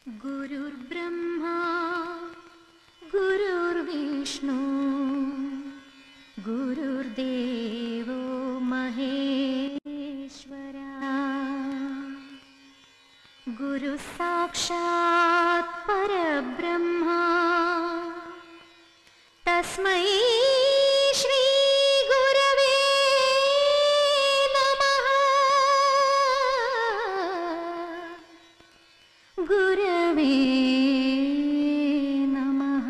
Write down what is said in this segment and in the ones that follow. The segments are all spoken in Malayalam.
गुरुर्ब्रह्मा गुरुर्विष्णु गुरुर्देवो महेश्वरा गुरुः साक्षात् परब्रह्मा तस्मै श्रीगुरवे नमः गुरवे नमः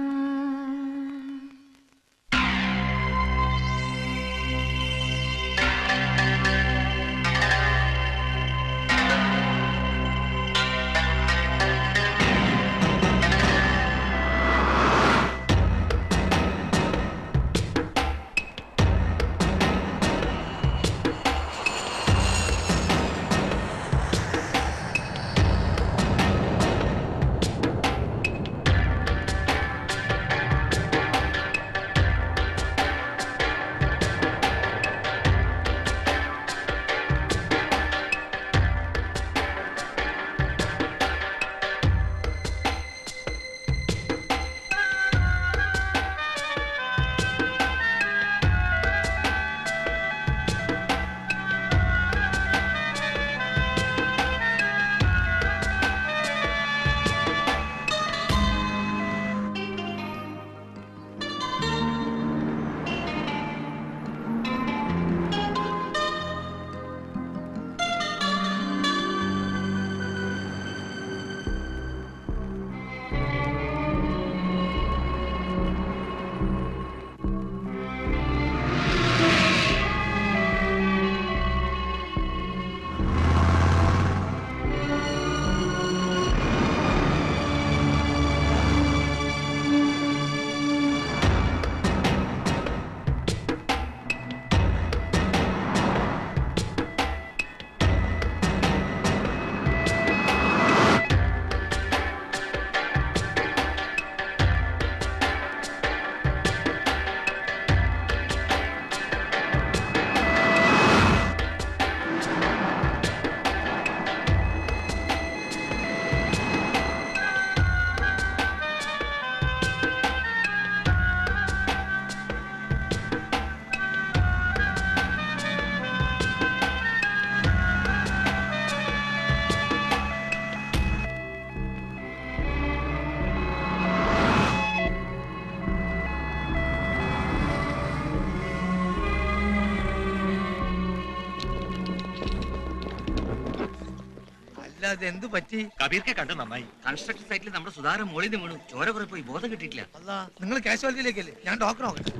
അല്ല അത് എന്ത് പറ്റി കബീർക്കെ കണ്ടു നന്നായി കൺസ്ട്രക്ഷൻ സൈറ്റിൽ നമ്മുടെ സുധാരം മോളിൽ നിന്ന് വീണു ചോര കുറെ പോയി ബോധം കിട്ടിയിട്ടില്ല അല്ല നിങ്ങൾ കാഷ്വാലിറ്റിയിലേക്കല്ലേ ഞാൻ ഡോക്ടർ നോക്കട്ടെ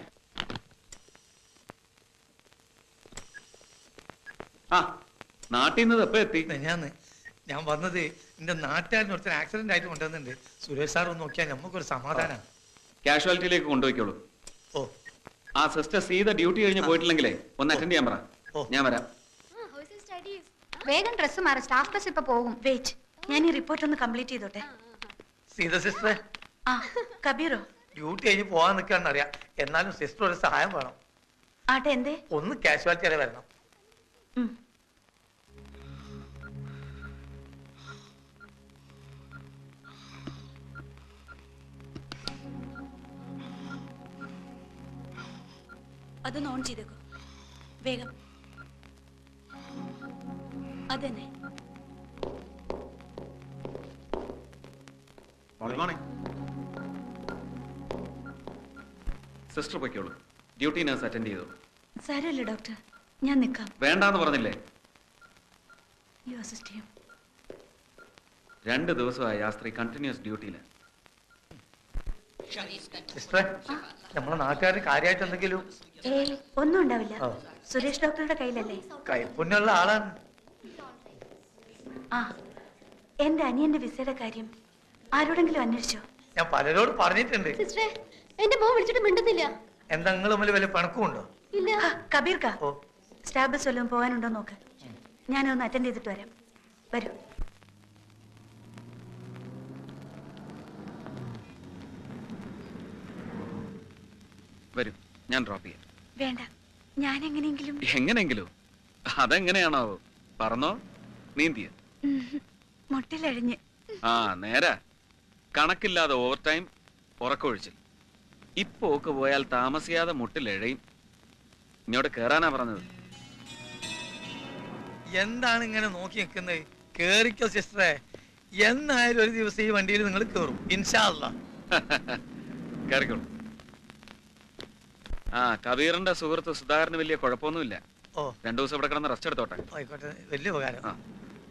ആ നാട്ടിൽ നിന്ന് എപ്പോ എത്തി ഞാന്ന് ഞാൻ വന്നത് എന്റെ നാട്ടുകാരന് ഒരുത്തൻ ആക്സിഡന്റ് ആയിട്ട് കൊണ്ടുവന്നിട്ടുണ്ട് സുരേഷ് സാർ ഒന്ന് നോക്കിയാൽ നമുക്കൊരു സമാധാനമാണ് കാഷ്വാലിറ്റിയിലേക്ക് കൊണ്ടുപോയിക്കോളൂ ഓ ആ സിസ്റ്റർ സീത ഡ്യൂട്ടി കഴിഞ്ഞ് പോയിട്ടില്ലെങ്കിലേ ഒന്ന് അറ്റൻഡ് ചെയ്യാൻ പറ ഞാൻ വരാം വേഗം ഡ്രസ്സ് മാറി സ്റ്റാഫ് ബസ് ഇപ്പൊ പോകും വെയിറ്റ് ഞാൻ ഈ റിപ്പോർട്ട് ഒന്ന് കംപ്ലീറ്റ് ചെയ്തോട്ടെ സീത സിസ്റ്ററെ ആ കബീറോ ഡ്യൂട്ടി കഴിഞ്ഞ് പോകാൻ നിൽക്കാന്ന് അറിയാം എന്നാലും സിസ്റ്റർ ഒരു സഹായം വേണം ആട്ടെ എന്തേ ഒന്ന് കാഷ്വാലിറ്റി വരെ വരണം ഉം. അതൊന്ന് ഓൺ ചെയ്തേക്കോ വേഗം അതന്നെ ഗുഡ് മോർണിംഗ് സിസ്റ്റർ പൊയ്ക്കോളൂ ഡ്യൂട്ടി നഴ്സ് അറ്റൻഡ് ചെയ്തോളൂ സാരമില്ല ഡോക്ടർ ഞാൻ നിൽക്കാം വേണ്ടാന്ന് പറഞ്ഞില്ലേ യു അസിസ്റ്റ് ചെയ്യും രണ്ട് ദിവസമായി ആ സ്ത്രീ കണ്ടിന്യൂസ് ഡ്യൂട്ടിയില് സിസ്റ്ററെ നമ്മളെ നാട്ടുകാർ കാര്യമായിട്ട് എന്തെങ്കിലും ഏയ് ഒന്നും ഉണ്ടാവില്ല ആ. സുരേഷ് ഡോക്ടറുടെ കയ്യിലല്ലേ കൈപ്പുണ്യുള്ള ആളാണ് ആ എന്റെ അനിയന്റെ വിസയുടെ കാര്യം ആരോടെങ്കിലും അന്വേഷിച്ചോ ഞാൻ പലരോട് പറഞ്ഞിട്ടുണ്ട് സിസ്റ്ററെ എന്റെ മോൻ വിളിച്ചിട്ട് മിണ്ടുന്നില്ല എന്താ നിങ്ങൾ തമ്മിൽ വലിയ പണക്കമുണ്ടോ ഇല്ല കബീർ കാ ഓ സ്റ്റാഫ് ബസ് വല്ലതും പോകാനുണ്ടോ നോക്ക് ഞാനൊന്ന് അറ്റൻഡ് ചെയ്തിട്ട് വരാം വരൂ വരൂ ഞാൻ ഡ്രോപ്പ് ചെയ്യാം വേണ്ട ഞാൻ എങ്ങനെയെങ്കിലും എങ്ങനെയെങ്കിലും അതെങ്ങനെയാണോ പറഞ്ഞോ നീന്തിയ ഉം, മുട്ടിലഴിഞ്ഞ് ആ നേരാ കണക്കില്ലാതെ ഓവർ ടൈം ഉറക്കൊഴിച്ചിൽ ഇപ്പൊ ഒക്കെ പോയാൽ താമസിയാതെ മുട്ടിലെഴയും ഇങ്ങോട്ട് കേറാനാ പറഞ്ഞത് എന്താണ് ഇങ്ങനെ നോക്കി നിൽക്കുന്നത് കേറിക്കോ സിസ്റ്ററെ എന്നായാലും ഒരു ദിവസം ഈ വണ്ടിയിൽ നിങ്ങൾ കേറും ഇൻഷാല്ല കേറിക്കോളൂ ആ കബീറിന്റെ സുഹൃത്ത് സുധാകരന് വലിയ കുഴപ്പമൊന്നുമില്ല ഓ രണ്ടു ദിവസം ഇവിടെ കിടന്ന് റെസ്റ്റ് എടുത്തോട്ടെ ആയിക്കോട്ടെ വലിയ ഉപകാരം ആ.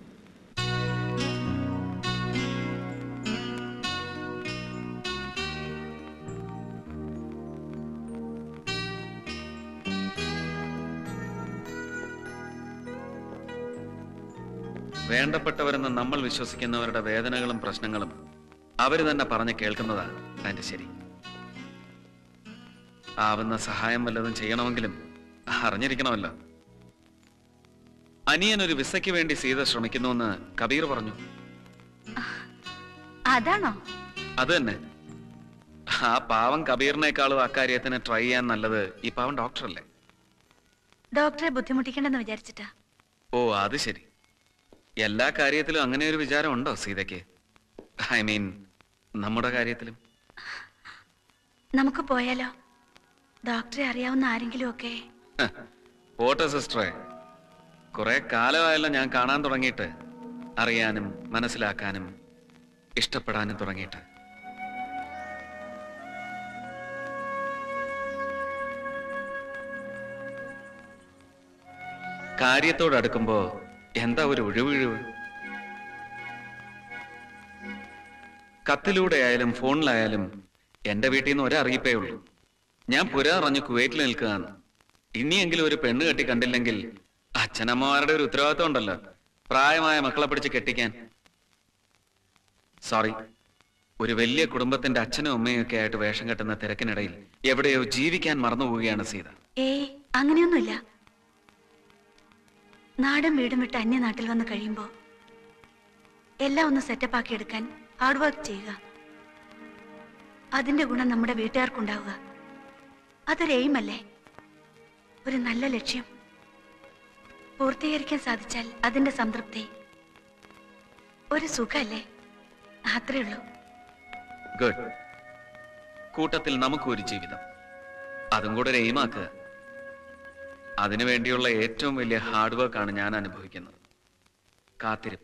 വേണ്ടപ്പെട്ടവരെന്ന് നമ്മൾ വിശ്വസിക്കുന്നവരുടെ വേദനകളും പ്രശ്നങ്ങളും അവര് തന്നെ പറഞ്ഞ് കേൾക്കുന്നതാണ് അതിന്റെ ശരി ആവുന്ന സഹായം വല്ലതും ചെയ്യണമെങ്കിലും അറിഞ്ഞിരിക്കണമല്ലോ അനിയൻ ഒരു വിസയ്ക്ക് വേണ്ടി സീത ശ്രമിക്കുന്നുവെന്ന് കബീർ പറഞ്ഞു അതാണോ അത് തന്നെ ആ പാവം കബീറിനേക്കാളും അക്കാര്യത്തിന് ട്രൈ ചെയ്യാൻ നല്ലത് ഈ പാവം ഡോക്ടറല്ലേ ഡോക്ടറെ ബുദ്ധിമുട്ടിക്കണ്ടെന്ന് വിചാരിച്ചിട്ടാ ഓ അത് ശരി എല്ലാ കാര്യത്തിലും അങ്ങനെ ഒരു വിചാരം ഉണ്ടോ സീതയ്ക്ക് ഐ മീൻ നമ്മുടെ കാര്യത്തിലും നമുക്ക് പോയാലോ ഡോക്ടറെ അറിയാവുന്ന ആരെങ്കിലും ഒക്കെ പോട്ടെ സിസ്റ്ററെ കുറെ കാലമായല്ലോ ഞാൻ കാണാൻ തുടങ്ങിയിട്ട് അറിയാനും മനസ്സിലാക്കാനും ഇഷ്ടപ്പെടാനും തുടങ്ങിയിട്ട് കാര്യത്തോടടുക്കുമ്പോ എന്താ ഒരു ഒഴിവിഴിവ് കത്തിലൂടെ ആയാലും ഫോണിലായാലും എന്റെ വീട്ടിൽ നിന്ന് ഒരറിയിപ്പേ ഉള്ളൂ ഞാൻ പുര അറിഞ്ഞു കുവൈറ്റിൽ നിൽക്കുകയാണ് ഇനിയെങ്കിലും ഒരു പെണ്ണ് കെട്ടി കണ്ടില്ലെങ്കിൽ അച്ഛനമ്മമാരുടെ ഒരു ഉത്തരവാദിത്വം ഉണ്ടല്ലോ പ്രായമായ മക്കളെ പിടിച്ച് കെട്ടിക്കാൻ സോറി ഒരു വലിയ കുടുംബത്തിന്റെ അച്ഛനും അമ്മയും ഒക്കെ ആയിട്ട് വേഷം കെട്ടുന്ന തിരക്കിനിടയിൽ എവിടെയോ ജീവിക്കാൻ മറന്നുപോവുകയാണ് സീത ഏയ് അങ്ങനെയൊന്നുമില്ല നാടും വീടും വിട്ട് അന്യനാട്ടിൽ വന്ന് കഴിയുമ്പോ എല്ലാം ഒന്ന് സെറ്റപ്പ് ആക്കി എടുക്കാൻ ഹാർഡ് വർക്ക് ചെയ്യുക അതിന്റെ ഗുണം നമ്മുടെ വീട്ടുകാർക്കുണ്ടാവുക അതൊരു എയിമല്ലേ ഒരു നല്ല ലക്ഷ്യം പൂർത്തീകരിക്കാൻ സാധിച്ചാൽ അതിന്റെ സംതൃപ്തി ഒരു സുഖല്ലേ അത്രേ ഉള്ളൂ ഗുഡ് കൂട്ടത്തിൽ നമുക്കൊരു ജീവിതം അതും കൂടെ ഒരു എയിമാക്കുക അതിനു വേണ്ടിയുള്ള ഏറ്റവും വലിയ ഹാർഡ് വർക്കാണ് ഞാൻ അനുഭവിക്കുന്നത് കാത്തിരിപ്പ്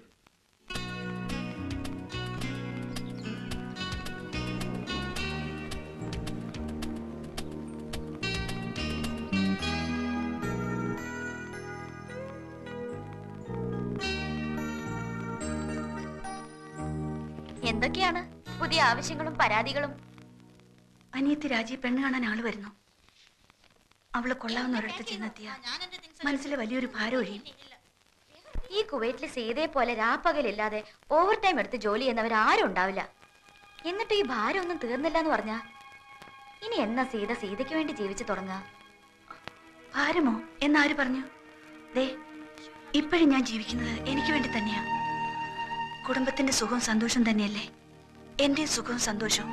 എന്തൊക്കെയാണ് പുതിയ ആവശ്യങ്ങളും പരാതികളും അനിയത്തി രാജി പെണ്ണ് കാണാൻ ആള് വരുന്നു അവള് കൊള്ളാവുന്ന ഒരിടത്ത് ചെന്നെത്തിയ മനസ്സിൽ വലിയൊരു ഭാരം ഒഴിയും ഈ കുവൈറ്റിലെ സീതയെ പോലെ രാപ്പകലില്ലാതെ ഓവർ ടൈം എടുത്ത് ജോലി ചെയ്യുന്നവർ ആരും ഉണ്ടാവില്ല എന്നിട്ട് ഈ ഭാരം ഒന്നും തീർന്നില്ല എന്ന് പറഞ്ഞാ ഇനി എന്നാ സീത സീതയ്ക്ക് വേണ്ടി ജീവിച്ചു തുടങ്ങുക ഭാരമോ എന്നാര് പറഞ്ഞു ദേ ഇപ്പോഴും ഞാൻ ജീവിക്കുന്നത് എനിക്ക് വേണ്ടി തന്നെയാ കുടുംബത്തിന്റെ സുഖവും സന്തോഷവും തന്നെയല്ലേ എന്റെ സുഖവും സന്തോഷവും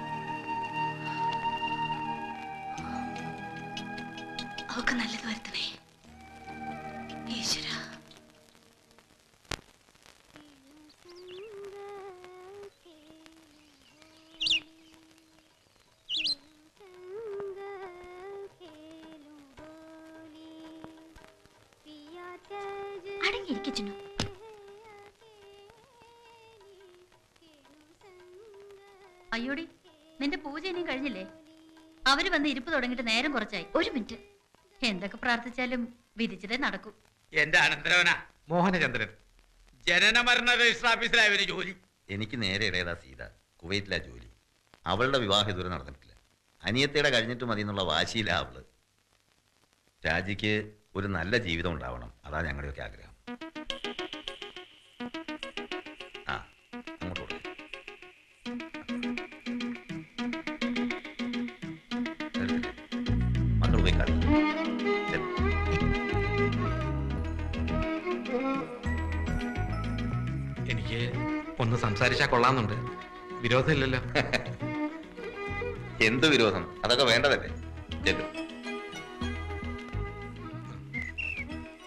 അവക്ക് നല്ലത് വരുത്തണേ ഈശ്വര അടങ്ങിയിരിക്കുന്നു അയ്യോടി നിന്റെ പൂജ ഇനിയും കഴിഞ്ഞില്ലേ അവര് വന്ന് ഇരിപ്പ് തുടങ്ങിയിട്ട് നേരം കുറച്ചായി ഒരു മിനിറ്റ് എന്തൊക്കെ പ്രാർത്ഥിച്ചാലും വിധിച്ചതേ നടക്കൂ എന്റെ അനന്തരവനാ മോഹനചന്ദ്രൻ ജനന മരണ രജിസ്റ്റർ ഓഫീസിലായവന് ജോലി എനിക്ക് നേരെ ഇടയതാ സീത കുവൈറ്റിലാ ജോലി അവളുടെ വിവാഹം ഇതുവരെ നടന്നിട്ടില്ല അനിയത്തിയുടെ കഴിഞ്ഞിട്ട് മതി എന്നുള്ള വാശിയിലാ അവള് രാജിക്ക് ഒരു നല്ല ജീവിതം ഉണ്ടാവണം അതാ ഞങ്ങളുടെയൊക്കെ ആഗ്രഹം ആ അങ്ങോട്ട് കൊടുക്ക്. എടുത്തില്ലേ? മക്കൾ പോയി കളി ചെല്ല്. എനിക്ക് ഒന്ന് സംസാരിച്ചാൽ കൊള്ളാമെന്നുണ്ട് വിരോധമില്ലല്ലോ എന്ത് വിരോധം അതൊക്കെ വേണ്ടതല്ലേ ചെല്ലു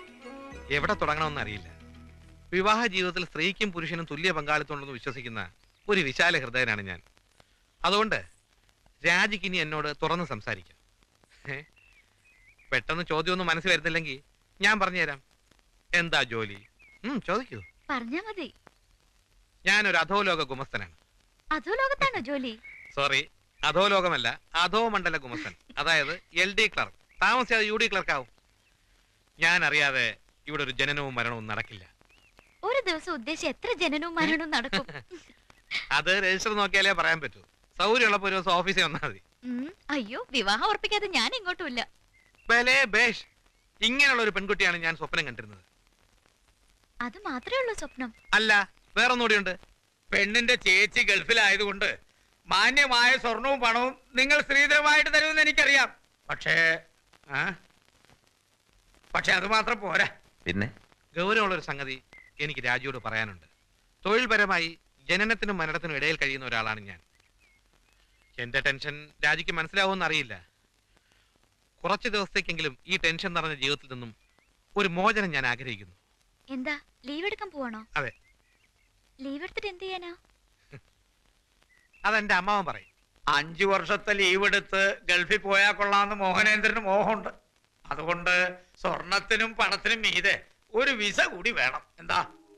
എവിടെ തുടങ്ങണമെന്ന് അറിയില്ല വിവാഹ ജീവിതത്തിൽ സ്ത്രീക്കും പുരുഷനും തുല്യ പങ്കാളിത്തം ഉണ്ടെന്ന് വിശ്വസിക്കുന്ന ഒരു വിശാല ഹൃദയനാണ് ഞാൻ അതുകൊണ്ട് രാജിക്ക് ഇനി എന്നോട് തുറന്ന് സംസാരിക്കാം ഏ? പെട്ടെന്ന് ചോദ്യമൊന്നും മനസ്സിൽ വരുന്നില്ലെങ്കിൽ ഞാൻ പറഞ്ഞുതരാം എന്താ ജോലി ഉം, ചോദിക്കൂ പറഞ്ഞാ മതി ഞാനൊരു അധോലോക ഗുമസ്തനാണ് അതോ ലോകത്താണോ ജോലി സോറി അധോലോകമല്ല അധോ മണ്ഡല ഗുമസ്തൻ അതായത് എൽ ഡി ക്ലർക്ക് താമസിയാതെ യു ഡി ക്ലർക്ക് ആവും ഞാൻ അറിയാതെ ഇവിടെ ഒരു ജനനവും മരണവും നടക്കില്ല ഒരു ദിവസം ഉദ്ദേശിച്ച് എത്ര ജനനവും മരണവും നടക്കും അത് രജിസ്റ്റർ നോക്കിയാലേ പറയാൻ പറ്റൂ സൗകര്യമുള്ളപ്പോ ഒരു ദിവസം ഓഫീസിൽ വന്നാൽ മതി ഉം, അയ്യോ വിവാഹം ഉറപ്പിക്കാതെ ഞാൻ ഇങ്ങോട്ടുമില്ല ബലേ ബേഷ് ഇങ്ങനെയുള്ള ഒരു പെൺകുട്ടിയാണ് ഞാൻ സ്വപ്നം കണ്ടിരുന്നത് അത് മാത്രമേ ഉള്ളൂ സ്വപ്നം അല്ല വേറൊന്നുകൂടിയുണ്ട് പെണ്ണിന്റെ ചേച്ചി ഗൾഫിലായതുകൊണ്ട് മാന്യമായ സ്വർണവും പണവും നിങ്ങൾ സ്ത്രീധനമായിട്ട് തരുമെന്ന് എനിക്കറിയാം പക്ഷേ ആ പക്ഷെ അത് മാത്രം പോരാ പിന്നെ ഗൗരവമുള്ള ഒരു സംഗതി എനിക്ക് രാജിയോട് പറയാനുണ്ട് തൊഴിൽപരമായി ജനനത്തിനും മരണത്തിനും ഇടയിൽ കഴിയുന്ന ഒരാളാണ് ഞാൻ എന്റെ ടെൻഷൻ രാജിക്ക് മനസ്സിലാവുമെന്ന് അറിയില്ല കുറച്ച് ദിവസത്തേക്കെങ്കിലും ഈ ടെൻഷൻ നിറഞ്ഞ ജീവിതത്തിൽ നിന്നും ഒരു മോചനം ഞാൻ ആഗ്രഹിക്കുന്നു എന്താ ലീവ് എടുക്കാൻ പോവാണോ അതെ ലീവ് എടുത്തിട്ട് എന്ത് ചെയ്യാനാ അതെന്റെ അമ്മാവൻ പറയും അഞ്ചു വർഷത്തെ ലീവ് എടുത്ത് ഗൾഫിൽ പോയാൽ കൊള്ളാമെന്ന് മോഹനേന്ദ്രന് മോഹമുണ്ട് അതുകൊണ്ട് സ്വർണത്തിനും പണത്തിനും മീതെ ഒരു വിസ കൂടി വേണം എന്താ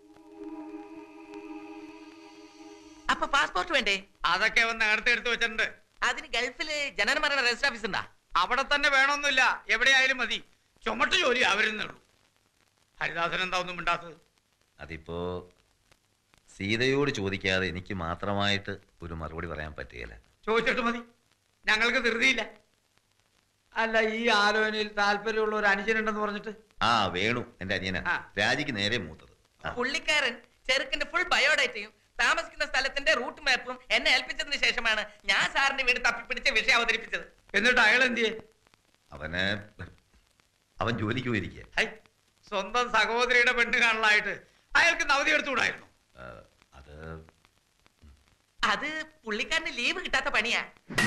അപ്പൊ പാസ്പോർട്ട് വേണ്ടേ അതൊക്കെ അവൻ നേരത്തെ എടുത്തു വെച്ചിട്ടുണ്ട് അതിന് ഗൾഫില് ജനന മരണ രജിസ്റ്റർ ഓഫീസ് ഉണ്ടാ അവിടെ തന്നെ വേണമെന്നില്ല എവിടെയായാലും മതി ചുമട്ട് ജോലി അവരുന്നുള്ളൂ ഹരിദാസൻ എന്താ ഒന്നും മിണ്ടാത്തത് അതിപ്പോ സീതയോട് ചോദിക്കാതെ എനിക്ക് മാത്രമായിട്ട് ഒരു മറുപടി പറയാൻ പറ്റുകയില്ല ചോദിച്ചിട്ട് മതി ഞങ്ങൾക്ക് ധൃതിയില്ല അല്ല ഈ ആലോചനയിൽ താല്പര്യമുള്ള ഒരു അനുജനുണ്ടെന്ന് പറഞ്ഞിട്ട് ആ വേണു എന്റെ അനിയനാ ആ. രാജിക്ക് നേരെ മൂത്തത് ആ. പുള്ളിക്കാരൻ ചെറുക്കിന്റെ ഫുൾ ബയോഡേറ്റയും താമസിക്കുന്ന സ്ഥലത്തിന്റെ റൂട്ട് മാപ്പും എന്നെ ഏൽപ്പിച്ചതിന് ശേഷമാണ് ഞാൻ സാറിന്റെ വീട് തപ്പിപ്പിടിച്ച് വിഷയം അവതരിപ്പിച്ചത് എന്നിട്ട് അയാൾ എന്ത് ചെയ്യേ അവന് അവൻ ജോലിക്ക് പോയിരിക്കുക ഹൈ സ്വന്തം സഹോദരിയുടെ പെണ്ണ് കാണലായിട്ട് അയാൾക്ക് നവതി എടുത്തുകൂടായിരുന്നു അത് അത് പുള്ളിക്കാരന് ലീവ് കിട്ടാത്ത പണിയാ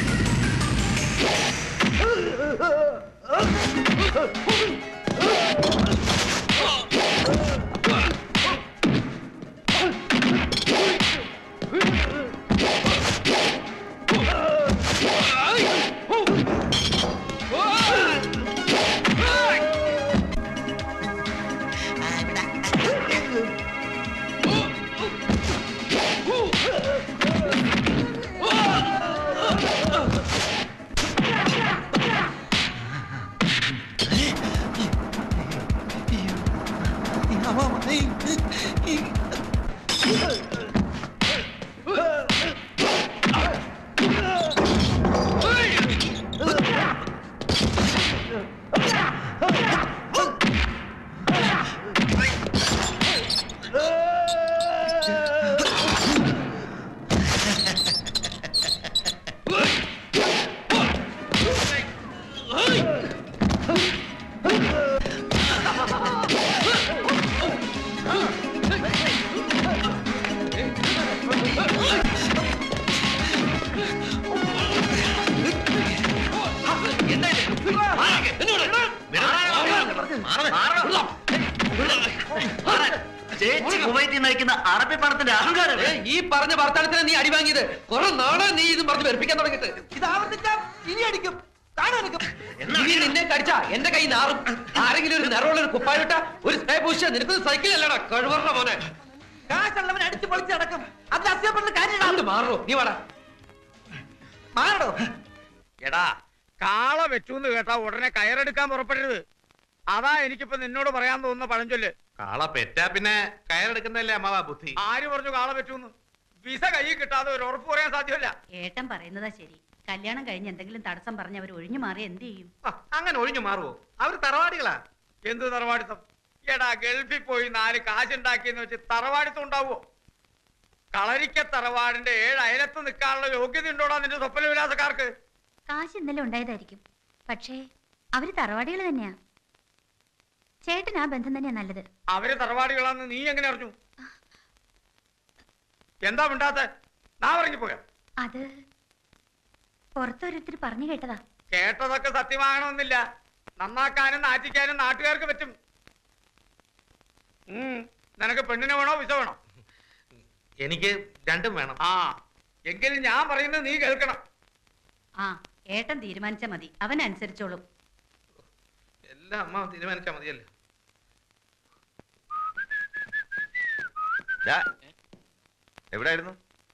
ചേച്ചി കുവൈറ്റിൽ നയിക്കുന്ന അറബി പണത്തിന്റെ അഹങ്കാരം ഈ പറഞ്ഞ വർത്തമാനത്തിന് നീ അടി വാങ്ങിയത് കുറെ നാളെ നീ ഇത് പറഞ്ഞ് വെറുപ്പിക്കാൻ തുടങ്ങിയിട്ട് ഇത് ആവർത്തിച്ചാ ഇനി അടിക്കും കാണാനൊക്കെ ഇനി നിന്നെ കടിച്ചാ എന്റെ കൈ നാറും ആരെങ്കിലും ഒരു നിറമുള്ള ഒരു കുപ്പായിട്ട ഒരു സ്പ്രേ പൂശ നിനക്ക് സൈക്കിൾ അല്ലടാ കഴിവറ മോനെ കാശുള്ളവൻ അടിച്ചു പൊളിച്ച് നടക്കും അതിൽ അസ്യപ്പെടുന്ന കാര്യം അങ്ങോട്ട് മാറോ നീ വാടാ മാറോ എടാ കാള വെച്ചൂന്ന് കേട്ടാ ഉടനെ കയറെടുക്കാൻ പുറപ്പെടരുത് അതാ എനിക്കിപ്പോ നിന്നോട് പറയാൻ തോന്നുന്ന പഴഞ്ചൊല്ല് കാള പെറ്റാ പിന്നെ കയറെടുക്കുന്നതല്ലേ അമ്മാവാ ബുദ്ധി ആര് പറഞ്ഞു കാള വെച്ചൂന്ന് വിസ കയ്യിൽ കിട്ടാതെ ഒരു ഉറപ്പ് പറയാൻ സാധ്യമല്ല ഏട്ടൻ പറയുന്നതാ ശരി കല്യാണം കഴിഞ്ഞ് എന്തെങ്കിലും തടസ്സം പറഞ്ഞ് അവർ ഒഴിഞ്ഞു മാറി എന്ത് ചെയ്യും ആ, അങ്ങനെ ഒഴിഞ്ഞു മാറുവോ അവർ തറവാടികളാ എന്ത് തറവാടിത്തം എടാ ഗൾഫിൽ പോയി നാല് കാശുണ്ടാക്കിയെന്ന് വെച്ച് തറവാടിത്തം ഉണ്ടാവുമോ കളരിക്ക തറവാടിന്റെ ഏഴ് അയലത്ത് നിൽക്കാനുള്ള യോഗ്യത ഉണ്ടോടാ നിന്റെ സ്വപ്ന വിലാസക്കാർക്ക് കാശ് ഇന്നലെ ഉണ്ടായതായിരിക്കും പക്ഷേ അവര് തറവാടികൾ തന്നെയാ ചേട്ടൻ ആ ബന്ധം തന്നെയാ നല്ലത് അവര് തറവാടികളാന്ന് നീ എങ്ങനെ അറിഞ്ഞു എന്താ മിണ്ടാത്ത നാ ഇറങ്ങിപ്പോയ അത് പുറത്തൊരുത്തിരി പറഞ്ഞു കേട്ടതാ കേട്ടതൊക്കെ സത്യമാകണമെന്നില്ല നന്നാക്കാനും നാറ്റിക്കാനും നാട്ടുകാർക്ക് പറ്റും ഉം. നിനക്ക് പെണ്ണിനെ വേണോ വിസ വേണോ എനിക്ക് രണ്ടും വേണം ആ എങ്കിലും ഞാൻ പറയുന്നത് നീ കേൾക്കണം ആ ഏട്ടൻ തീരുമാനിച്ച മതി അവൻ അനുസരിച്ചോളും എല്ലാം അമ്മ തീരുമാനിച്ചാൽ മതിയല്ലോ ദാ, എവിടായിരുന്നു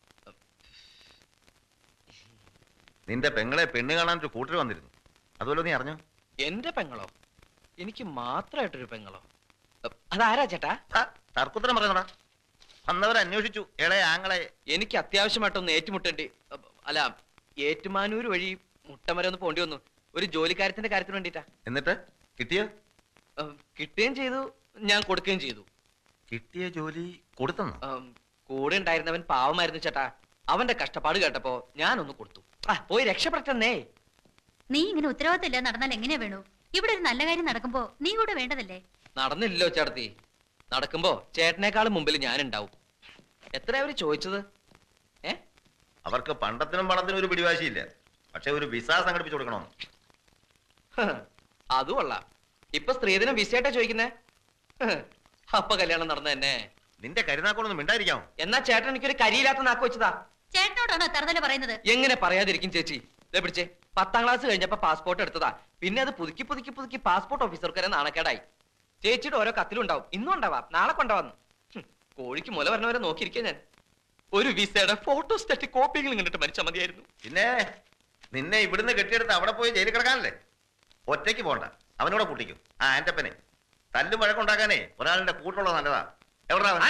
നിന്റെ പെങ്ങളെ പെണ്ണ് കാണാൻ ഒരു കൂട്ടർ വന്നിരുന്നു അതുപോലെ നീ അറിഞ്ഞോ എന്റെ പെങ്ങളോ എനിക്ക് മാത്രമായിട്ടൊരു പെങ്ങളോ അതാരാ ചേട്ടാ തർക്കുത്തരം പറയുന്നടാ വന്നവർ അന്വേഷിച്ചു ഇളയ ആങ്ങളെ എനിക്ക് അത്യാവശ്യമായിട്ടൊന്ന് ഏറ്റുമുട്ടേണ്ടി അപ്പ- അല്ല ഏറ്റുമാനൂർ വഴി മുട്ടമര ഒന്ന് പോണ്ടി വന്നു ഒരു ജോലിക്കാര്യത്തിന്റെ കാര്യത്തിന് വേണ്ടിട്ടാ എന്നിട്ട് കിട്ടിയോ കിട്ടുകയും ചെയ്തു ഞാൻ കൊടുക്കുകയും ചെയ്തു കിട്ടിയ ജോലി കൊടുത്തെന്നോ ഉം, കൂടെ ഉണ്ടായിരുന്നവൻ പാവമായിരുന്നു ചേട്ടാ അവന്റെ കഷ്ടപ്പാട് കേട്ടപ്പോ ഞാനൊന്ന് കൊടുത്തു ആ പോയി രക്ഷപ്പെട്ടെന്നേ നീ ഇങ്ങനെ ഉത്തരവാദിത്തമില്ല നടന്നാൽ എങ്ങനെയാ വേണു ഇവിടെ ഒരു നല്ല കാര്യം നടക്കുമ്പോ നീ കൂടെ വേണ്ടതല്ലേ നടന്നില്ലല്ലോ ചേട്ടത്തി നടക്കുമ്പോ ചേട്ടനേക്കാളും മുമ്പിൽ ഞാൻ ഉണ്ടാവും എത്ര അവര് ചോദിച്ചത് അവർക്ക് പണ്ടത്തിനും പണത്തിനും ഒരു പിടിവാശിയില്ല പക്ഷെ ഒരു വിസ സംഘടിപ്പിച്ചു കൊടുക്കണമെന്ന് ഹ്, അത് കൊള്ളാം ഇപ്പൊ സ്ത്രീധനം വിസയായിട്ടാ ചോദിക്കുന്നേ ഹ്, അപ്പൊ കല്യാണം നടന്ന തന്നെ നിന്റെ കരുനാക്കോളൊന്നും മിണ്ടായിരിക്കാമോ എന്നാ ചേട്ടൻ എനിക്കൊരു കരിയില്ലാത്ത നാക്ക് വെച്ചതാ ചേട്ടനോടാണോ തറുതല പറയുന്നത് എങ്ങനെ പറയാതിരിക്കും ചേച്ചി ദേ പിടിച്ചേ പത്താം ക്ലാസ് കഴിഞ്ഞപ്പോ പാസ്പോർട്ട് എടുത്തതാ പിന്നെ അത് പുതുക്കി പുതുക്കി പുതുക്കി പാസ്പോർട്ട് ഓഫീസർക്ക് വരെ നാണക്കേടായി ചേച്ചിയുടെ ഓരോ കത്തിലുണ്ടാവും ഇന്നും ഉണ്ടാവാം നാളെ കൊണ്ടുവന്നു കോഴിക്ക് മുല വരണവരെ നോക്കിയിരിക്കാൻ ഞാൻ ഒരു വിസയുടെ ഫോട്ടോസ് തട്ടി കോപ്പിയെങ്കിലും കണ്ടിട്ട് മരിച്ചാൽ മതിയായിരുന്നു പിന്നെ നിന്നെ ഇവിടുന്ന് കെട്ടിയെടുത്ത് അവിടെ പോയി ജയിലിൽ കിടക്കാനല്ലേ ഒറ്റയ്ക്ക് പോണ്ട അവനോടെ കൂട്ടിക്കും ആ ആന്റപ്പനെ തല്ലും വഴക്കുണ്ടാക്കാനേ ഒരാളുടെ കൂട്ടുള്ളത് നല്ലതാ എവിടാ അവൻ?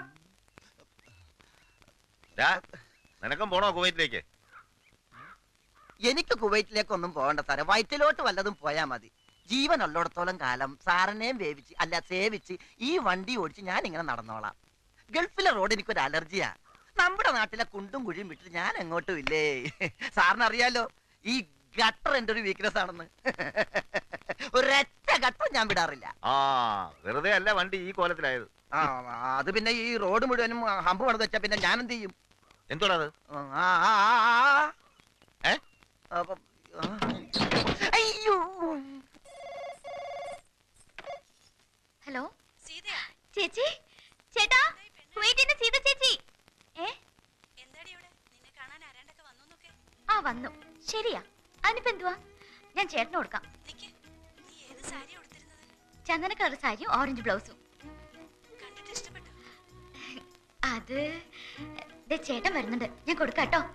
ദാ, നിനക്കും പോണോ കുവൈറ്റിലേക്ക് എനിക്ക് കുവൈറ്റിലേക്കൊന്നും പോകണ്ട സാറേ വയറ്റിലോട്ട് വല്ലതും പോയാ മതി ജീവൻ ഉള്ളിടത്തോളം കാലം സാറിനെയും വേവിച്ച് അല്ല സേവിച്ച് ഈ വണ്ടി ഓടിച്ച് ഞാൻ ഇങ്ങനെ നടന്നോളാം ഗൾഫിലെ റോഡ് എനിക്കൊരു അലർജിയാ നമ്മുടെ നാട്ടിലെ കുണ്ടും കുഴിയും വിട്ടിട്ട് ഞാൻ എങ്ങോട്ടും ഇല്ലേ സാറിന് അറിയാലോ ഈ ഗട്ടർ എന്റെ ഒരു വീക്ക്നെസ് ആണെന്ന് ഒരൊറ്റ ഗട്ടർ ഞാൻ വിടാറില്ല ആ വെറുതെ അല്ല വണ്ടി ഈ കോലത്തിലായത് ആ അത് പിന്നെ ഈ റോഡ് മുഴുവനും ഹമ്പ് പണിത് വെച്ചാ പിന്നെ ഞാൻ എന്ത് ചെയ്യും എന്തോടാ അത് ആ, ആ, ആ, ആ. ഏ? അപ്പം, ആ. അയ്യോ ഹലോ ചേച്ചി ചേട്ടാ കുവൈറ്റിന്ന് സീത ചേച്ചി ഏ ആ വന്നു ശരിയാ അതിനിപ്പോ എന്തുവാ ഞാൻ ചേട്ടന് കൊടുക്കാം ചന്ദന കളർ സാരിയും ഓറഞ്ച് ബ്ലൗസും അത് ദേ ചേട്ടൻ വരുന്നുണ്ട് ഞാൻ കൊടുക്കാം കേട്ടോ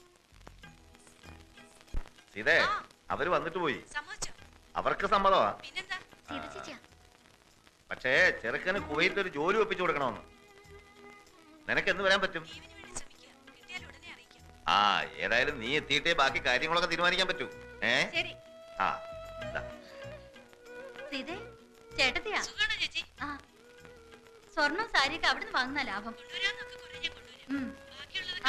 ഇതേ അവര് വന്നിട്ട് പോയി അവർക്ക് സമ്മതമാ സീത ചേച്ചിയാ പക്ഷേ ചെറുക്കന് കുവൈറ്റിൽ ഒരു ജോലി ഒപ്പിച്ചു കൊടുക്കണമെന്ന് നിനക്ക് എന്ന് വരാൻ പറ്റും ആ ഏതായാലും നീ എത്തിയിട്ടേ ബാക്കി കാര്യങ്ങളൊക്കെ തീരുമാനിക്കാൻ പറ്റൂ ഏ ശരി ആ ദാ. സീതേ ചേട്ടത്തിയാ ആ സ്വർണം സാരിയൊക്കെ അവിടുന്ന് വാങ്ങുന്ന ലാഭം ഉം. ആ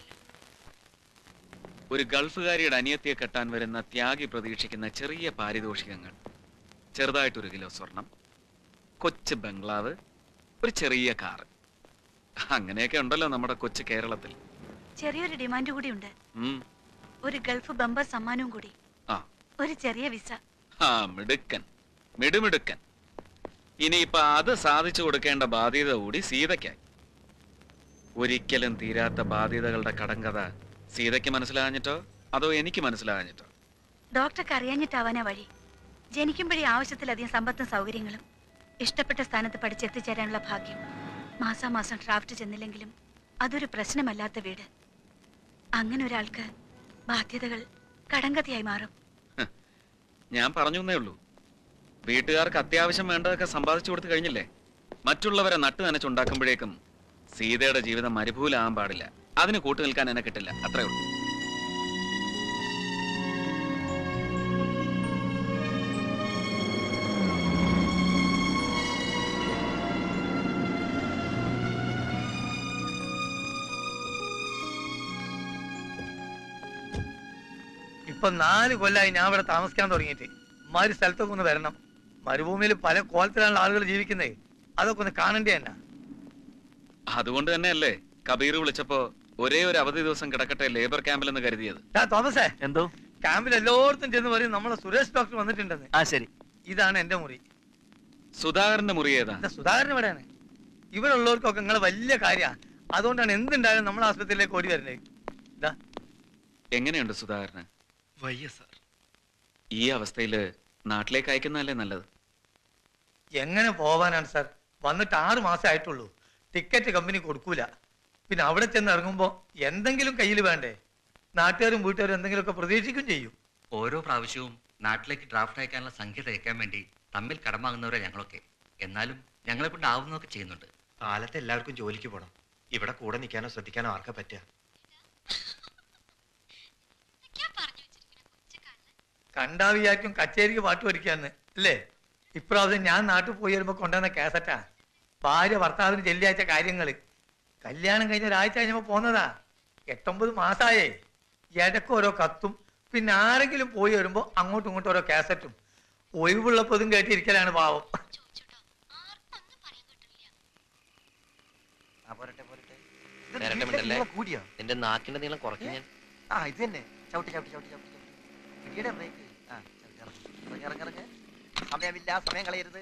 ഒരു ഗൾഫുകാരിയുടെ അനിയത്തിയെ കെട്ടാൻ വരുന്ന ത്യാഗി പ്രതീക്ഷിക്കുന്ന ചെറിയ പാരിതോഷികങ്ങൾ ചെറുതായിട്ടൊരു കിലോ സ്വർണം കൊച്ചു ബംഗ്ലാവ് ഒരു ചെറിയ കാറ് അങ്ങനെയൊക്കെ ഉണ്ടല്ലോ നമ്മുടെ കൊച്ചു കേരളത്തിൽ ചെറിയൊരു ഡിമാൻഡ് കൂടിയുണ്ട് ഉം. ഒരു ഗൾഫ് ബമ്പർ സമ്മാനവും കൂടി ആ ഒരു ചെറിയ വിസ ആ മിടുക്കൻ മിടുമിടുക്കൻ ഇനിയിപ്പൊ അത് സാധിച്ചു കൊടുക്കേണ്ട ബാധ്യത കൂടി സീതയ്ക്കായി ഒരിക്കലും തീരാത്ത ബാധ്യതകളുടെ കടങ്കഥ സീതയ്ക്ക് മനസ്സിലാകാഞ്ഞിട്ടോ അതോ എനിക്ക് മനസ്സിലാകാഞ്ഞിട്ടോ ഡോക്ടർക്ക് അറിയാഞ്ഞിട്ടാവാനാ വഴി ജനിക്കുമ്പോഴേ ആവശ്യത്തിലധികം സമ്പത്തും സൗകര്യങ്ങളും ഇഷ്ടപ്പെട്ട സ്ഥാനത്ത് പഠിച്ചെത്തിച്ചേരാനുള്ള ഭാഗ്യം മാസാമാസം ഡ്രാഫ്റ്റ് ചെന്നില്ലെങ്കിലും അതൊരു പ്രശ്നമല്ലാത്ത വീട് അങ്ങനെ ഒരാൾക്ക് ബാധ്യതകൾ കടങ്കഥയായി മാറും ഞാൻ പറഞ്ഞു എന്നേ ഉള്ളൂ വീട്ടുകാർക്ക് അത്യാവശ്യം വേണ്ടതൊക്കെ സമ്പാദിച്ചു കൊടുത്തു കഴിഞ്ഞില്ലേ മറ്റുള്ളവരെ നട്ടു നനച്ചുണ്ടാക്കുമ്പോഴേക്കും സീതയുടെ ജീവിതം മരുഭൂലാകാൻ പാടില്ല അതിന് കൂട്ടു നിൽക്കാൻ എന്നെ കിട്ടില്ല അത്രേ ഉള്ളൂ ഇപ്പൊ നാല് കൊല്ലായി ഞാൻ ഇവിടെ താമസിക്കാൻ തുടങ്ങിയിട്ട് മാതിരി സ്ഥലത്തൊക്കെ ഒന്ന് വരണം മരുഭൂമിയിൽ പല കോലത്തിലാണ് ആളുകൾ ജീവിക്കുന്നത് അതൊക്കെ ഒന്ന് കാണണ്ടേ തന്നെ അതുകൊണ്ട് തന്നെയല്ലേ കബീർ വിളിച്ചപ്പോ ഒരേ ഒരു അവധി ദിവസം കിടക്കട്ടെ ലേബർ ക്യാമ്പിൽ എന്ന് കരുതിയത് ദാ തോമസേ എന്തോ ക്യാമ്പിൽ എല്ലായിടത്തും ചെന്ന് പറയും നമ്മളെ സുരേഷ് ഡോക്ടർ വന്നിട്ടുണ്ടെന്ന് ആ ശരി ഇതാണ് എന്റെ മുറി സുധാകരന്റെ മുറി ഏതാ സുധാകരൻ ഇവിടെയാണ് ഇവിടെ ഉള്ളവർക്കൊക്കെ നിങ്ങൾ വലിയ കാര്യ അതുകൊണ്ടാണ് എന്തുണ്ടായാലും നമ്മൾ ആസ്പത്രിയിലേക്ക് ഓടി വരുന്നത് ഇതാ എങ്ങനെയുണ്ട് സുധാകരന് വയ്യ സാർ ഈ അവസ്ഥയില് നാട്ടിലേക്ക് അയക്കുന്നതല്ലേ നല്ലത് എങ്ങനെ പോവാനാണ് സാർ വന്നിട്ട് ആറ് മാസം ആയിട്ടുള്ളൂ ടിക്കറ്റ് കമ്പനി കൊടുക്കൂല പിന്നെ അവിടെ ചെന്ന് ഇറങ്ങുമ്പോൾ എന്തെങ്കിലും കയ്യിൽ വേണ്ടേ നാട്ടുകാരും വീട്ടുകാരും എന്തെങ്കിലുമൊക്കെ പ്രതീക്ഷിക്കും ചെയ്യും ഓരോ പ്രാവശ്യവും നാട്ടിലേക്ക് ഡ്രാഫ്റ്റ് അയക്കാനുള്ള സംഖ്യ തയ്ക്കാൻ വേണ്ടി തമ്മിൽ കടമാകുന്നവരെ ഞങ്ങളൊക്കെ എന്നാലും ഞങ്ങളെ കൊണ്ട് ആവുന്നതൊക്കെ ചെയ്യുന്നുണ്ട് കാലത്ത് എല്ലാവർക്കും ജോലിക്ക് പോകണം ഇവിടെ കൂടെ നിൽക്കാനോ ശ്രദ്ധിക്കാനോ ആർക്കാ പറ്റുക കണ്ടാ വിചാരിക്കും കച്ചേരിക്ക് പാട്ട് പഠിക്കാന്ന് അല്ലേ ഇപ്രാവശ്യം ഞാൻ നാട്ടിൽ പോയി വരുമ്പോ കൊണ്ടുവന്ന കേസറ്റാ ഭാര്യ ഭർത്താവിന് ചെല്ലിയാഴ്ച കാര്യങ്ങള് കല്യാണം കഴിഞ്ഞ ഒരാഴ്ച കഴിഞ്ഞപ്പോ പോന്നതാ എട്ടൊമ്പത് മാസായേ ഇടയ്ക്ക് ഓരോ കത്തും പിന്നെ ആരെങ്കിലും പോയി വരുമ്പോ അങ്ങോട്ടും ഇങ്ങോട്ടും ഓരോ കാസറ്റും ഒഴിവുള്ളപ്പോ ഇതും കേട്ടിരിക്കലാണ് പാവം ആ, പോരട്ടെ, പോരട്ടെ. ഇത് നേരട്ടെ നീളം മിണ്ടല്ലേ? കൂടിയോ നിന്റെ നാക്കിന്റെ നീളം കുറയ്ക്കും ഞാൻ ആ ഇത് തന്നെ ചവിട്ടി ചവിട്ടി ചവിട്ടി ചവിട്ടി ചവിട്ടി പിടിയുടെ ബ്രേക്ക് ആ ചവിട്ടി ഇറങ്ങ്. ഇറങ്ങ് ഇറങ്ങ് ഇറങ്ങ് സമയമില്ല സമയം കളയരുത്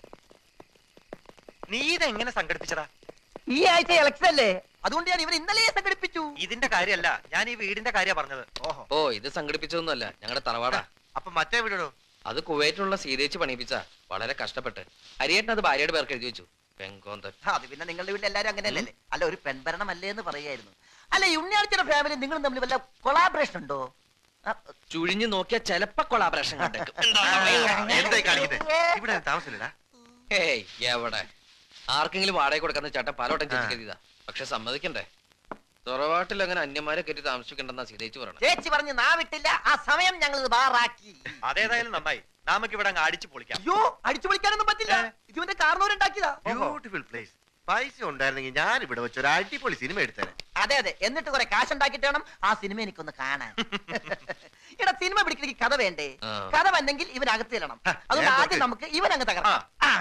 നീ ഇതെങ്ങനെ സംഘടിപ്പിച്ചടാ ഈ ആഴ്ച ഇലക്ഷൻ അല്ലേ അതുകൊണ്ട് ഞാൻ ഇവർ ഇന്നലെ സംഘടിപ്പിച്ചു ഇതിന്റെ കാര്യമല്ല ഞാൻ ഈ വീടിന്റെ കാര്യ പറഞ്ഞത് ഓഹോ ഓ ഇത് സംഘടിപ്പിച്ചതൊന്നുമല്ല ഞങ്ങളുടെ തറവാടാ അപ്പൊ മറ്റേ വീടോ അത് കുവൈറ്റിലുള്ള സീതേച്ച് പണിയിപ്പിച്ച വളരെ കഷ്ടപ്പെട്ട് ഹരിയേട്ടൻ അത് ഭാര്യയുടെ പേർക്ക് എഴുതി വെച്ചു പെങ്കോന്തൻ അത് പിന്നെ നിങ്ങളുടെ വീട്ടിൽ എല്ലാവരും അങ്ങനെയല്ലേ അല്ല ഒരു പെൺഭരണം അല്ലേ എന്ന് പറയായിരുന്നു അല്ല ഈ ഉണ്ണിയാഴ്ചയുടെ ഫാമിലി നിങ്ങളും തമ്മിൽ വല്ല കൊളാബറേഷൻ ഉണ്ടോ ആ, ചുഴിഞ്ഞു നോക്കിയ ചെലപ്പോ കൊളാബറേഷൻ കണ്ടേക്കും എന്തായി കാണിക്കുന്നത് ഇവിടെ താമസമില്ലടാ ഏയ് എവിടെ ആർക്കെങ്കിലും വാടക കൊടുക്കുന്ന ചേട്ടൻ പലവട്ടം ചിന്തിക്കരുതാ പക്ഷെ സമ്മതിക്കണ്ടേ തറവാട്ടിൽ അങ്ങനെ അന്യന്മാരെ കയറ്റി താമസിക്കണ്ടെന്നാ സീതേച്ച് പറയണേ ചേച്ചി പറഞ്ഞ് നാ വിട്ടില്ല ആ സമയം ഞങ്ങൾ ഇത് ബാറാക്കി അതേതായാലും നന്നായി നമുക്ക് ഇവിടെ അങ്ങ് അടിച്ചു പൊളിക്കാം അയ്യോ അടിച്ചു പൊളിക്കാനൊന്നും പറ്റില്ല ഇതിന്റെ കാരണവരുണ്ടാക്കിയതാ ബ്യൂട്ടിഫുൾ പ്ലേസ് പൈസ ഉണ്ടായിരുന്നെങ്കിൽ ഞാൻ ഇവിടെ വെച്ച് ഒരു അടിപൊളി സിനിമ എടുത്തേനെ അതെ അതെ എന്നിട്ട് കുറെ കാശ് ഉണ്ടാക്കിയിട്ട് വേണം ആ സിനിമ എനിക്കൊന്ന് കാണാൻ ഇവിടെ സിനിമ പിടിക്കണമെങ്കിൽ കഥ വേണ്ടേ ആ. കഥ വന്നെങ്കിൽ ഇവനകത്ത് ചെല്ലണം അതുകൊണ്ട് ഞാൻ ആദ്യം നമുക്ക് ഇവനങ്ങ് തകർക്കാം ആ.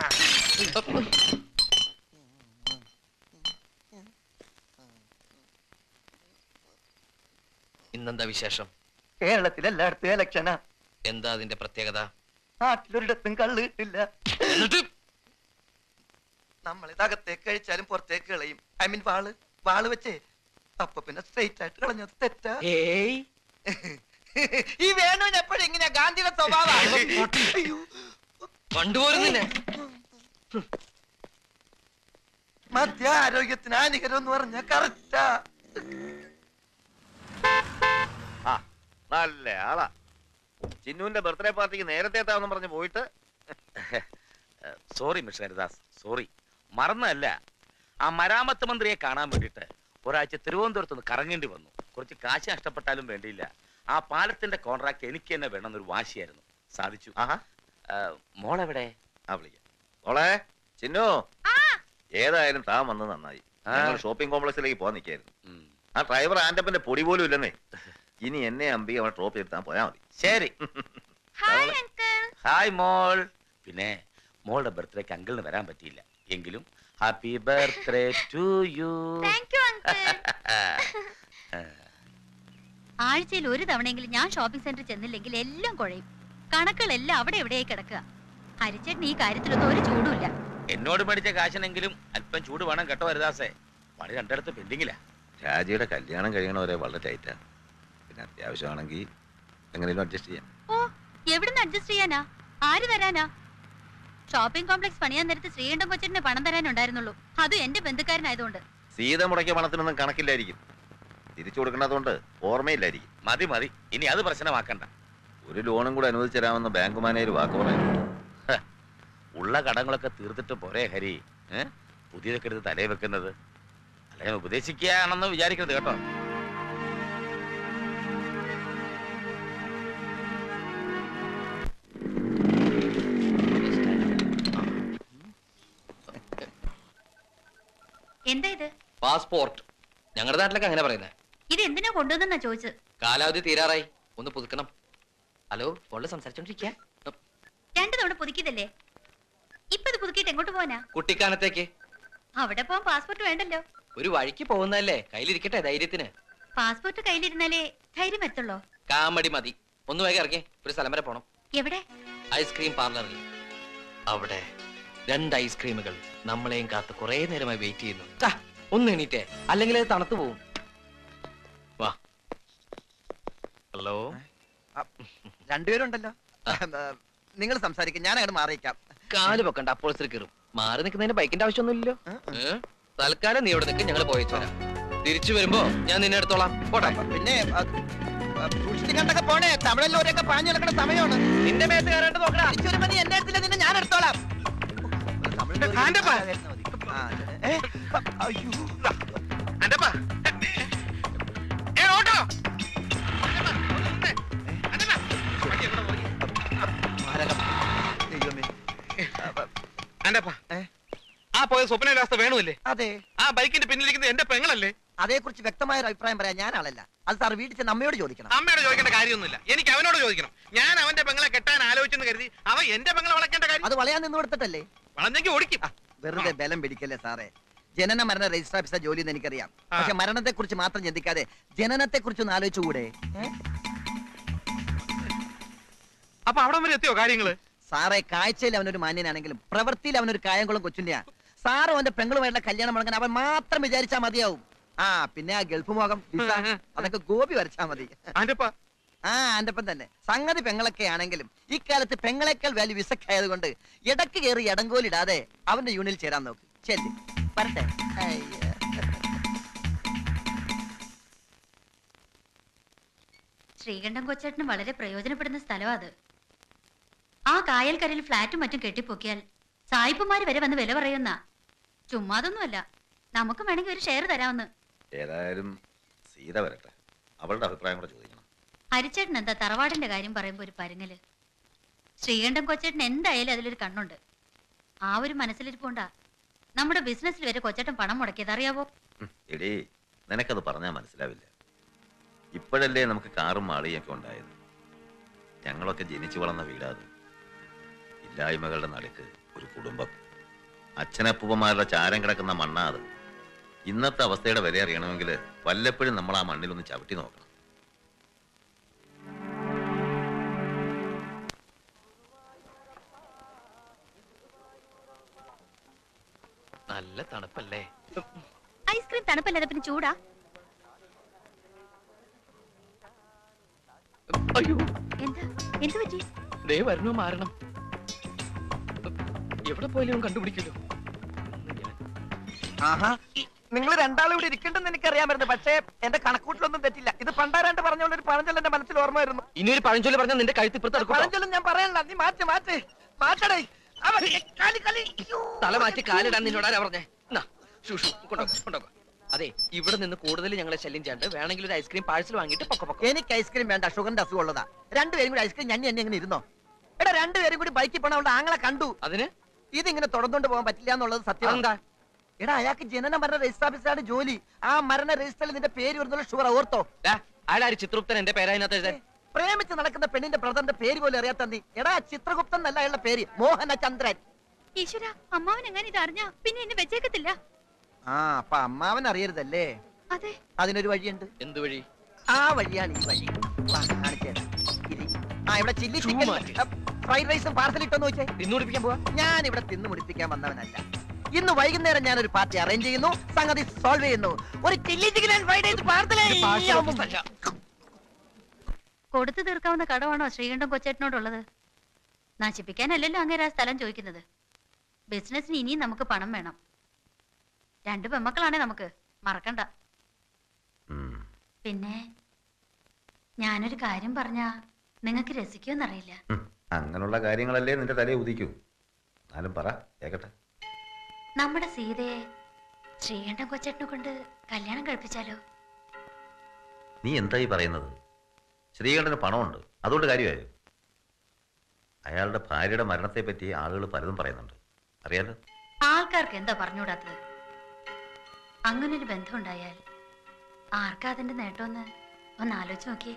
ഇന്നെന്താ വിശേഷം കേരളത്തിൽ എല്ലായിടത്തും ഇലക്ഷനാ എന്താ അതിന്റെ പ്രത്യേകത നാട്ടിലൊരിടത്തും കള്ള് കിട്ടില്ല എന്നിട്ട് നമ്മൾ ഇതകത്തേക്ക് കഴിച്ചാലും പുറത്തേക്ക് കളയും ഐ മീൻ വാള് വാള് വെച്ചേ അപ്പൊ പിന്നെ സ്ട്രെയിറ്റ് ആയിട്ട് കളഞ്ഞത് തെറ്റാ ഏയ് ഈ വേണുവിന് എപ്പോഴും ഇങ്ങനെയാ ഗാന്ധിയുടെ സ്വഭാവം കണ്ടുപോരുന്നില്ലേ മധ്യ ആരോഗ്യത്തിന് ഹാനികരം എന്ന് പറഞ്ഞ കറക്റ്റാ ആ നല്ല ആളാ ചിന്നുവിന്റെ ബർത്ത്ഡേ പാർട്ടിക്ക് നേരത്തെ എത്താമെന്ന് പറഞ്ഞ് പോയിട്ട് സോറി മിസ്റ്റർ ഹരിദാസ് സോറി മറന്നല്ല ആ മരാമത്ത് മന്ത്രിയെ കാണാൻ വേണ്ടിയിട്ട് ഒരാഴ്ച തിരുവനന്തപുരത്ത് നിന്ന് കറങ്ങേണ്ടി വന്നു കുറച്ച് കാശ് നഷ്ടപ്പെട്ടാലും വേണ്ടിയില്ല ആ പാലത്തിന്റെ കോൺട്രാക്ട് എനിക്ക് തന്നെ വേണമെന്നൊരു വാശിയായിരുന്നു സാധിച്ചു ആഹാ ആ, മോളെവിടെ ആ വിളിക്കാം മോളെ ചിന്നു ഏതായാലും താൻ വന്നത് നന്നായി ആ. ഞങ്ങൾ ഷോപ്പിംഗ് കോംപ്ലക്സിലേക്ക് പോകാൻ നിൽക്കായിരുന്നു ഉം. ആ ഡ്രൈവർ ആന്റപ്പന്റെ പൊടി പോലും ഇല്ലെന്നേ ഇനി എന്നെ അമ്പി അവൻ ഡ്രോപ്പ് ചെയ്താൽ പോയാൽ മതി ശരി ഹായ് മോൾ പിന്നെ മോളുടെ ബർത്ത്ഡേക്ക് അങ്കിളിന് വരാൻ പറ്റിയില്ല എങ്കിലും ഹാപ്പി ബർത്ത്ഡേ ടു യു ആഴ്ചയിൽ ഒരു തവണയെങ്കിലും ഞാൻ ഷോപ്പിംഗ് സെന്ററിൽ ചെന്നില്ലെങ്കിൽ എല്ലാം കുഴയും കണക്കുകളെല്ലാം അവിടെ എവിടെയായി കിടക്കുക ഹരിച്ചേട്ടൻ ഈ കാര്യത്തിലൊന്നും ഒരു ചൂടുമില്ല എന്നോട് മേടിച്ച കാശിനെങ്കിലും അല്പം ചൂട് വേണം കേട്ടോ ഹരിദാസേ പണി രണ്ടിടത്ത് പെൻഡിങ്ങില്ല രാജിയുടെ കല്യാണം കഴിയണവരെ വളരെ ടൈറ്റാ പിന്നെ അത്യാവശ്യമാണെങ്കിൽ എങ്ങനെയും അഡ്ജസ്റ്റ് ചെയ്യാം ഓ എവിടുന്ന് അഡ്ജസ്റ്റ് ചെയ്യാനാ ആര് തരാനാ ഷോപ്പിംഗ് കോംപ്ലക്സ് പണിയാൻ നേരത്ത് ശ്രീകണ്ഠൻ കൊച്ചിന് പണം തരാനുണ്ടായിരുന്നുള്ളൂ അതും എന്റെ ബന്ധുക്കാരനായതുകൊണ്ട് സീത മുടക്കിയ പണത്തിനൊന്നും കണക്കില്ലായിരിക്കും തിരിച്ചു കൊടുക്കണതുകൊണ്ട് ഓർമ്മയില്ലായിരിക്കും മതി മതി ഇനി അത് പ്രശ്നമാക്കണ്ട ഒരു ലോണും കൂടെ അനുവദിച്ചു തരാമെന്ന് ബാങ്ക് മാനേജർ വാക്ക് പറയുന്നു ഹ, ഉള്ള കടങ്ങളൊക്കെ തീർത്തിട്ട് പോരെ ഹരി ഏ? പുതിയതൊക്കെ എടുത്ത് തലേ വെക്കുന്നത് അല്ല ഞാൻ ഉപദേശിക്കുകയാണെന്ന് വിചാരിക്കരുത് കേട്ടോ എന്താ ഇത് പാസ്പോർട്ട് ഞങ്ങളുടെ നാട്ടിലൊക്കെ അങ്ങനെ പറയുന്നത് ഇത് എന്തിനാ കൊണ്ടുവന്നെന്നാ ചോദിച്ചത് കാലാവധി തീരാറായി ഒന്ന് പുതുക്കണം ഹലോ ഫോണിൽ സംസാരിച്ചോണ്ടിരിക്കുക രണ്ടു തവണ പുതുക്കിയതല്ലേ ഇപ്പൊ ഇത് പുതുക്കിയിട്ട് എങ്ങോട്ട് പോവാനാ കുട്ടിക്കാനത്തേക്ക് അവിടെ പോവാൻ പാസ്പോർട്ട് വേണ്ടല്ലോ ഒരു വഴിക്ക് പോകുന്നതല്ലേ കയ്യിലിരിക്കട്ടെ ധൈര്യത്തിന് പാസ്പോർട്ട് കയ്യിലിരുന്നാലേ ധൈര്യം എത്തുള്ളോ കാമടി മതി ഒന്ന് വേഗം ഇറങ്ങി ഒരു സ്ഥലം വരെ പോണം എവിടെ ഐസ്ക്രീം പാർലറിൽ അവിടെ രണ്ട് ഐസ്ക്രീമുകൾ നമ്മളെയും കാത്ത് കുറെ നേരമായി വെയിറ്റ് ചെയ്യുന്നു ഒന്ന് എണീറ്റേ അല്ലെങ്കിൽ അത് തണുത്തു പോവും വാ ഹലോ രണ്ടുപേരുണ്ടല്ലോ നിങ്ങൾ സംസാരിക്കും ഞാൻ അങ്ങോട്ട് മാറിയിക്കാം കാല് പൊക്കണ്ട അപ്പോൾ കയറും മാറി നിൽക്കുന്നതിന് ബൈക്കിന്റെ ആവശ്യമൊന്നുമില്ലല്ലോ ഏ? തൽക്കാലം നീ ഇവിടെ നിൽക്കും ഞങ്ങൾ പോയിച്ചു വരാം തിരിച്ചു വരുമ്പോ ഞാൻ നിന്നെ എടുത്തോളാം പോട്ടെ പിന്നെ സൂക്ഷിച്ച് കണ്ടൊക്കെ പോണേ തമിഴല്ലോരൊക്കെ പാഞ്ഞു നടക്കുന്ന സമയമാണ് നിന്റെ മേത്ത് കയറാണ്ട് നോക്കടാ തിരിച്ചൊരു മതി എന്നെ എടുത്തില്ല നിന്നെ ഞാൻ എടുത്തോളാം ആ, ഏ, അയ്യോ ആന്റപ്പാ ആ പോയ സ്വപ്നവിലാസ വേണുവല്ലേ അതെ ആ ബൈക്കിന്റെ പിന്നിലിരിക്കുന്നത് എന്റെ പെങ്ങളല്ലേ അതേക്കുറിച്ച് വ്യക്തമായ ഒരു അഭിപ്രായം പറയാൻ ഞാൻ ആളല്ല അത് സാർ വീട്ടിൽ ചെന്ന് അമ്മയോട് ചോദിക്കണം അമ്മയോട് ചോദിക്കേണ്ട കാര്യമൊന്നുമില്ല എനിക്ക് അവനോട് ചോദിക്കണം ഞാൻ അവന്റെ പെങ്ങളെ കെട്ടാൻ ആലോചിച്ചെന്ന് കരുതി അവൻ എന്റെ പെങ്ങളെ വളയ്ക്കേണ്ട കാര്യം അത് വളയാൻ നിന്ന് കൊടുത്തിട്ടല്ലേ വളഞ്ഞെങ്കിൽ ഓടിക്കും വെറുതെ ബലം പിടിക്കല്ലേ സാറേ ജനന മരണ രജിസ്റ്റർ ഓഫീസർ ജോലി എന്ന് എനിക്കറിയാം പക്ഷെ മരണത്തെ കുറിച്ച് മാത്രം ചിന്തിക്കാതെ ജനനത്തെ കുറിച്ച് ഒന്ന് ആലോചിച്ചുകൂടെ ഏ? അപ്പൊ അവിടെ വരെ എത്തിയോ കാര്യങ്ങള് സാറേ കാഴ്ചയിൽ അവനൊരു മാന്യനാണെങ്കിലും പ്രവൃത്തിയിൽ അവനൊരു കായംകുളം കൊച്ചുണ്ണിയാ സാറും അവന്റെ പെങ്ങളുമായിട്ടുള്ള കല്യാണം മുടങ്ങാൻ അവൻ മാത്രം വിചാരിച്ചാ മതിയാവും ആ പിന്നെ ആ ഗൾഫ് മോകം വിസ അതൊക്കെ ഗോപി വരച്ചാ മതി ആ ആന്റപ്പൻ തന്നെ സംഗതി പെങ്ങളൊക്കെ ആണെങ്കിലും ഇക്കാലത്ത് പെങ്ങളെക്കാൾ വാല്യൂ വിസക്കായതുകൊണ്ട് ഇടക്ക് കയറി ഇടങ്കോലിടാതെ അവന്റെ യൂണിയനിൽ ചേരാൻ നോക്ക് ചെല്ലി വരട്ടെ അയ്യ. ശ്രീകണ്ഠൻ കൊച്ചേട്ടന് വളരെ പ്രയോജനപ്പെടുന്ന സ്ഥലമാ അത് ആ കായൽക്കരയിൽ ഫ്ലാറ്റും മറ്റും കെട്ടിപ്പൊക്കിയാൽ സായിപ്പുമാര് വരെ വന്ന് വില പറയുന്ന ചുമ്മാതൊന്നുമല്ല നമുക്ക് വേണമെങ്കിൽ ഒരു ഷെയർ തരാമെന്ന് ഏതായാലും സീത വരട്ടെ അവളുടെ അഭിപ്രായം കൂടെ ചോദിക്കണം ഹരിച്ചേട്ടൻ എന്താ തറവാടിന്റെ കാര്യം പറയുമ്പോ ഒരു പരുങ്ങല് ശ്രീകണ്ഠൻ കൊച്ചേട്ടൻ എന്തായാലും അതിലൊരു കണ്ണുണ്ട് ആ ഒരു മനസ്സിലിരിപ്പുണ്ടാ നമ്മുടെ ബിസിനസ്സിൽ വരെ കൊച്ചേട്ടൻ പണം മുടക്കിയത് അറിയാവോ എടീ നിനക്കത് പറഞ്ഞാൽ മനസ്സിലാവില്ല ഇപ്പോഴല്ലേ നമുക്ക് കാറും മാളിയൊക്കെ ഉണ്ടായത് ഞങ്ങളൊക്കെ ജനിച്ചു വളർന്ന വീടാത് ഇല്ലായ്മകളുടെ നടുക്ക് ഒരു കുടുംബം അച്ഛനപ്പൂപ്പന്മാരുടെ ചാരം കിടക്കുന്ന മണ്ണാ അത് ഇന്നത്തെ അവസ്ഥയുടെ വില അറിയണമെങ്കിൽ വല്ലപ്പോഴും നമ്മൾ ആ മണ്ണിലൊന്ന് ചവിട്ടി നോക്കണം നല്ല തണുപ്പല്ലേ ഐസ്ക്രീം തണുപ്പല്ലാതെ പിന്നെ ചൂടാ അയ്യോ എന്താ എന്ത് പറ്റി ദേ വരണോ മാറണം എവിടെ പോയാലും ഇവൻ കണ്ടുപിടിക്കല്ലോ ആഹാ നിങ്ങൾ രണ്ടാളും ഇവിടെ ഇരിക്കണ്ടെന്ന് എനിക്കറിയാമായിരുന്നു പക്ഷേ എന്റെ കണക്കൂട്ടിലൊന്നും തെറ്റില്ല ഇത് പണ്ടാരാണ്ട് പറഞ്ഞുള്ള ഒരു പഴഞ്ചൊല്ല എന്റെ മനസ്സിൽ ഓർമ്മ വരുന്നു ഇനി ഒരു പഴഞ്ചൊല്ലി പറഞ്ഞാൽ നിന്റെ കഴുത്ത് ഇപ്പുറത്ത് എടുക്കും പഴഞ്ചൊല്ലും ഞാൻ പറയണ്ട നീ മാറ്റ് മാറ്റ് മാറ്റടേ അവൻ കളി കളി തല മാറ്റി കാലിടാൻ നിന്നോട് ആരാ പറഞ്ഞേ എന്നാ, ഷൂ, ഷൂ, കൊണ്ടുപോ, കൊണ്ടുപോ. അതെ ഇവിടെ നിന്ന് കൂടുതൽ ഞങ്ങളെ ശല്യം ചെയ്യാണ്ട് വേണമെങ്കിൽ ഒരു ഐസ്ക്രീം പാഴ്സൽ വാങ്ങിയിട്ട് പൊക്ക പൊക്ക എനിക്ക് ഐസ്ക്രീം വേണ്ട ഷുഗറിന്റെ അസുഖം ഉള്ളതാ രണ്ടുപേരും കൂടി ഐസ്ക്രീം ഞഞ്ഞി എന്നെ ഇങ്ങനെ ഇരുന്നോ എടാ രണ്ടുപേരും കൂടി ബൈക്കിൽ പോണ അവളുടെ ആങ്ങളെ കണ്ടു അതിന് ഇതിങ്ങനെ തുടർന്നുകൊണ്ട് പോകാൻ പറ്റില്ല എന്നുള്ളത് സത്യം അതെന്താ? എടാ അയാൾക്ക് ജനന മരണ രജിസ്റ്റർ ഓഫീസറാണ് ജോലി ആ മരണ രജിസ്റ്ററിൽ നിന്റെ പേര് വരുന്നുള്ള ഷുഗർ ഓർത്തോ ആരാര് ചിത്രഗുപ്തൻ എന്റെ പേരതിനകത്ത് എഴുതാൻ പ്രേമിച്ച് നടക്കുന്ന പെണ്ണിന്റെ ബ്രദറിന്റെ പേര് പോലും അറിയാത്ത നീ എടാ ചിത്രഗുപ്തൻ എന്നല്ല അയാളുടെ പേര് മോഹനചന്ദ്രൻ ഈശ്വര അമ്മാവൻ എങ്ങനെ ഇത് അറിഞ്ഞാ പിന്നെ എന്നെ വെച്ചേക്കത്തില്ല ആ അപ്പൊ അമ്മാവൻ അറിയരുതല്ലേ അതെ അതിനൊരു വഴിയുണ്ട് എന്ത് വഴി ആ വഴിയാണ് ഈ വഴി വാ, കാണിച്ചുതരാം. ഇരി. ആ ഇവിടെ ചില്ലി ചിക്കൻ മാറ്റി. ഫ്രൈഡ് റൈസും പാർസൽ ഇട്ടോന്ന് വെച്ചേ തിന്നു മുടിപ്പിക്കാൻ പോവാ ഞാൻ ഇവിടെ തിന്നു മുടിപ്പിക്കാൻ വന്നവനല്ല ഇന്ന് വൈകുന്നേരം ഞാൻ ഒരു പാർട്ടി അറേഞ്ച് ചെയ്യുന്നു സംഗതി സോൾവ് ചെയ്യുന്നു ഒരു chilli chicken and fried rice parcel കൊടുത്തു തീർക്കാവുന്ന കടമാണോ ശ്രീകണ്ഠൻ കൊച്ചേട്ടനോടുള്ളത് നശിപ്പിക്കാനല്ലല്ലോ അങ്ങേരെ ആ സ്ഥലം ചോദിക്കുന്നത് ബിസിനസ്സിന് ഇനിയും നമുക്ക് പണം വേണം രണ്ട് പെമ്മക്കളാണേ നമുക്ക് മറക്കണ്ട പിന്നെ ഞാനൊരു കാര്യം പറഞ്ഞാ നിങ്ങൾക്ക് രസിക്കുമെന്നറിയില്ല അങ്ങനെയുള്ള കാര്യങ്ങളല്ലേ നിന്റെ തലയെ ഉദിക്കൂ എന്നാലും പറ കേക്കട്ടെ നമ്മുടെ സീതയെ ശ്രീകണ്ഠൻ കൊച്ചേട്ടനെ കൊണ്ട് കല്യാണം കഴിപ്പിച്ചാലോ നീ എന്തായി പറയുന്നത് ശ്രീകണ്ഠന് പണമുണ്ട് അതുകൊണ്ട് കാര്യമായോ അയാളുടെ ഭാര്യയുടെ മരണത്തെ പറ്റി ആളുകൾ പലതും പറയുന്നുണ്ട് അറിയാലോ ആൾക്കാർക്ക് എന്താ പറഞ്ഞുകൂടാത്തത് അങ്ങനൊരു ബന്ധം ഉണ്ടായാൽ ആർക്കാ അതിന്റെ നേട്ടമെന്ന് ഒന്ന് ആലോചിച്ച് നോക്കിയേ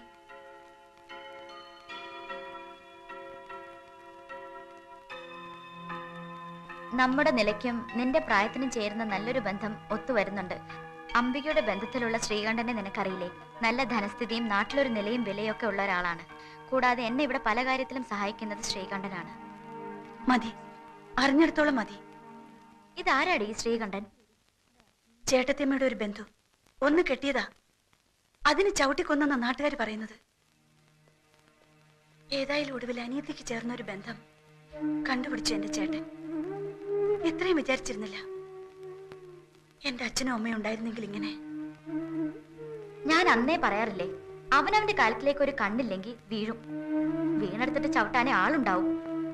നമ്മുടെ നിലയ്ക്കും നിന്റെ പ്രായത്തിനും ചേരുന്ന നല്ലൊരു ബന്ധം ഒത്തുവരുന്നുണ്ട് അംബികയുടെ ബന്ധത്തിലുള്ള ശ്രീകണ്ഠനെ നിനക്കറിയില്ലേ നല്ല ധനസ്ഥിതിയും നാട്ടിലൊരു നിലയും വിലയൊക്കെ ഉള്ള ഒരാളാണ് കൂടാതെ എന്നെ ഇവിടെ പല കാര്യത്തിലും സഹായിക്കുന്നത് ശ്രീകണ്ഠനാണ് മതി അറിഞ്ഞിടത്തോളം മതി ഇതാരാടി ഈ ശ്രീകണ്ഠൻ ചേട്ടത്തിയമ്മയുടെ ഒരു ബന്ധു ഒന്ന് കെട്ടിയതാ അതിന് ചവിട്ടിക്കൊന്നെന്ന നാട്ടുകാർ പറയുന്നത് ഏതായാലും ഒടുവിൽ അനിയത്തിക്ക് ചേർന്ന ഒരു ബന്ധം കണ്ടുപിടിച്ചു എന്റെ ചേട്ടൻ എത്രയും വിചാരിച്ചിരുന്നില്ല എന്റെ അച്ഛനും അമ്മയും ഉണ്ടായിരുന്നെങ്കിൽ ഇങ്ങനെ ഞാൻ അന്നേ പറയാറില്ലേ അവനവന്റെ കാലത്തിലേക്ക് ഒരു കണ്ണില്ലെങ്കിൽ വീഴും വീണെടുത്തിട്ട് ചവിട്ടാനേ ആളുണ്ടാവും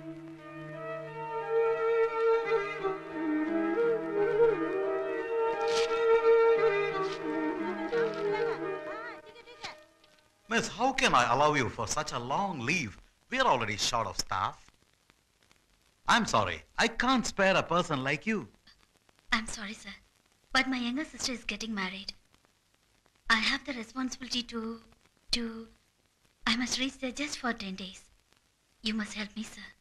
Miss, how can I allow you for such a long leave? We're already short of staff. I'm sorry. I can't spare a person like you. I'm sorry, sir. But my younger sister is getting married. I have the responsibility to. to. I must reach there just for 10 days. You must help me, sir.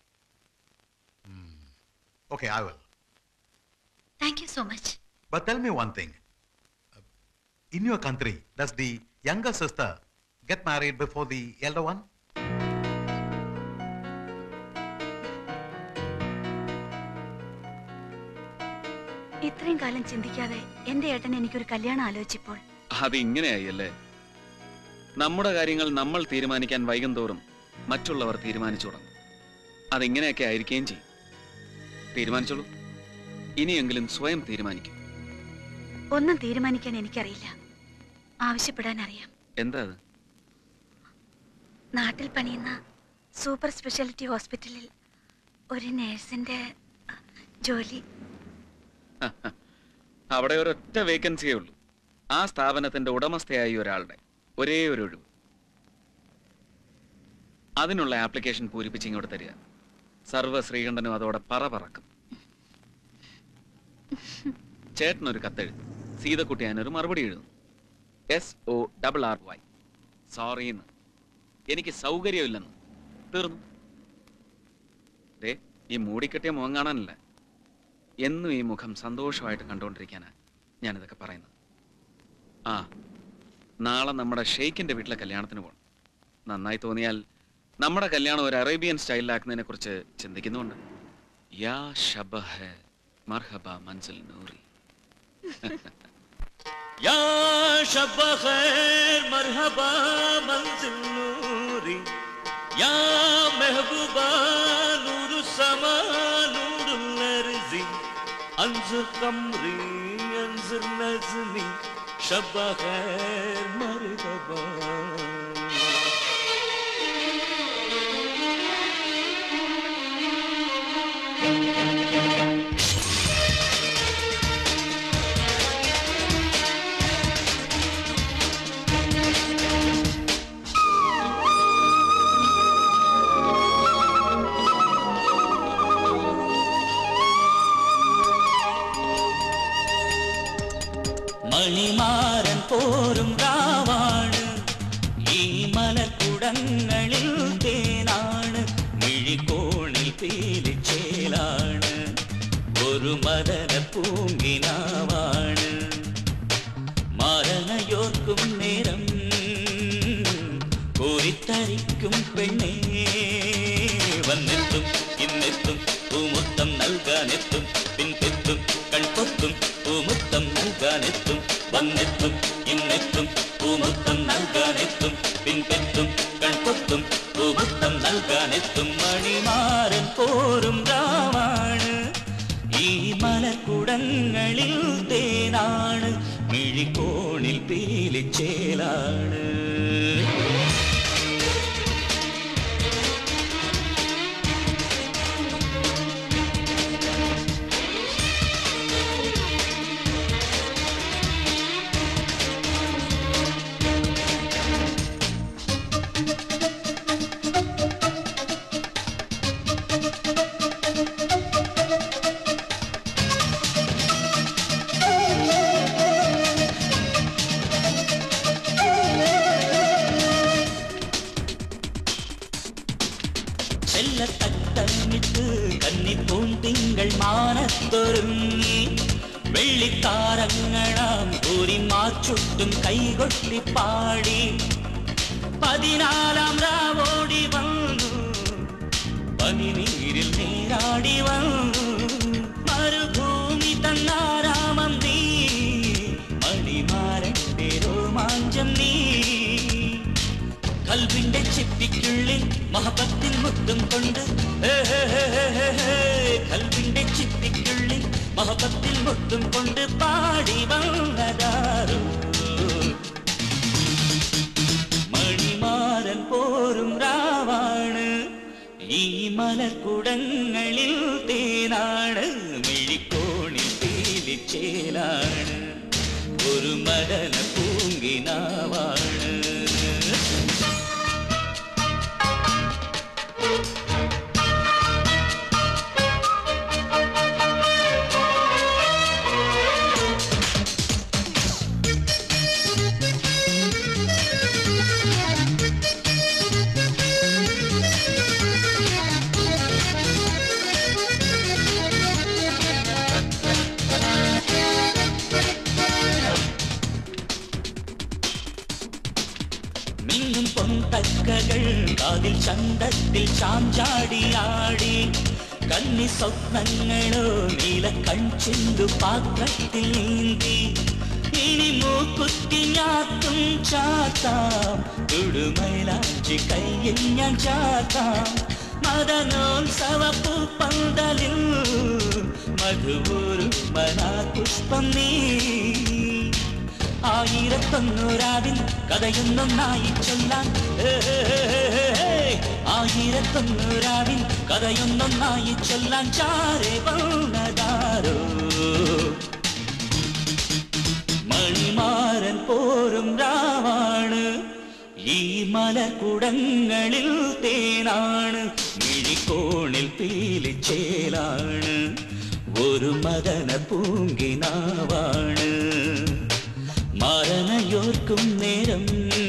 Okay, I will. Thank you so much. But tell me one thing. Uh, In your country, does the younger sister get married before the elder one? ഇത്രയും കാലം ചിന്തിക്കാതെ എന്റെ ഏട്ടൻ എനിക്കൊരു കല്യാണം ആലോചിച്ചപ്പോൾ അത് ഇങ്ങനെയായി അല്ലേ നമ്മുടെ കാര്യങ്ങൾ നമ്മൾ തീരുമാനിക്കാൻ വൈകും തോറും മറ്റുള്ളവർ തീരുമാനിച്ചു തുടങ്ങും അതിങ്ങനെയൊക്കെ ആയിരിക്കുകയും ചെയ്യും തീരുമാനിച്ചോളൂ ഇനിയെങ്കിലും സ്വയം തീരുമാനിക്കും ഒന്നും തീരുമാനിക്കാൻ എനിക്കറിയില്ല ആവശ്യപ്പെടാൻ അറിയാം എന്താ അത് നാട്ടിൽ പണിയുന്ന സൂപ്പർ സ്പെഷ്യാലിറ്റി ഹോസ്പിറ്റലിൽ ഒരു നേഴ്സിന്റെ ജോലി അവിടെ ഒരൊറ്റ വേക്കൻസിയേ ഉള്ളൂ ആ സ്ഥാപനത്തിന്റെ ഉടമസ്ഥയായി ഒരാളുടെ ഒരേ ഒരു ഒഴിവ് അതിനുള്ള ആപ്ലിക്കേഷൻ പൂരിപ്പിച്ച് ഇങ്ങോട്ട് തരിക സർവ്വ ശ്രീകണ്ഠനും അതോടെ പറ പറക്കും ചേട്ടനൊരു കത്തെഴുതും സീതക്കുട്ടി അതിനൊരു മറുപടി എഴുതും S O double R Y സോറിന്ന് എനിക്ക് സൗകര്യമില്ലെന്ന് തീർന്നു ദേ ഈ മൂടിക്കെട്ടിയ മുഖം കാണാനല്ല എന്നും ഈ മുഖം സന്തോഷമായിട്ട് കണ്ടുകൊണ്ടിരിക്കാനാ ഞാനിതൊക്കെ പറയുന്നത് ആ നാളെ നമ്മുടെ ഷെയ്ഖിന്റെ വീട്ടിലെ കല്യാണത്തിന് പോകണം നന്നായി തോന്നിയാൽ നമ്മുടെ കല്യാണം ഒരു അറേബ്യൻ സ്റ്റൈലിലാക്കുന്നതിനെ കുറിച്ച് ചിന്തിക്കുന്നുണ്ട് യാ ഷബഹ മർഹബ മൻസിൽ നൂറി या शब खैर मरहबा मंजिल नूरी या महबूबा नूर समा नूर नरजी अंजुर कमरी अंजुर नजमी शब खैर मरहबा മണിമാരൻ പോരും രാവാണ് ഈ മലക്കുടങ്ങളിൽ തേനാണ് മിഴിക്കോണിൽ പീലിച്ചേലാണ് ഒരു മദന പൂങ്കിനാവാണ് മരണയോർക്കും നേരം കോരിത്തരിക്കും പെണ്ണേ വന്നെത്തും ഇന്നെത്തും പൂമുത്തം നൽകാനെത്തും പിൻപെത്തും കൺപൊത്തും പൂമുത്തം നൽകാനെത്തും വന്നെത്തും ഇന്നെത്തും പൂമുത്തം നൽകാനെത്തും പിൻപെത്തും കൺപൊത്തും പൂമുത്തം നൽകാനെത്തും മണിമാരൻ പോരും രാമാണ് ഈ മലക്കുടങ്ങളിൽ തേനാണ് മിഴിക്കോണിൽ പീലിച്ചേലാണ് ചെല്ലത്തട്ടമിട്ട് കന്നിപ്പൂന്തിങ്കൾ മാനത്തൊരുങ്ങി വെള്ളിത്താരങ്ങളാം കൂരി മാച്ചുട്ടും കൈകൊട്ടി പാടി പതിനാലാം രാവോടി വന്നു പനിനീരിൽ നീരാടി വന്നു മരുഭൂമി തന്നാരാമം നീ മഹബത്തിൽ മുത്തും കൊണ്ട് പാടി വന്നതാരോ മണിമാരൻ പോരും രാവാണ് ഈ മലക്കുടങ്ങളിൽ തേനാണ് മിഴിക്കോണിൽ പീലിച്ചേലാണ് ഒരു മദന പൂങ്കിനാവാണ് മിന്നും പൊന്തക്കകൾ കാതിൽ ചന്തത്തിൽ ചാഞ്ചാടിയാടി കന്നി സ്വപ്നങ്ങളോ നീല കൺചിന്തു പാത്രത്തിൽ നീന്തി ഇനി മൂക്കുത്തി ഞാത്തും ചാത്താം തുടുമൈലാഞ്ചി കയ്യിൽ ഞാൻ ചാത്താം മദനോത്സവ പൂപ്പന്തലിൽ മധുവൂരും മനാപുഷ്പം നീ ആയിരത്തൊന്നൂരാവിൻ കഥയൊന്നൊന്നായി ചൊല്ലാൻ ഏ, ആയിരത്തൊന്നൂരാവിൻ കഥയൊന്നൊന്നായി ചൊല്ലാൻ ചാരെ വന്നതാരോ മണിമാരൻ പോരും രാവാണ് ഈ മലക്കുടങ്ങളിൽ തേനാണ് മിഴിക്കോണിൽ പീലിച്ചേലാണ് ഒരു മദന പൂങ്കിനാവാണ് മരണയോർക്കും നേരം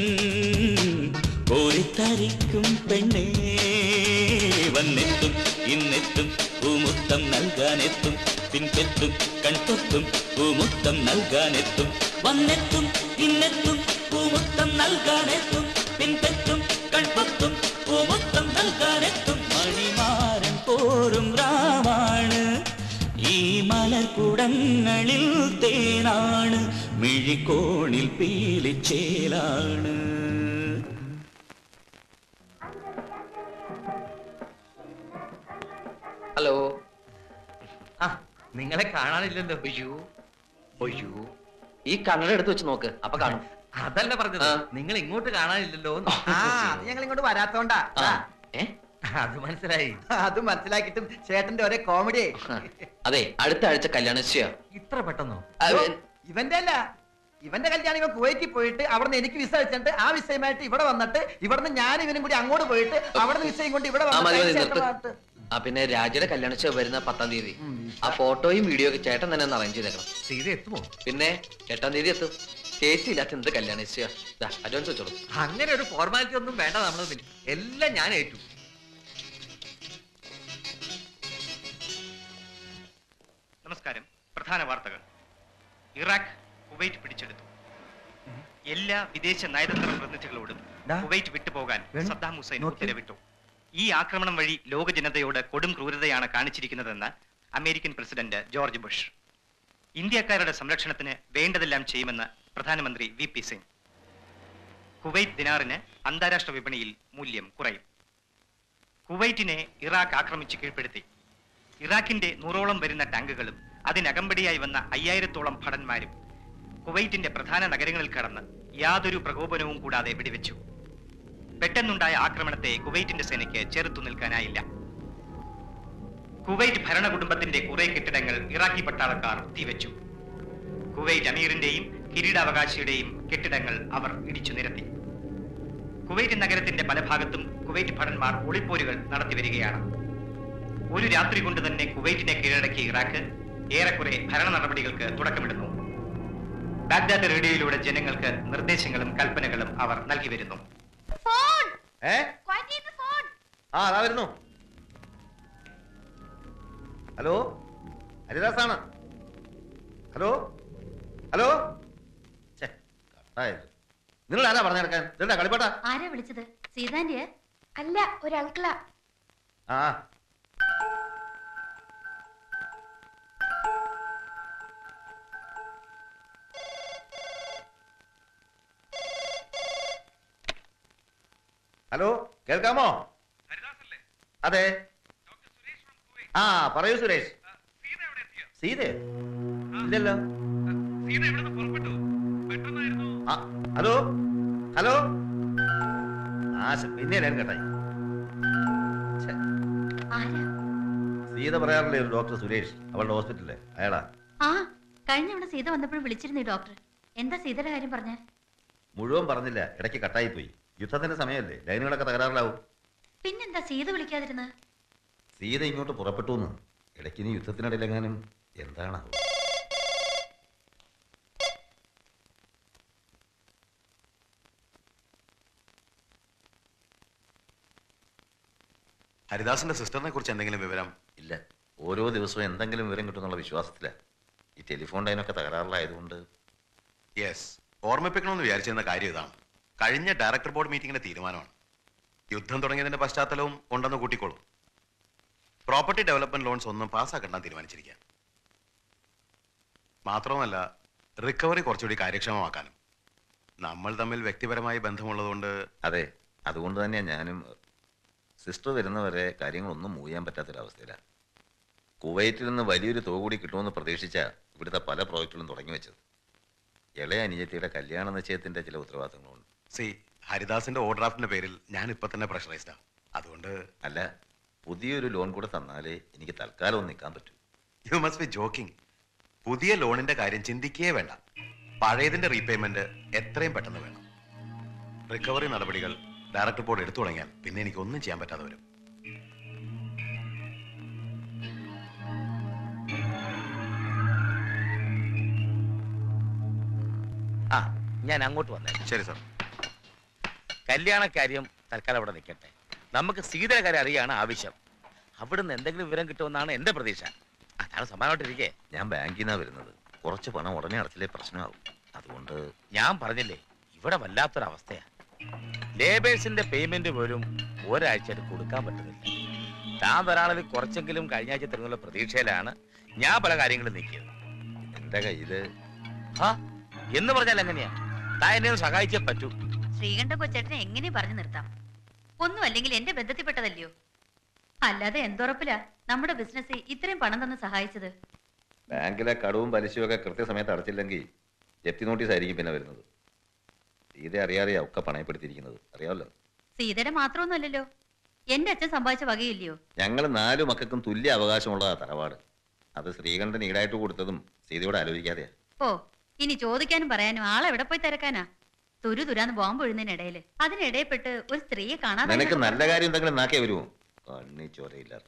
കോരിത്തരിക്കും പെണ്ണേ വന്നെത്തും ഇന്നെത്തും പൂമുത്തം നൽകാനെത്തും പിൻപെത്തും കൺപൊത്തും പൂമുത്തം നൽകാനെത്തും വന്നെത്തും ഇന്നെത്തും പൂമുത്തം നൽകാനെത്തും പിൻപെത്തും കൺപൊത്തും പൂമുത്തം നൽകാനെത്തും മണിമാരൻ പോരും രാവാണ് ഈ മലർക്കുടങ്ങളിൽ തേനാണ് മിഴിക്കോണിൽ പീലിച്ചേലാണ് ഹലോ ആ നിങ്ങളെ കാണാനില്ലല്ലോ അയ്യോ അയ്യോ ഈ കണ്ണട എടുത്ത് വെച്ച് നോക്ക് അപ്പൊ കാണും അതല്ല പറഞ്ഞത് നിങ്ങൾ ഇങ്ങോട്ട് കാണാനില്ലല്ലോ എന്ന്. ആ അത് ഞങ്ങൾ ഇങ്ങോട്ട് വരാത്തോണ്ടാ ആ, ഏ? അത് മനസ്സിലായി അത് മനസ്സിലാക്കിയിട്ടും ചേട്ടന്റെ ഒരേ കോമഡി അതെ അടുത്ത ആഴ്ച കല്യാണ നിശ്ചയാ ഇത്ര പെട്ടെന്നോ ഇവന്റെ അല്ല ഇവന്റെ കല്യാണം ഇവൻ കുവൈറ്റിൽ പോയിട്ട് അവിടുന്ന് എനിക്ക് വിസ വെച്ചിട്ട് ആ വിസയുമായിട്ട് ഇവിടെ വന്നിട്ട് ഇവിടുന്ന് ഞാൻ ഇവനും കൂടി അങ്ങോട്ട് പോയിട്ട് അവിടുന്ന് വിസയും കൊണ്ട് ഇവിടെ ആ മതി മതി വന്നിട്ട് നിർത്ത് ചേട്ടൻ വന്നിട്ട് ആ പിന്നെ രാജയുടെ കല്യാണ നിശ്ചയം വരുന്ന പത്താം തീയതി ആ ഫോട്ടോയും വീഡിയോ ഒക്കെ ചേട്ടൻ തന്നെ ഒന്ന് അറേഞ്ച് ചെയ്തേക്കണം സീത എത്തുമോ പിന്നെ എട്ടാം തീയതി എത്തും ചേച്ചി ഇല്ലാത്ത എന്ത് കല്യാണ നിശ്ചയ അഡ്വാൻസ് വെച്ചോളൂ അങ്ങനെ ഒരു ഫോർമാലിറ്റി ഒന്നും വേണ്ട നമ്മളെ മുന്നിൽ എല്ലാം ഞാൻ ഏറ്റു നമസ്കാരം പ്രധാന വാർത്തകൾ ഇറാഖ് കുവൈറ്റ് പിടിച്ചെടുത്തു എല്ലാ വിദേശ നയതന്ത്ര പ്രതിനിധികളോടും കുവൈറ്റ് വിട്ടുപോകാൻ വേണു, സദ്ദാം ഹുസൈൻ നോക്ക്. ഉത്തരവിട്ടു ഈ ആക്രമണം വഴി ലോക ജനതയോട് കൊടും ക്രൂരതയാണ് കാണിച്ചിരിക്കുന്നതെന്ന് അമേരിക്കൻ പ്രസിഡന്റ് ജോർജ് ബുഷ് ഇന്ത്യക്കാരുടെ സംരക്ഷണത്തിന് വേണ്ടതെല്ലാം ചെയ്യുമെന്ന് പ്രധാനമന്ത്രി വി പി സിംഗ് കുവൈറ്റ് ദിനാറിന് അന്താരാഷ്ട്ര വിപണിയിൽ മൂല്യം കുറയും കുവൈറ്റിനെ ഇറാഖ് ആക്രമിച്ച് കീഴ്പ്പെടുത്തി ഇറാഖിന്റെ നൂറോളം വരുന്ന ടാങ്കുകളും അതിനകമ്പടിയായി വന്ന അയ്യായിരത്തോളം ഭടന്മാരും കുവൈറ്റിന്റെ പ്രധാന നഗരങ്ങളിൽ കടന്ന് യാതൊരു പ്രകോപനവും കൂടാതെ വെടിവെച്ചു പെട്ടെന്നുണ്ടായ ആക്രമണത്തെ കുവൈറ്റിന്റെ സേനയ്ക്ക് ചെറുത്തു നിൽക്കാനായില്ല കുവൈറ്റ് ഭരണകുടുംബത്തിന്റെ കുറെ കെട്ടിടങ്ങൾ ഇറാഖി പട്ടാളക്കാർ തീവച്ചു കുവൈറ്റ് അമീറിന്റെയും കിരീടാവകാശിയുടെയും കെട്ടിടങ്ങൾ അവർ ഇടിച്ചു നിരത്തി കുവൈറ്റ് നഗരത്തിന്റെ പല ഭാഗത്തും കുവൈറ്റ് ഭടന്മാർ ഒളിപ്പോരുകൾ നടത്തി വരികയാണ് ഒരു രാത്രി കൊണ്ട് തന്നെ കുവൈറ്റിനെ കീഴടക്കിയ ഇറാഖ് ഏറെക്കുറെ ഭരണ നടപടികൾക്ക് തുടക്കമിടുന്നു ബാഗ്ദാദ് റേഡിയോയിലൂടെ ജനങ്ങൾക്ക് നിർദ്ദേശങ്ങളും കൽപ്പനകളും അവർ നൽകി വരുന്നു ഫോൺ ഏ ഫോൺ ആ അതാ വരുന്നു ഹലോ ഹരിദാസാണ് ഹലോ ഹലോ ഛെ, കട്ടായത് നിങ്ങൾ ആരാ പറഞ്ഞെടുക്കാൻ ഇതെന്താ കളിപ്പാട്ടാ ആരാ വിളിച്ചത് സീതാന്റിയ അല്ല ഒരു അങ്കിളാ ആ ഹലോ കേൾക്കാമോ അതെ ആ പറയൂ സുരേഷ് സീതേ ഇല്ലല്ലോ ആ, ഹലോ ഹലോ ആശ പിന്നെ എല്ലാവരും കേട്ടായി സീത പറയാറില്ലേ ഒരു ഡോക്ടർ സുരേഷ് അവളുടെ ഹോസ്പിറ്റലിലെ അയാളാ ആ കഴിഞ്ഞ തവണ സീത വന്നപ്പോഴും വിളിച്ചിരുന്നു ഈ ഡോക്ടർ എന്താ സീതയുടെ കാര്യം പറഞ്ഞേ മുഴുവൻ പറഞ്ഞില്ല ഇടയ്ക്ക് കട്ടായി പോയി യുദ്ധത്തിന്റെ സമയമല്ലേ ലൈനുകളൊക്കെ തകരാറിലാവും പിന്നെന്താ സീത വിളിക്കാതിരുന്നത് സീത ഇങ്ങോട്ട് പുറപ്പെട്ടു എന്ന് ഇടയ്ക്ക് ഇനി യുദ്ധത്തിനിടയിലെങ്ങാനും എന്താണ് ഹരിദാസിന്റെ സിസ്റ്ററിനെ കുറിച്ച് എന്തെങ്കിലും വിവരം ഇല്ല ഓരോ ദിവസവും എന്തെങ്കിലും വിവരം കിട്ടുന്നുള്ള വിശ്വാസത്തില ഈ ടെലിഫോൺ ലൈനൊക്കെ തകരാറിലായതുകൊണ്ട് യെസ് ഓർമ്മിപ്പിക്കണമെന്ന് വിചാരിച്ചിരുന്ന കാര്യം ഇതാണ് കഴിഞ്ഞ ഡയറക്ടർ ബോർഡ് മീറ്റിംഗിന്റെ തീരുമാനമാണ് യുദ്ധം തുടങ്ങിയതിന്റെ പശ്ചാത്തലവും ഉണ്ടെന്ന് കൂട്ടിക്കോളൂ പ്രോപ്പർട്ടി ഡെവലപ്മെന്റ് ലോൺസ് ഒന്നും പാസ്സാക്കണ്ടാൻ തീരുമാനിച്ചിരിക്കുക മാത്രവുമല്ല റിക്കവറി കുറച്ചുകൂടി കാര്യക്ഷമമാക്കാനും നമ്മൾ തമ്മിൽ വ്യക്തിപരമായി ബന്ധമുള്ളതുകൊണ്ട് അതെ അതുകൊണ്ട് തന്നെയാണ് ഞാനും സിസ്റ്റർ വരുന്നവരെ കാര്യങ്ങളൊന്നും മൂവ് ചെയ്യാൻ പറ്റാത്തൊരവസ്ഥയിലാണ് കുവൈറ്റിൽ നിന്ന് വലിയൊരു തുക കൂടി കിട്ടുമെന്ന് പ്രതീക്ഷിച്ച ഇവിടുത്തെ പല പ്രോജക്റ്റുകളും തുടങ്ങി വെച്ചത് ഇളയ അനുജത്തിയുടെ കല്യാണ നിശ്ചയത്തിന്റെ ചില ഉത്തരവാദിത്തങ്ങളുണ്ട് സി ഹരിദാസിന്റെ ഓവർഡ്രാഫ്റ്റിന്റെ പേരിൽ ഞാൻ ഇപ്പൊ തന്നെ പ്രഷറൈസ്ഡാ അതുകൊണ്ട് അല്ല പുതിയൊരു ലോൺ കൂടെ തന്നാലേ എനിക്ക് തൽക്കാലം ഒന്ന് നിൽക്കാൻ പറ്റൂ യു മസ്റ്റ് ബി ജോക്കിംഗ് പുതിയ ലോണിന്റെ കാര്യം ചിന്തിക്കേ വേണ്ട പഴയതിന്റെ റീപേയ്മെന്റ് എത്രയും പെട്ടെന്ന് വേണം റിക്കവറി നടപടികൾ ഡയറക്ടർ ബോർഡ് എടുത്തു തുടങ്ങിയാൽ പിന്നെ എനിക്ക് ഒന്നും ചെയ്യാൻ പറ്റാതെ വരും ആ ഞാൻ അങ്ങോട്ട് വന്നേ ശരി സാർ കല്യാണ കാര്യം തൽക്കാലം അവിടെ നിൽക്കട്ടെ നമുക്ക് സീതയുടെ കാര്യം അറിയാണ് ആവശ്യം അവിടുന്ന് എന്തെങ്കിലും വിവരം കിട്ടുമെന്നാണ് എന്റെ പ്രതീക്ഷ അതാണ് സമാനമായിട്ടിരിക്കേ ഞാൻ ബാങ്കിൽ നിന്നാണ് വരുന്നത് കുറച്ച് പണം ഉടനെ അടച്ചില്ലേ പ്രശ്നമാവും അതുകൊണ്ട് ഞാൻ പറഞ്ഞില്ലേ ഇവിടെ വല്ലാത്തൊരവസ്ഥയാ ലേബേഴ്സിന്റെ പേയ്മെന്റ് പോലും ഒരാഴ്ചയായിട്ട് കൊടുക്കാൻ പറ്റുന്നില്ല താൻ തരാണെങ്കിൽ കുറച്ചെങ്കിലും കഴിഞ്ഞ ആഴ്ച തരുന്നുള്ള പ്രതീക്ഷയിലാണ് ഞാൻ പല കാര്യങ്ങളും നീക്കിയത് എന്റെ കയ്യില് ആ എന്ന് പറഞ്ഞാൽ എങ്ങനെയാ താൻ എന്നെ ഒന്ന് സഹായിച്ചേ പറ്റൂ ശ്രീകണ്ഠ കൊച്ചേട്ടനെ എങ്ങനെ പറഞ്ഞു നിർത്താം ഒന്നും അല്ലെങ്കിൽ എന്റെ ബന്ധത്തിൽപ്പെട്ടതല്ലയോ അല്ലാതെ എന്തുറപ്പില്ല നമ്മുടെ ബിസിനസ് ഇത്രയും പണം തന്ന് സഹായിച്ചത് ബാങ്കിലെ കടവും പലിശയും ഒക്കെ കൃത്യസമയത്ത് അടച്ചില്ലെങ്കിൽ ജപ്തി നോട്ടീസ് ആയിരിക്കും പിന്നെ വരുന്നത് സീത അറിയാതെയാ ഒക്കെ പണയപ്പെടുത്തിയിരിക്കുന്നത് അറിയാമല്ലോ സീതയുടെ മാത്രമൊന്നുമല്ലല്ലോ എന്റെ അച്ഛൻ സമ്പാദിച്ച വകയില്ലയോ ഞങ്ങൾ നാലു മക്കൾക്കും തുല്യ അവകാശമുള്ളതാ തറവാട് അത് ശ്രീകണ്ഠൻ ഈടായിട്ട് കൊടുത്തതും സീതയോട് ആലോചിക്കാതെയാ ഓ ഇനി ചോദിക്കാനും പറയാനും ആളെവിടെ പോയി തിരക്കാനാ തുരു തുരാന്ന് ബോംബ് വീഴുന്നതിനിടയില് അതിനിടയിൽപ്പെട്ട് ഒരു സ്ത്രീയെ കാണാതെ നിനക്ക് നല്ല കാര്യം എന്തെങ്കിലും നാക്കേ വരുമോ കണ്ണി ചോരയില്ലാത്ത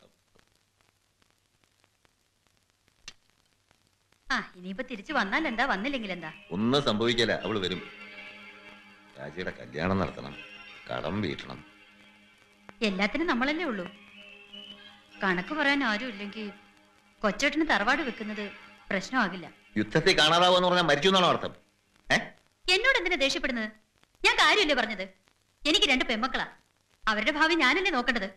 ആ ഇനിയിപ്പോ തിരിച്ചു വന്നാൽ എന്താ വന്നില്ലെങ്കിൽ എന്താ ഒന്നും സംഭവിക്കില്ല അവള് വരും രാജിയുടെ കല്യാണം നടത്തണം കടം വീട്ടണം എല്ലാത്തിനും നമ്മളല്ലേ ഉള്ളൂ കണക്ക് പറയാൻ ആരും ഇല്ലെങ്കിൽ കൊച്ചേട്ടന് തറവാട് വെക്കുന്നത് പ്രശ്നമാകില്ല യുദ്ധത്തിൽ കാണാതാവെന്ന് പറഞ്ഞാൽ മരിച്ചു എന്നാണോ അർത്ഥം എന്നോട് എന്തിനാ ദേഷ്യപ്പെടുന്നത് ഞാൻ കാര്യമല്ലേ പറഞ്ഞത് എനിക്ക് രണ്ട് പെമ്മക്കളാ അവരുടെ ഭാവി ഞാനല്ലേ നോക്കേണ്ടത്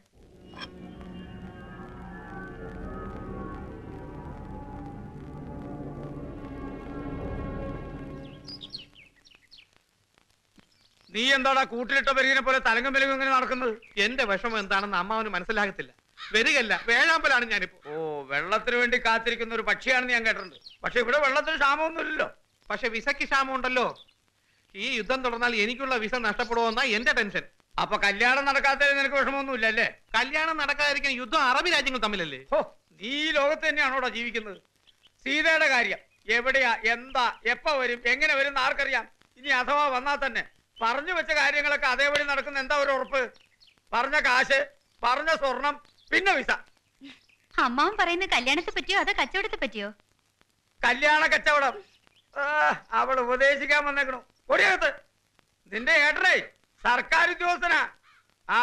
നീ എന്താടാ കൂട്ടിലിട്ട പെരുകിനെ പോലെ തലങ്ങും വിലങ്ങും ഇങ്ങനെ നടക്കുന്നത് എന്റെ വിഷമം എന്താണെന്ന് അമ്മാവന് മനസ്സിലാകത്തില്ല വരികല്ല വേഴാമ്പലാണ് ഞാനിപ്പോ ഓ വെള്ളത്തിന് വേണ്ടി കാത്തിരിക്കുന്ന ഒരു പക്ഷിയാണെന്ന് ഞാൻ കേട്ടിട്ടുണ്ട് പക്ഷെ ഇവിടെ വെള്ളത്തിന് ക്ഷാമമൊന്നുമില്ലല്ലോ പക്ഷെ വിസയ്ക്ക് ക്ഷാമം ഉണ്ടല്ലോ ഈ യുദ്ധം തുടർന്നാൽ എനിക്കുള്ള വിസ നഷ്ടപ്പെടുമെന്നാ എന്റെ ടെൻഷൻ അപ്പൊ കല്യാണം നടക്കാത്തതിൽ നിനക്ക് വിഷമമൊന്നുമില്ല അല്ലേ കല്യാണം നടക്കാതിരിക്കാൻ യുദ്ധം അറബി രാജ്യങ്ങൾ തമ്മിലല്ലേ ഓ നീ ഈ ലോകത്ത് തന്നെയാണോടാ ജീവിക്കുന്നത് സീതയുടെ കാര്യം എവിടെയാ എന്താ എപ്പ വരും എങ്ങനെ വരും എന്ന് ആർക്കറിയാം ഇനി അഥവാ വന്നാൽ തന്നെ പറഞ്ഞു വെച്ച കാര്യങ്ങളൊക്കെ അതേപടി നടക്കുന്ന എന്താ ഒരു ഉറപ്പ് പറഞ്ഞ കാശ് പറഞ്ഞ സ്വർണം പിന്നെ വിസ അമ്മാവൻ പറയുന്നത് കല്യാണത്തെ പറ്റിയോ അതോ കച്ചവടത്തെ പറ്റിയോ കല്യാണ കച്ചവടം ആ, അവൾ ഉപദേശിക്കാൻ വന്നേക്കണു ഒരേകത്ത് നിന്റെ ഏട്ടനെ സർക്കാർ ഉദ്യോഗസ്ഥനാ ആ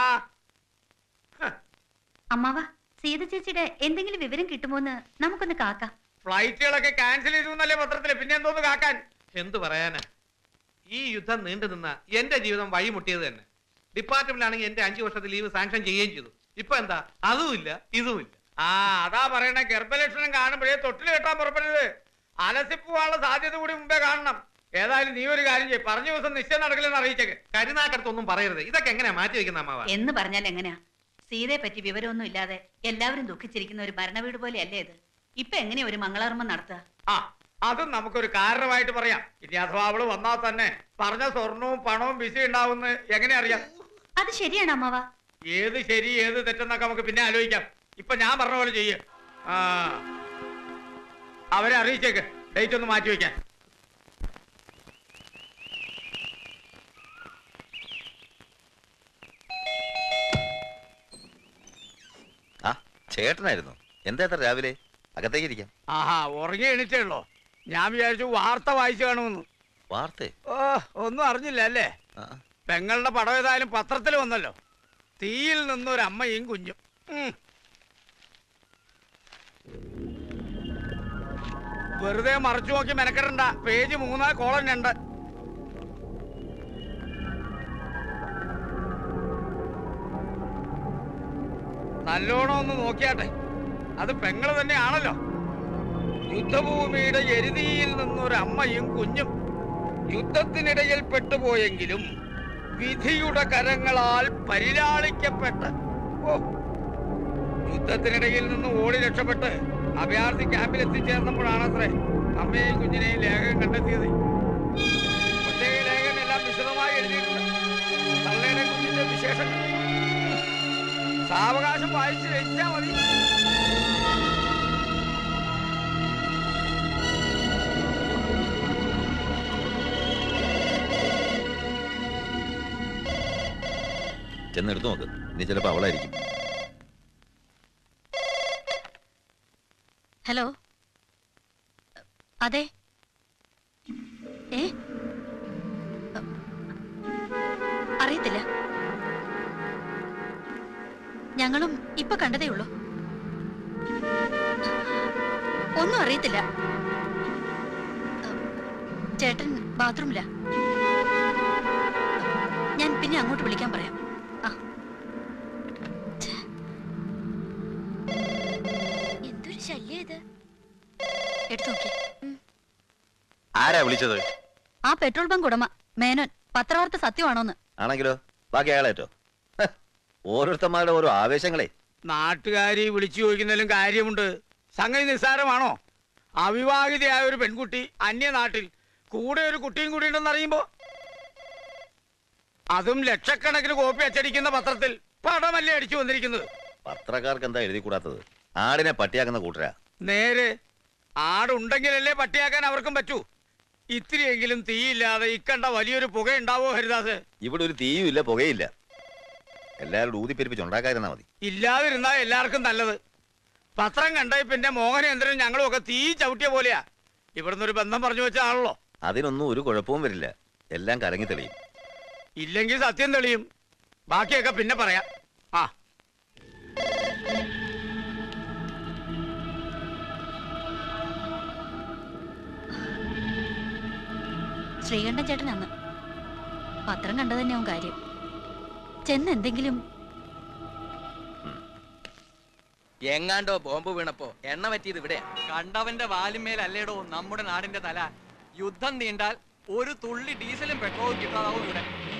അമ്മാവ സീത ചേച്ചിയുടെ എന്തെങ്കിലും വിവരം കിട്ടുമോന്ന് നമുക്കൊന്ന് കാക്കാം ഫ്ലൈറ്റുകളൊക്കെ ക്യാൻസൽ ചെയ്തു എന്നല്ലേ പത്രത്തില് പിന്നെ എന്തോന്ന് കാക്കാൻ എന്തു പറയാനാ ഈ യുദ്ധം നീണ്ടു നിന്ന എന്റെ ജീവിതം വഴിമുട്ടിയത് തന്നെ ഡിപ്പാർട്ട്മെന്റിലാണെങ്കിൽ എന്റെ അഞ്ചു വർഷത്തെ ലീവ് സാങ്ഷൻ ചെയ്യുകയും ചെയ്തു ഇപ്പൊ എന്താ അതുമില്ല ഇതുമില്ല ആ അതാ പറയണ ഗർഭലക്ഷണം കാണുമ്പോഴേ തൊട്ടിൽ കെട്ടാൻ പുറപ്പെടരുത് അലസിപ്പോവാനുള്ള സാധ്യത കൂടി മുമ്പേ കാണണം ഏതായാലും നീ ഒരു കാര്യം ചെയ്യും പറഞ്ഞ ദിവസം നിശ്ചയം നടക്കില്ലെന്ന് അറിയിച്ചേക്ക് കരുനാക്കടുത്തൊന്നും പറയരുത് ഇതൊക്കെ എങ്ങനെയാ മാറ്റി വെക്കുന്ന അമ്മാവ എന്ന് പറഞ്ഞാൽ എങ്ങനെയാ സീതയെ പറ്റി വിവരമൊന്നും ഇല്ലാതെ എല്ലാവരും ദുഃഖിച്ചിരിക്കുന്ന ഒരു മരണവീട് പോലെയല്ലേ ഇത് ഇപ്പൊ എങ്ങനെയാ ഒരു മംഗളകർമ്മം നടത്തുക ആ അതും നമുക്കൊരു കാരണമായിട്ട് പറയാം ഇനി അഥവാ അവള് വന്നാൽ തന്നെ പറഞ്ഞ സ്വർണവും പണവും ബിസി ഉണ്ടാവുന്ന എങ്ങനെ അറിയാം അത് ശരിയാണ് അമ്മാവ ഏത് ശരി ഏത് തെറ്റെന്നൊക്കെ നമുക്ക് പിന്നെ ആലോചിക്കാം ഇപ്പൊ ഞാൻ പറഞ്ഞ പോലെ ചെയ്യ് ആ അവരെ അറിയിച്ചേക്ക് ഡേറ്റ് ഒന്ന് മാറ്റി വെക്കാൻ ആ ചേട്ടനായിരുന്നു എന്താ ഇത്ര രാവിലെ അകത്തേക്ക് ഇരിക്കാം ആഹാ ഉറങ്ങി എണീറ്റേ ഉള്ളോ ഞാൻ വിചാരിച്ചു വാർത്ത വായിച്ചു കാണുമെന്ന് വാർത്തേ ഓ ഒന്നും അറിഞ്ഞില്ല അല്ലേ ആ. പെങ്ങളുടെ പടം ഏതായാലും പത്രത്തിൽ വന്നല്ലോ തീയിൽ നിന്നൊരു അമ്മയും കുഞ്ഞും ഉം. വെറുതെ മറച്ചു നോക്കി മെനക്കെടണ്ട പേജ് മൂന്ന് കോളം രണ്ട് നല്ലോണം ഒന്ന് നോക്കിയാട്ടെ അത് പെങ്ങള് തന്നെയാണല്ലോ യുദ്ധഭൂമിയുടെ എരുതിയിൽ നിന്നൊരു അമ്മയും കുഞ്ഞും യുദ്ധത്തിനിടയിൽ പെട്ടുപോയെങ്കിലും വിധിയുടെ കരങ്ങളാൽ പരിലാളിക്കപ്പെട്ട് ഓ യുദ്ധത്തിനിടയിൽ നിന്ന് ഓടി രക്ഷപ്പെട്ട് അഭയാർത്ഥി ക്യാമ്പിൽ എത്തിച്ചേർന്നപ്പോഴാണത്രേ അമ്മയെയും കുഞ്ഞിനെയും ലേഖകം കണ്ടെത്തിയത് പ്രത്യേക ലേഖനം എല്ലാം വിശദമായി എഴുതിയിട്ടുണ്ട് തള്ളയുടെ കുഞ്ഞിന്റെ വിശേഷങ്ങൾ സാവകാശം വായിച്ച് രചിച്ചാൽ മതി ചെന്നെടുത്ത് നോക്ക് ഇനി ചിലപ്പോ അവളായിരിക്കും ഹലോ അതെ ഏ അറിയത്തില്ല ഞങ്ങളും ഇപ്പൊ കണ്ടതേ ഉള്ളൂ ഒന്നും അറിയത്തില്ല ചേട്ടൻ ബാത്റൂമില ഞാൻ പിന്നെ അങ്ങോട്ട് വിളിക്കാൻ പറയാം ആ എന്തൊരു ശല്യം ഇത് എടുത്തു നോക്കി ആരാ വിളിച്ചത് ആ പെട്രോൾ ബങ്ക് ഉടമ മേനോൻ പത്രവാർത്ത സത്യമാണോന്ന് ആണെങ്കിലോ ബാക്കി അയാളേറ്റോ ഹ്, ഓരോരുത്തന്മാരുടെ ഓരോ ആവേശങ്ങളെ നാട്ടുകാരി വിളിച്ചു ചോദിക്കുന്നതിലും കാര്യമുണ്ട് സംഗതി നിസ്സാരമാണോ അവിവാഹിതയായ ഒരു പെൺകുട്ടി അന്യനാട്ടിൽ കൂടെ ഒരു കുട്ടിയും കൂടി ഉണ്ടെന്ന് അറിയുമ്പോ അതും ലക്ഷക്കണക്കിന് കോപ്പി അച്ചടിക്കുന്ന പത്രത്തിൽ പടമല്ലേ അടിച്ചു വന്നിരിക്കുന്നത് പത്രക്കാർക്ക് എന്താ എഴുതി കൂടാത്തത് ആടിനെ പട്ടിയാക്കുന്ന കൂട്ടരാ നേരെ ആടുണ്ടെങ്കിലല്ലേ പട്ടിയാക്കാൻ അവർക്കും പറ്റൂ ഇത്തിരിയെങ്കിലും തീയില്ലാതെ ഇക്കണ്ട വലിയൊരു പുക ഉണ്ടാവോ ഹരിദാസ് ഇവിടെ ഒരു തീയും ഇല്ല പുകയില്ല എല്ലാവരും ഊതിപ്പെരിപ്പിച്ച് ഉണ്ടാക്കാതിരുന്നാ മതി ഇല്ലാതിരുന്നാ എല്ലാവർക്കും നല്ലത് പത്രം കണ്ട പിന്നെ മോഹനേന്ദ്രനും ഞങ്ങളും ഒക്കെ തീ ചവിട്ടിയ പോലെയാ ഇവിടുന്ന് ഒരു ബന്ധം പറഞ്ഞു വെച്ച ആണല്ലോ അതിനൊന്നും ഒരു കുഴപ്പവും വരില്ല എല്ലാം കലങ്ങി തെളിയും ഇല്ലെങ്കിൽ സത്യം തെളിയും ബാക്കിയൊക്കെ പിന്നെ പറയാം ആ ശ്രീകണ്ഠൻ ചേട്ടൻ അന്ന് പത്രം കണ്ടത് തന്നെയാവും കാര്യം ചെന്ന് എന്തെങ്കിലും എങ്ങാണ്ടോ ബോംബ് വീണപ്പോ എണ്ണ പറ്റിയത് ഇവിടെ കണ്ടവന്റെ വാലുമേലല്ലേടോ നമ്മുടെ നാടിന്റെ തല യുദ്ധം നീണ്ടാൽ ഒരു തുള്ളി ഡീസലും പെട്രോളും കിട്ടാതാവും ഇവിടെ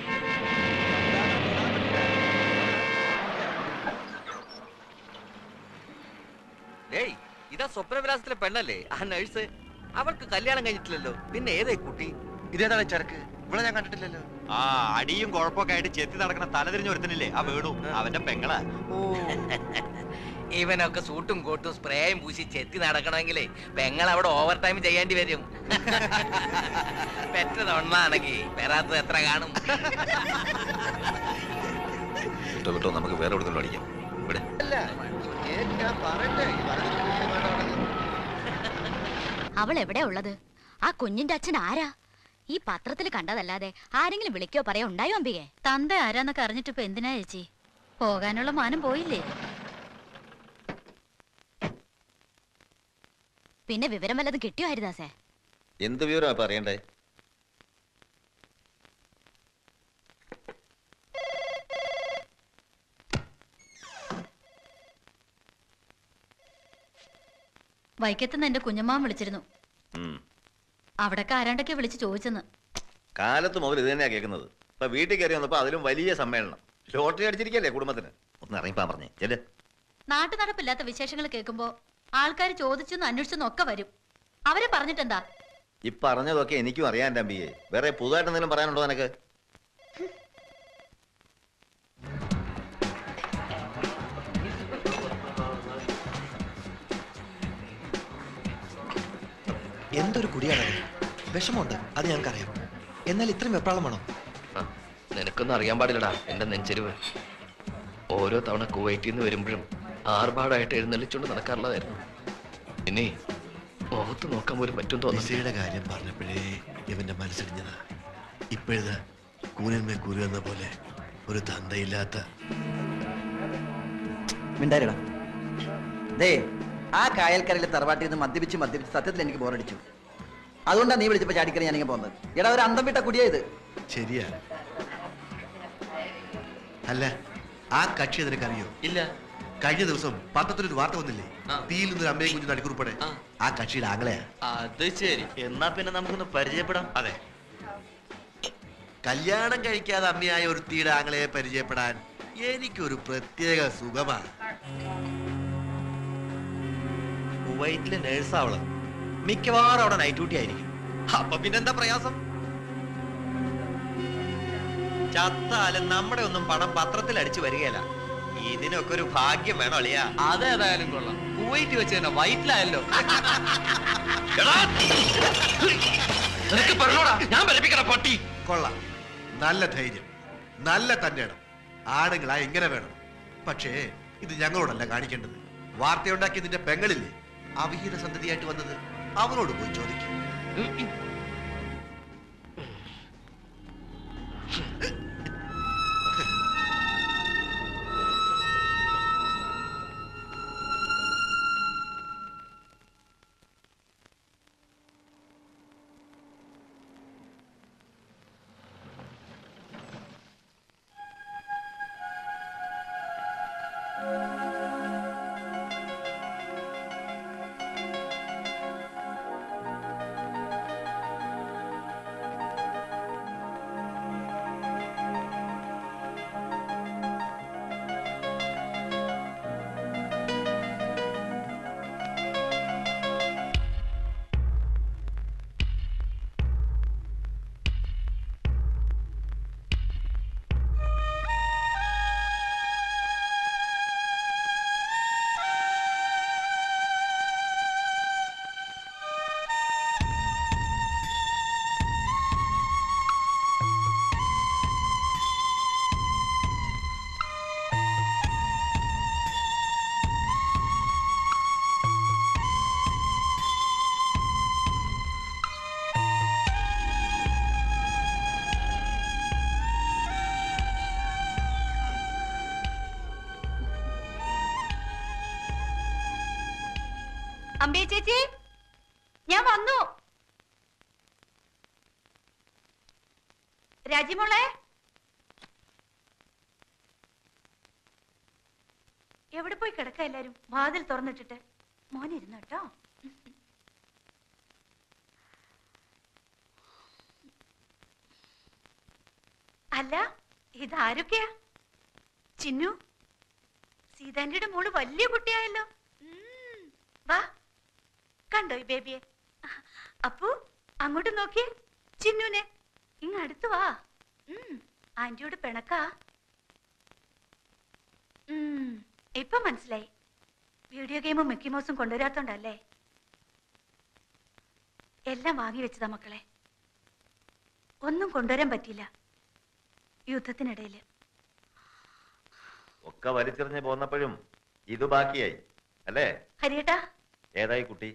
ഏയ് ഇതാ സ്വപ്നവിലാസത്തിലെ പെണ്ണല്ലേ ആ നഴ്സ് അവൾക്ക് കല്യാണം കഴിഞ്ഞിട്ടില്ലല്ലോ പിന്നെ ഏതായി കുട്ടി ഇതേതാണ് ചരക്ക് ഇവിടെ ഞാൻ കണ്ടിട്ടില്ലല്ലോ ആ അടിയും കുഴപ്പമൊക്കെ ആയിട്ട് ചെത്തി നടക്കുന്ന തലതിരിഞ്ഞ ഒരുത്തനില്ലേ ആ വേണു അവന്റെ പെങ്ങളാ ഇവനൊക്കെ സൂട്ടും കോട്ടും സ്പ്രേയും പൂശി ചെത്തി നടക്കണമെങ്കിലേ പെങ്ങൾ അവിടെ ഓവർ ടൈം ചെയ്യേണ്ടി വരും പെറ്റത് ഒന്നാണെങ്കിൽ വരാത്തത് എത്ര കാണും വിട്ടോ വിട്ടോ നമുക്ക് വേറെ എവിടെയെങ്കിലും അടിക്കാം ഇവിടെ അവൾ എവിടെയാ ഉള്ളത് ആ കുഞ്ഞിന്റെ അച്ഛൻ ആരാ ഈ പത്രത്തിൽ കണ്ടതല്ലാതെ ആരെങ്കിലും വിളിക്കോ പറയോ ഉണ്ടായോ അമ്പികെ തന്ത ആരാന്നൊക്കെ അറിഞ്ഞിട്ട് ഇപ്പൊ എന്തിനാ ചേച്ചി പോകാനുള്ള മാനം പോയില്ലേ പിന്നെ വിവരം വല്ലതും കിട്ടിയോ ഹരിദാസേ എന്ത് വിവരമാ ഇപ്പൊ അറിയണ്ടേ വൈക്കത്തുനിന്ന് എന്റെ കുഞ്ഞമ്മാൻ വിളിച്ചിരുന്നു ഉം. അവിടൊക്കെ ആരാണ്ടൊക്കെ വിളിച്ച് ചോദിച്ചെന്ന് കാലത്ത് മുതൽ ഇത് തന്നെയാ കേൾക്കുന്നത് ഇപ്പൊ വീട്ടിൽ കയറി വന്നപ്പോ അതിലും വലിയ സമ്മേളനം ലോട്ടറി അടിച്ചിരിക്കല്ലേ കുടുംബത്തിന് ഒന്ന് ഇറങ്ങിപ്പാൻ പറഞ്ഞേ ചെല്ല് നാട്ടു നടപ്പില്ലാത്ത വിശേഷങ്ങൾ കേൾക്കുമ്പോ ആൾക്കാർ ചോദിച്ചെന്ന് അന്വേഷിച്ചെന്നും ഒക്കെ വരും അവരെ പറഞ്ഞിട്ടെന്താ ഈ പറഞ്ഞതൊക്കെ എനിക്കും അറിയാൻ എൻ്റെ അമ്പിയെ വേറെ പുതുതായിട്ട് എന്തെങ്കിലും പറയാനുണ്ടോ നിനക്ക് എന്തൊരു കുടിയാണ് വിഷമമുണ്ട് അത് ഞങ്ങൾക്കറിയാം എന്നാൽ ഇത്രയും വെപ്രാളം വേണം നിനക്കൊന്നും അറിയാൻ പാടില്ലടാ എന്റെ നെഞ്ചെരുവ് ഓരോ തവണ കുവൈറ്റിൽ നിന്ന് വരുമ്പോഴും ആർഭാടായിട്ട് എഴുന്നള്ളിച്ചുകൊണ്ട് നടക്കാറുള്ളതായിരുന്നു ഇനി മുഖത്ത് നോക്കാൻ പോലും പറ്റും തോന്നുന്നു നിസയുടെ കാര്യം പറഞ്ഞപ്പോഴേ ഇവന്റെ മനസ്സിടിഞ്ഞതാ ഇപ്പോഴത് കൂനന്മേ കുരു എന്ന പോലെ ഒരു തന്തയില്ലാത്ത മിണ്ടാരിടാ ദേ ആ കായൽക്കരയിലെ തറവാട്ടിൽ നിന്ന് മദ്യപിച്ച് മദ്യപിച്ച് സത്യത്തിൽ എനിക്ക് ബോറടിച്ചു അതുകൊണ്ടാണ് നീ വിളിച്ചപ്പോ ചാടിക്കറി ഞാനിങ്ങനെ പോകുന്നത് എടാ ഒരു അന്തം വിട്ട കുടിയാ ഇത് ശരിയാ അല്ല ആ കക്ഷി നിനക്കറിയോ ഇല്ല കഴിഞ്ഞ ദിവസം പത്രത്തിലൊരു വാർത്ത വന്നില്ലേ തീയിൽ നിന്നൊരു അമ്മയും കുഞ്ഞു നടിക്കുറിപ്പടെ ആ കക്ഷിയുടെ ആംഗളയാ അത് ശരി എന്നാ പിന്നെ നമുക്കൊന്ന് പരിചയപ്പെടാം അതെ കല്യാണം കഴിക്കാതെ അമ്മയായ ഒരു തീയുടെ ആംഗളയെ പരിചയപ്പെടാൻ എനിക്കൊരു പ്രത്യേക സുഖമാ കുവൈറ്റിലെ നേഴ്സാ അവള് മിക്കവാറും അവിടെ നൈറ്റ് ഡ്യൂട്ടി ആയിരിക്കും അപ്പൊ പിന്നെന്താ പ്രയാസം ചത്താലും നമ്മുടെ ഒന്നും പണം പത്രത്തിൽ അടിച്ചു വരികയല്ല ഇതിനൊക്കെ ഒരു ഭാഗ്യം വേണോ അളിയാ അതേതായാലും കൊള്ളാം കുവൈറ്റ് വെച്ച് തന്നെ വയറ്റിലായല്ലോ നിനക്ക് പറഞ്ഞോടാ ഞാൻ ബലിപ്പിക്കണ പട്ടി കൊള്ളാം നല്ല ധൈര്യം നല്ല തന്റെ ഇടം ആണുങ്ങളാ ഇങ്ങനെ വേണം പക്ഷേ ഇത് ഞങ്ങളോടല്ല കാണിക്കേണ്ടത് വാർത്തയുണ്ടാക്കിയ നിന്റെ പെങ്ങളില്ലേ അവിഹിത സന്തതിയായിട്ട് വന്നത് അവനോട് പോയി ചോദിക്കും അമ്പേ ചേച്ചി ഞാൻ വന്നു രാജിമോളെ എവിടെ പോയി കിടക്ക എല്ലാരും വാതിൽ തുറന്നിട്ടിട്ട് മോനിരുന്നു കേട്ടോ അല്ല ഇതാരൊക്കെയാ ചിന്നു സീതാന്റിയുടെ മോള് വലിയ കുട്ടിയായല്ലോ ഉം, വാ കണ്ടോ ഈ ബേബിയെ അപ്പു അങ്ങോട്ട് നോക്കിയേ ചിന്നുനെ ഇങ്ങ് അടുത്ത് വാ ഉം, ആന്റിയോട് പിണക്കാ ഉം, ഇപ്പൊ മനസ്സിലായി വീഡിയോ ഗെയിമും മിക്കി മൗസും കൊണ്ടുവരാത്തോണ്ടല്ലേ എല്ലാം വാങ്ങി വെച്ചതാ മക്കളെ ഒന്നും കൊണ്ടുവരാൻ പറ്റിയില്ല യുദ്ധത്തിനിടയില് ഒക്കെ വലിച്ചെറിഞ്ഞ് പോന്നപ്പോഴും ഇത് ബാക്കിയായി അല്ലേ ഹരിയേട്ടാ ഏതായി കുട്ടി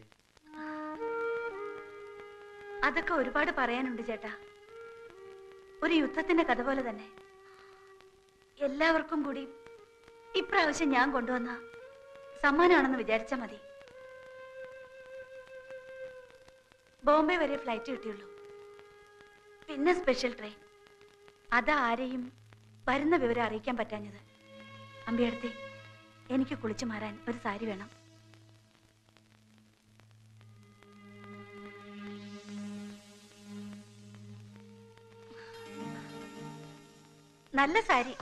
അതൊക്കെ ഒരുപാട് പറയാനുണ്ട് ചേട്ടാ ഒരു യുദ്ധത്തിന്റെ കഥ പോലെ തന്നെ എല്ലാവർക്കും കൂടി ഇപ്രാവശ്യം ഞാൻ കൊണ്ടുവന്ന സമ്മാനാണെന്ന് വിചാരിച്ചാ മതി ബോംബെ വരെ ഫ്ലൈറ്റ് കിട്ടിയുള്ളൂ പിന്നെ സ്പെഷ്യൽ ട്രെയിൻ അതാ ആരെയും വരുന്ന വിവരം അറിയിക്കാൻ പറ്റാഞ്ഞത് അമ്പിയടുത്തെ എനിക്ക് കുളിച്ചു മാറാൻ ഒരു സാരി വേണം നല്ല സാരി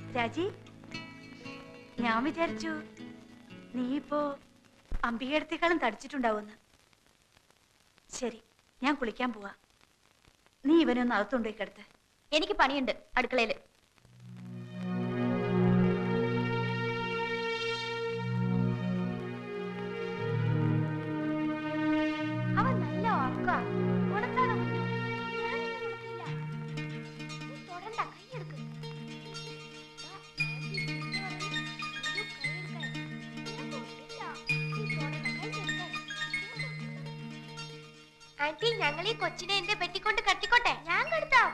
രാജി ഞാൻ വിചാരിച്ചു നീ ഇപ്പോ അംബികയടത്തേക്കാളും തടിച്ചിട്ടുണ്ടാവുമെന്ന് ശരി ഞാൻ കുളിക്കാൻ പോവാ നീ ഇവനൊന്ന് അകത്തുകൊണ്ടുപോയി കിടത്ത് എനിക്ക് പണിയുണ്ട് അടുക്കളയില് അവൻ നല്ല ഉറക്കാ. ഉണർത്താതെ വന്നു. ഞാനൊന്നും ഉണർത്തില്ല. നീ തൊടണ്ട, കൈയെടുക്ക്. ദാ, ആന്റി ചീത്ത പറയും. അയ്യോ, കൈയെടുക്കാൻ. ഞാൻ തൊട്ടില്ല. നീ തൊടണ്ട, കൈയെടുക്കാൻ. ആന്റി ഞങ്ങൾ ഈ കൊച്ചിനെ എന്റെ പെട്ടിക്കൊണ്ട് കട്ടിക്കോട്ടെ ഞാൻ കെടുത്താം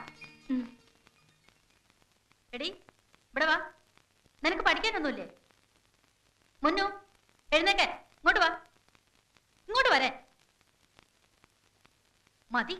എടി ഇവിടെ വാ നിനക്ക് പഠിക്കാനൊന്നുമില്ലേ മുന്നു എഴുന്നേക്കാൻ ഇങ്ങോട്ട് വാ ഇങ്ങോട്ട് വരാൻ മതി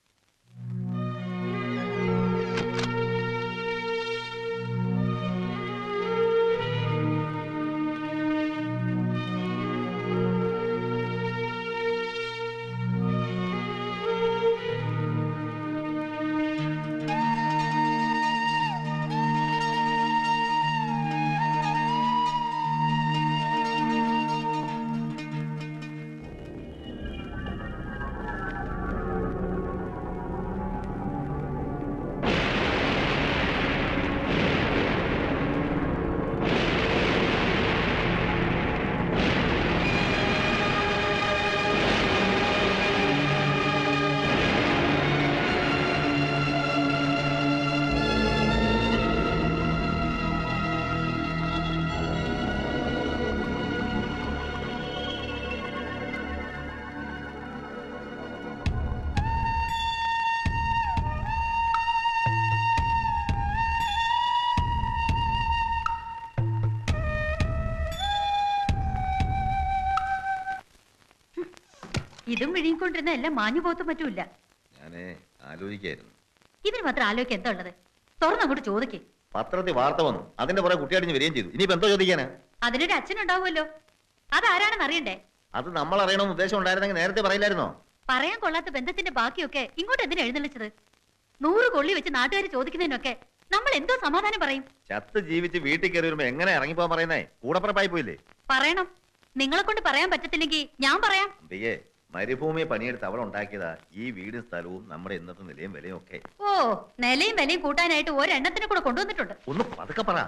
ഇതും വിഴുങ്ങിക്കൊണ്ടിരുന്ന എല്ലാം മാഞ്ഞു പോകത്തും പറ്റൂല ഞാനേ ആലോചിക്കായിരുന്നു ഇതിന് മാത്രം ആലോചിക്കാൻ എന്താ ഉള്ളത് തുറന്നങ്ങോട്ട് ചോദിക്കേ പത്രത്തിൽ വാർത്ത വന്നു അതിന്റെ പുറകെ കുട്ടിയടിഞ്ഞ് വരികയും ചെയ്തു ഇനിയിപ്പോ എന്തോ ചോദിക്കാനാ അതിനൊരു അച്ഛനുണ്ടാവുമല്ലോ അതാരാണെന്ന് അറിയണ്ടേ അത് നമ്മൾ അറിയണമെന്ന് ഉദ്ദേശം ഉണ്ടായിരുന്നെങ്കിൽ നേരത്തെ പറയില്ലായിരുന്നോ പറയാൻ കൊള്ളാത്ത ബന്ധത്തിന്റെ ബാക്കിയൊക്കെ ഇങ്ങോട്ട് എന്തിനാ എഴുന്നള്ളിച്ചത് നൂറ് കൊള്ളി വെച്ച് നാട്ടുകാർ ചോദിക്കുന്നതിനൊക്കെ നമ്മൾ എന്തോ സമാധാനം പറയും ചത്ത് ജീവിച്ച് വീട്ടിൽ കയറി വരുമ്പോ എങ്ങനെ ഇറങ്ങിപ്പോകാൻ പറയുന്നേ കൂടപ്പുറപ്പായി പോയില്ലേ പറയണം നിങ്ങളെ കൊണ്ട് പറയാൻ പറ്റത്തില്ലെങ്കിൽ ഞാൻ പറയാം അമ്പികേ മരുഭൂമി പണിയെടുത്ത് അവൾ ഉണ്ടാക്കിയതാ ഈ വീടും സ്ഥലവും നമ്മുടെ ഇന്നത്തെ നിലയും വിലയും ഒക്കെ ഓ നിലയും വിലയും കൂട്ടാനായിട്ട് ഒരെണ്ണത്തിനെ കൂടെ കൊണ്ടുവന്നിട്ടുണ്ട് ഒന്ന് പതുക്കെ പറ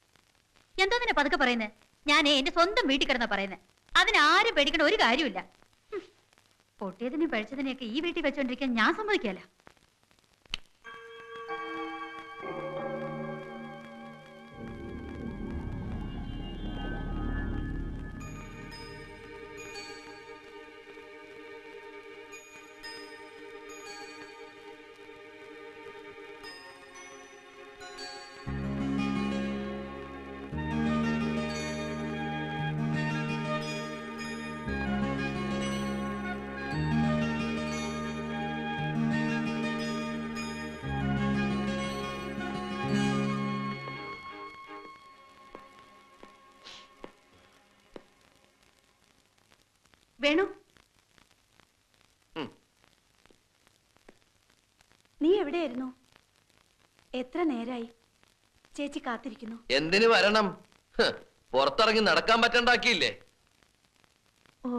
എന്തോ നിന്നെ പതുക്കെ പറയുന്നേ ഞാൻ എന്റെ സ്വന്തം വീട്ടിൽ കിടന്നാ പറയുന്നേ അതിനാരും പേടിക്കേണ്ട ഒരു കാര്യമില്ല ഹും. പൊട്ടിയതിനും പഴിച്ചതിനെയൊക്കെ ഈ വീട്ടിൽ വെച്ചോണ്ടിരിക്കാൻ ഞാൻ സമ്മതിക്കല്ല വേണു ഉം. നീ എവിടെയായിരുന്നു എത്ര നേരായി ചേച്ചി കാത്തിരിക്കുന്നു എന്തിനു വരണം ഹ്, പുറത്തിറങ്ങി നടക്കാൻ പറ്റണ്ടാക്കിയില്ലേ ഓ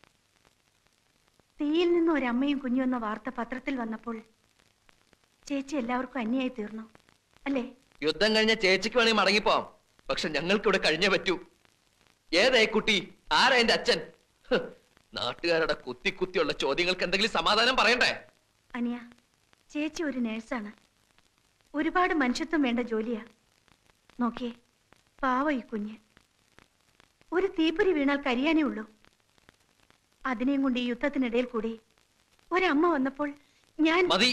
തീയിൽ നിന്ന് ഒരമ്മയും കുഞ്ഞും എന്ന വാർത്ത പത്രത്തിൽ വന്നപ്പോൾ ചേച്ചി എല്ലാവർക്കും അന്യായി തീർന്നു അല്ലേ യുദ്ധം കഴിഞ്ഞ ചേച്ചിക്ക് വേണമെങ്കിൽ മടങ്ങിപ്പോവാം പക്ഷെ ഞങ്ങൾക്ക് ഇവിടെ കഴിഞ്ഞേ പറ്റൂ ഏതായി കുട്ടി ആരാ എന്റെ അച്ഛൻ ഹ്, നാട്ടുകാരുടെ കുത്തി കുത്തിയുള്ള ചോദ്യങ്ങൾക്ക് എന്തെങ്കിലും സമാധാനം പറയണ്ടേ അനിയ ചേച്ചി ഒരു നേഴ്സാണ് ഒരുപാട് മനുഷ്യത്വം വേണ്ട ജോലിയാ നോക്കിയേ പാവ ഈ കുഞ്ഞ് ഒരു തീപ്പൊരി വീണാൽ കരിയാനേ ഉള്ളൂ അതിനെയും കൊണ്ട് ഈ യുദ്ധത്തിനിടയിൽ കൂടി ഒരമ്മ വന്നപ്പോൾ ഞാൻ മതി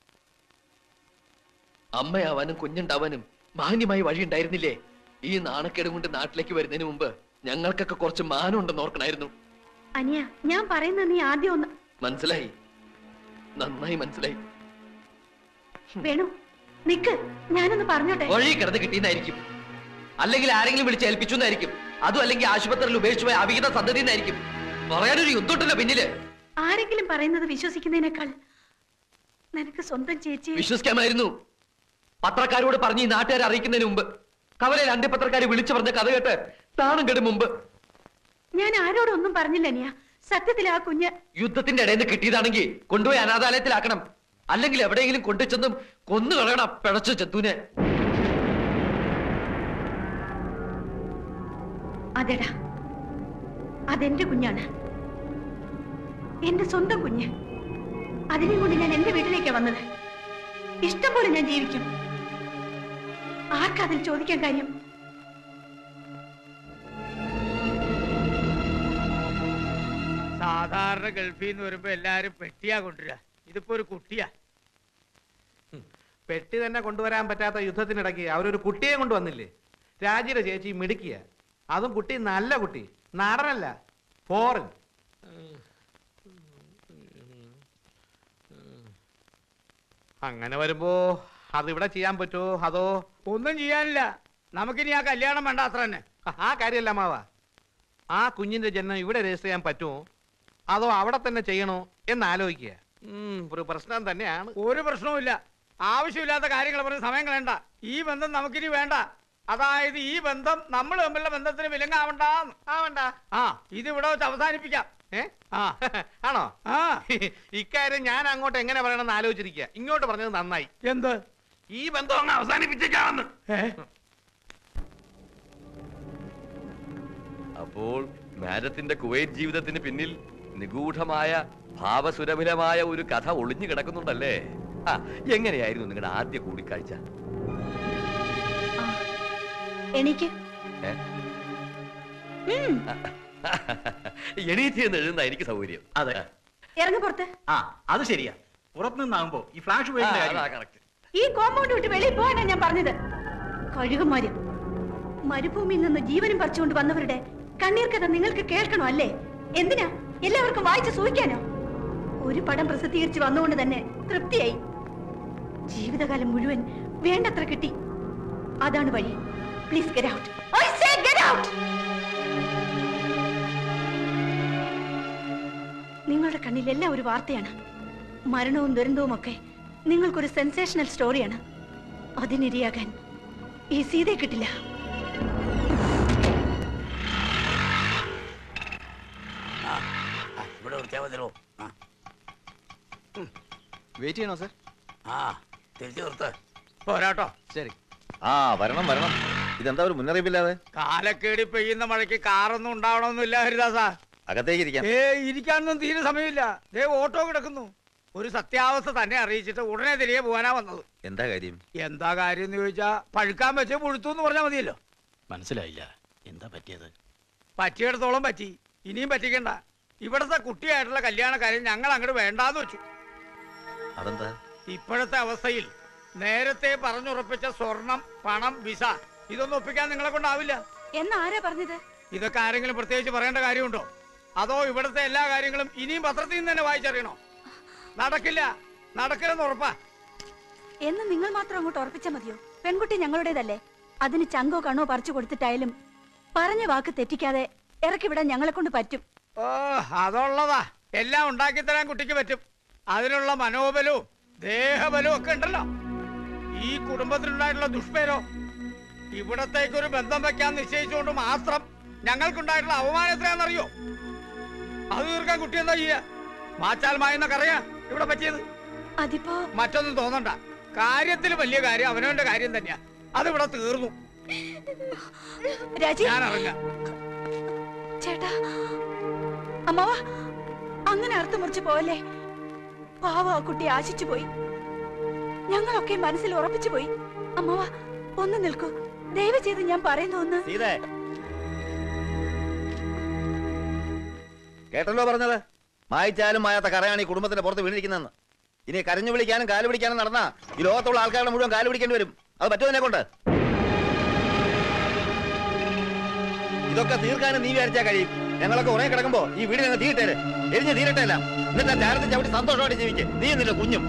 അമ്മയാവാനും കുഞ്ഞുണ്ടാവാനും മാന്യമായി വഴി ഉണ്ടായിരുന്നില്ലേ ഈ നാണക്കേട് കൊണ്ട് നാട്ടിലേക്ക് വരുന്നതിന് മുമ്പ് ഞങ്ങൾക്കൊക്കെ കുറച്ച് മാനം ഉണ്ടെന്ന് ഓർക്കണായിരുന്നു അനിയ ഞാൻ പറയുന്നത് നീ ആദ്യം ഒന്ന് മനസ്സിലായി നന്നായി മനസ്സിലായി വേണു നിക്ക് ഞാനൊന്ന് പറഞ്ഞോട്ടെ വഴി കിടന്ന് കിട്ടിയെന്നായിരിക്കും അല്ലെങ്കിൽ ആരെങ്കിലും വിളിച്ച് ഏൽപ്പിച്ചു എന്നായിരിക്കും അതും അല്ലെങ്കിൽ ആശുപത്രിയിൽ ഉപേക്ഷിച്ചു പോയ അവിഹിത സന്തതി എന്നായിരിക്കും പറയാനൊരു യുദ്ധമുണ്ടല്ലോ പിന്നില് ആരെങ്കിലും പറയുന്നത് വിശ്വസിക്കുന്നതിനേക്കാൾ നിനക്ക് സ്വന്തം ചേച്ചി വിശ്വസിക്കാമായിരുന്നു പത്രക്കാരോട് പറഞ്ഞ് ഈ നാട്ടുകാരെ അറിയിക്കുന്നതിന് മുമ്പ് കവലയിൽ അന്ത്യപത്രക്കാരെ വിളിച്ചു പറഞ്ഞ കഥ കേട്ട് താണം കേട്ട് മുമ്പ് ഞാൻ ആരോടൊന്നും പറഞ്ഞില്ല അനിയ സത്യത്തിൽ ആ കുഞ്ഞ് യുദ്ധത്തിന്റെ ഇടയിൽ നിന്ന് കിട്ടിയതാണെങ്കിൽ കൊണ്ടുപോയി അനാഥാലയത്തിലാക്കണം അല്ലെങ്കിൽ എവിടെയെങ്കിലും കൊണ്ടുചെന്നും കൊന്നു കളയണം പിഴച്ചു ചെത്തൂനെ അതെടാ അതെന്റെ കുഞ്ഞാണ് എന്റെ സ്വന്തം കുഞ്ഞ് അതിനെ കൊണ്ട് ഞാൻ എന്റെ വീട്ടിലേക്കാ വന്നത് ഇഷ്ടം പോലെ ഞാൻ ജീവിക്കും ആർക്കതിൽ ചോദിക്കാൻ കാര്യം സാധാരണ ഗൾഫിൽ നിന്ന് വരുമ്പോ എല്ലാരും പെട്ടിയാ കൊണ്ടുവരിക ഇതിപ്പോ ഒരു കുട്ടിയാ പെട്ടി തന്നെ കൊണ്ടുവരാൻ പറ്റാത്ത യുദ്ധത്തിനിടയ്ക്ക് അവരൊരു കുട്ടിയെ കൊണ്ടുവന്നില്ലേ രാജിയുടെ ചേച്ചി മിടുക്കിയ അതും കുട്ടി നല്ല കുട്ടി നടനല്ല ഫോറിൻ അങ്ങനെ വരുമ്പോ അതിവിടെ ചെയ്യാൻ പറ്റുമോ അതോ ഒന്നും ചെയ്യാനില്ല നമുക്കിനി ആ കല്യാണം വേണ്ട അത്ര തന്നെ ആ കാര്യമല്ല മാവ ആ കുഞ്ഞിന്റെ ജന്മം ഇവിടെ രജിസ്റ്റർ ചെയ്യാൻ പറ്റുമോ അതോ അവിടെ തന്നെ ചെയ്യണോ എന്ന് ആലോചിക്കുക ഉം, ഒരു പ്രശ്നം തന്നെയാണ് ഒരു പ്രശ്നവുമില്ല ആവശ്യമില്ലാത്ത കാര്യങ്ങൾ പറഞ്ഞ് സമയം കളയണ്ട ഈ ബന്ധം നമുക്കിനി വേണ്ട അതായത് ഈ ബന്ധം നമ്മൾ തമ്മിലുള്ള ബന്ധത്തിന് വിലങ്ങാവണ്ട ആവണ്ട ആ ഇത് ഇവിടെ വെച്ച് അവസാനിപ്പിക്കാം ഏ ആ ആണോ ആ ഇക്കാര്യം ഞാൻ അങ്ങോട്ട് എങ്ങനെ പറയണമെന്ന് ആലോചിച്ചിരിക്കുക ഇങ്ങോട്ട് പറഞ്ഞത് നന്നായി എന്ത് ഈ ബന്ധം അങ്ങ് അവസാനിപ്പിച്ചേക്കാമെന്ന് അപ്പോൾ മാഡത്തിന്റെ കുവൈറ്റ് ജീവിതത്തിന് പിന്നിൽ നിഗൂഢമായ ഭാവസുരഭിലമായ ഒരു കഥ ഒളിഞ്ഞു കിടക്കുന്നുണ്ടല്ലേ ആ എങ്ങനെയായിരുന്നു നിങ്ങളുടെ ആദ്യ കൂടിക്കാഴ്ച എനിക്ക് ഏ? എണീറ്റ് എന്ന് എഴുതുന്ന എനിക്ക് സൗകര്യം അതെ ഇറങ്ങി പുറത്ത് ആ അത് ശരിയാ പുറത്തു നിന്നാകുമ്പോ ഈ ഫ്ലാഷ് ആ, ഉപയോഗിക്കുന്ന അതാ കാര്യം correct. ഈ കോമ്പൗണ്ട് വിട്ട് വെളിയിൽ പോകാനാ ഞാൻ പറഞ്ഞത് കഴുകുമാരും മരുഭൂമിയിൽ നിന്ന് ജീവനും പറിച്ചുകൊണ്ട് വന്നവരുടെ കണ്ണീർ കഥ നിങ്ങൾക്ക് കേൾക്കണോ അല്ലേ എന്തിനാ എല്ലാവർക്കും വായിച്ച് സൂഹിക്കാനോ ഒരു പടം പ്രസിദ്ധീകരിച്ച് വന്നുകൊണ്ട് തന്നെ തൃപ്തിയായി ജീവിതകാലം മുഴുവൻ വേണ്ടത്ര കിട്ടി അതാണ് വഴി please get out I say get out നിങ്ങളുടെ കണ്ണിൽ എല്ലാം ഒരു വാർത്തയാണ് മരണവും ദുരന്തവും ഒക്കെ നിങ്ങൾക്കൊരു സെൻസേഷണൽ സ്റ്റോറിയാണ് അതിനിരയാകാൻ ഈ സീതയെ കിട്ടില്ല ഇവിടെ നിർത്തിയാൽ മതിയോ വെയിറ്റ് ചെയ്യണോ സർ ആ തിരിച്ചു നിർത്ത് പോരാട്ടോ ശരി ആ വരണം വരണം ഇതെന്താ ഒരു മുന്നറിയിപ്പില്ലാതെ കാലക്കേടി പെയ്യുന്ന മഴയ്ക്ക് കാറൊന്നും ഉണ്ടാവണമെന്നില്ല ഹരിദാസാ അകത്തേക്ക് ഇരിക്കാം ഏ ഇരിക്കാനൊന്നും തീരെ സമയമില്ല ദേ ഓട്ടോ കിടക്കുന്നു ഒരു സത്യാവസ്ഥ തന്നെ അറിയിച്ചിട്ട് ഉടനെ തിരികെ പോകാനാ വന്നത് എന്താ കാര്യം എന്താ കാര്യം എന്ന് ചോദിച്ചാ പഴുക്കാൻ വെച്ച് പുഴുത്തു എന്ന് പറഞ്ഞാൽ മതിയല്ലോ മനസ്സിലായില്ല എന്താ പറ്റിയത് പറ്റിയിടത്തോളം പറ്റി ഇനിയും പറ്റിക്കണ്ട ഇവിടത്തെ കുട്ടിയായിട്ടുള്ള കല്യാണ കാര്യം ഞങ്ങൾ അങ്ങോട്ട് വേണ്ടാന്ന് വെച്ചു അതെന്താ ഇപ്പോഴത്തെ അവസ്ഥയിൽ നേരത്തെ പറഞ്ഞുറപ്പിച്ച സ്വർണം പണം വിസ ഇതൊന്നും ഒപ്പിക്കാൻ നിങ്ങളെ കൊണ്ടാവില്ല എന്നാരാ പറഞ്ഞത് ഇതൊക്കെ ആരെങ്കിലും പ്രത്യേകിച്ച് പറയേണ്ട കാര്യമുണ്ടോ അതോ ഇവിടുത്തെ എല്ലാ കാര്യങ്ങളും ഇനിയും പത്രത്തിൽ നിന്ന് തന്നെ വായിച്ചറിയണോ നടക്കില്ല നടക്കില്ലെന്ന് ഉറപ്പാ എന്ന് നിങ്ങൾ മാത്രം അങ്ങോട്ട് ഉറപ്പിച്ചാൽ മതിയോ പെൺകുട്ടി ഞങ്ങളുടേതല്ലേ അതിന് ചങ്കോ കണ്ണോ പറിച്ചു കൊടുത്തിട്ടായാലും പറഞ്ഞ വാക്ക് തെറ്റിക്കാതെ ഇറക്കി വിടാൻ ഞങ്ങളെ കൊണ്ട് പറ്റും ഓ അതുള്ളതാ എല്ലാം ഉണ്ടാക്കി തരാൻ കുട്ടിക്ക് പറ്റും അതിനുള്ള മനോബലവും ദേഹബലവും ഒക്കെ ഉണ്ടല്ലോ ഈ കുടുംബത്തിനുണ്ടായിട്ടുള്ള ദുഷ്പേരോ ഇവിടത്തേക്ക് ഒരു ബന്ധം വെക്കാൻ നിശ്ചയിച്ചുകൊണ്ട് മാത്രം ഞങ്ങൾക്കുണ്ടായിട്ടുള്ള അവമാനം എത്രയാണെന്നറിയോ അത് തീർക്കാൻ കുട്ടി എന്താ ചെയ്യ മാച്ചാൽ മായെന്നൊക്കെ ഇവിടെ പറ്റിയത് അതിപ്പോ മറ്റൊന്നും തോന്നണ്ട കാര്യത്തിൽ വലിയ കാര്യം അവനവന്റെ കാര്യം തന്നെയാ അതിവിടെ തീർന്നു രാജി ഞാൻ ഇറങ്ങാം ചേട്ടാ അമ്മാവ അങ്ങനെ അർത്ഥം മുറിച്ച് പോവല്ലേ പാവ ആ കുട്ടി ആശിച്ചു പോയി ഞങ്ങളൊക്കെ മനസ്സിൽ ഉറപ്പിച്ചു പോയി അമ്മാവ ഒന്ന് നിൽക്കൂ ദയവ് ചെയ്ത് ഞാൻ പറയുന്ന ഒന്ന് സീതേ കേട്ടല്ലോ പറഞ്ഞത് മായിച്ചാലും മായാത്ത കറയാണ് ഈ കുടുംബത്തിന്റെ പുറത്ത് വീണിരിക്കുന്നതെന്ന് ഇനി കരഞ്ഞു വിളിക്കാനും കാല് പിടിക്കാനും നടന്നാ ഈ ലോകത്തുള്ള ആൾക്കാരുടെ മുഴുവൻ കാല് പിടിക്കേണ്ടി വരും അത് പറ്റുമോ എന്നെ കൊണ്ട് ഇതൊക്കെ തീർക്കാനും നീ വിചാരിച്ചാൽ കഴിയും ഞങ്ങളൊക്കെ ഉറങ്ങി കിടക്കുമ്പോ ഈ വീട് ഞങ്ങൾ തീയിട്ടേര് എരിഞ്ഞ് തീരട്ടെല്ല എന്നിട്ട് ആ ചാരത്തിൽ ചവിട്ടി സന്തോഷമായിട്ട് ജീവിക്കും നീ എന്നിട്ട് കുഞ്ഞും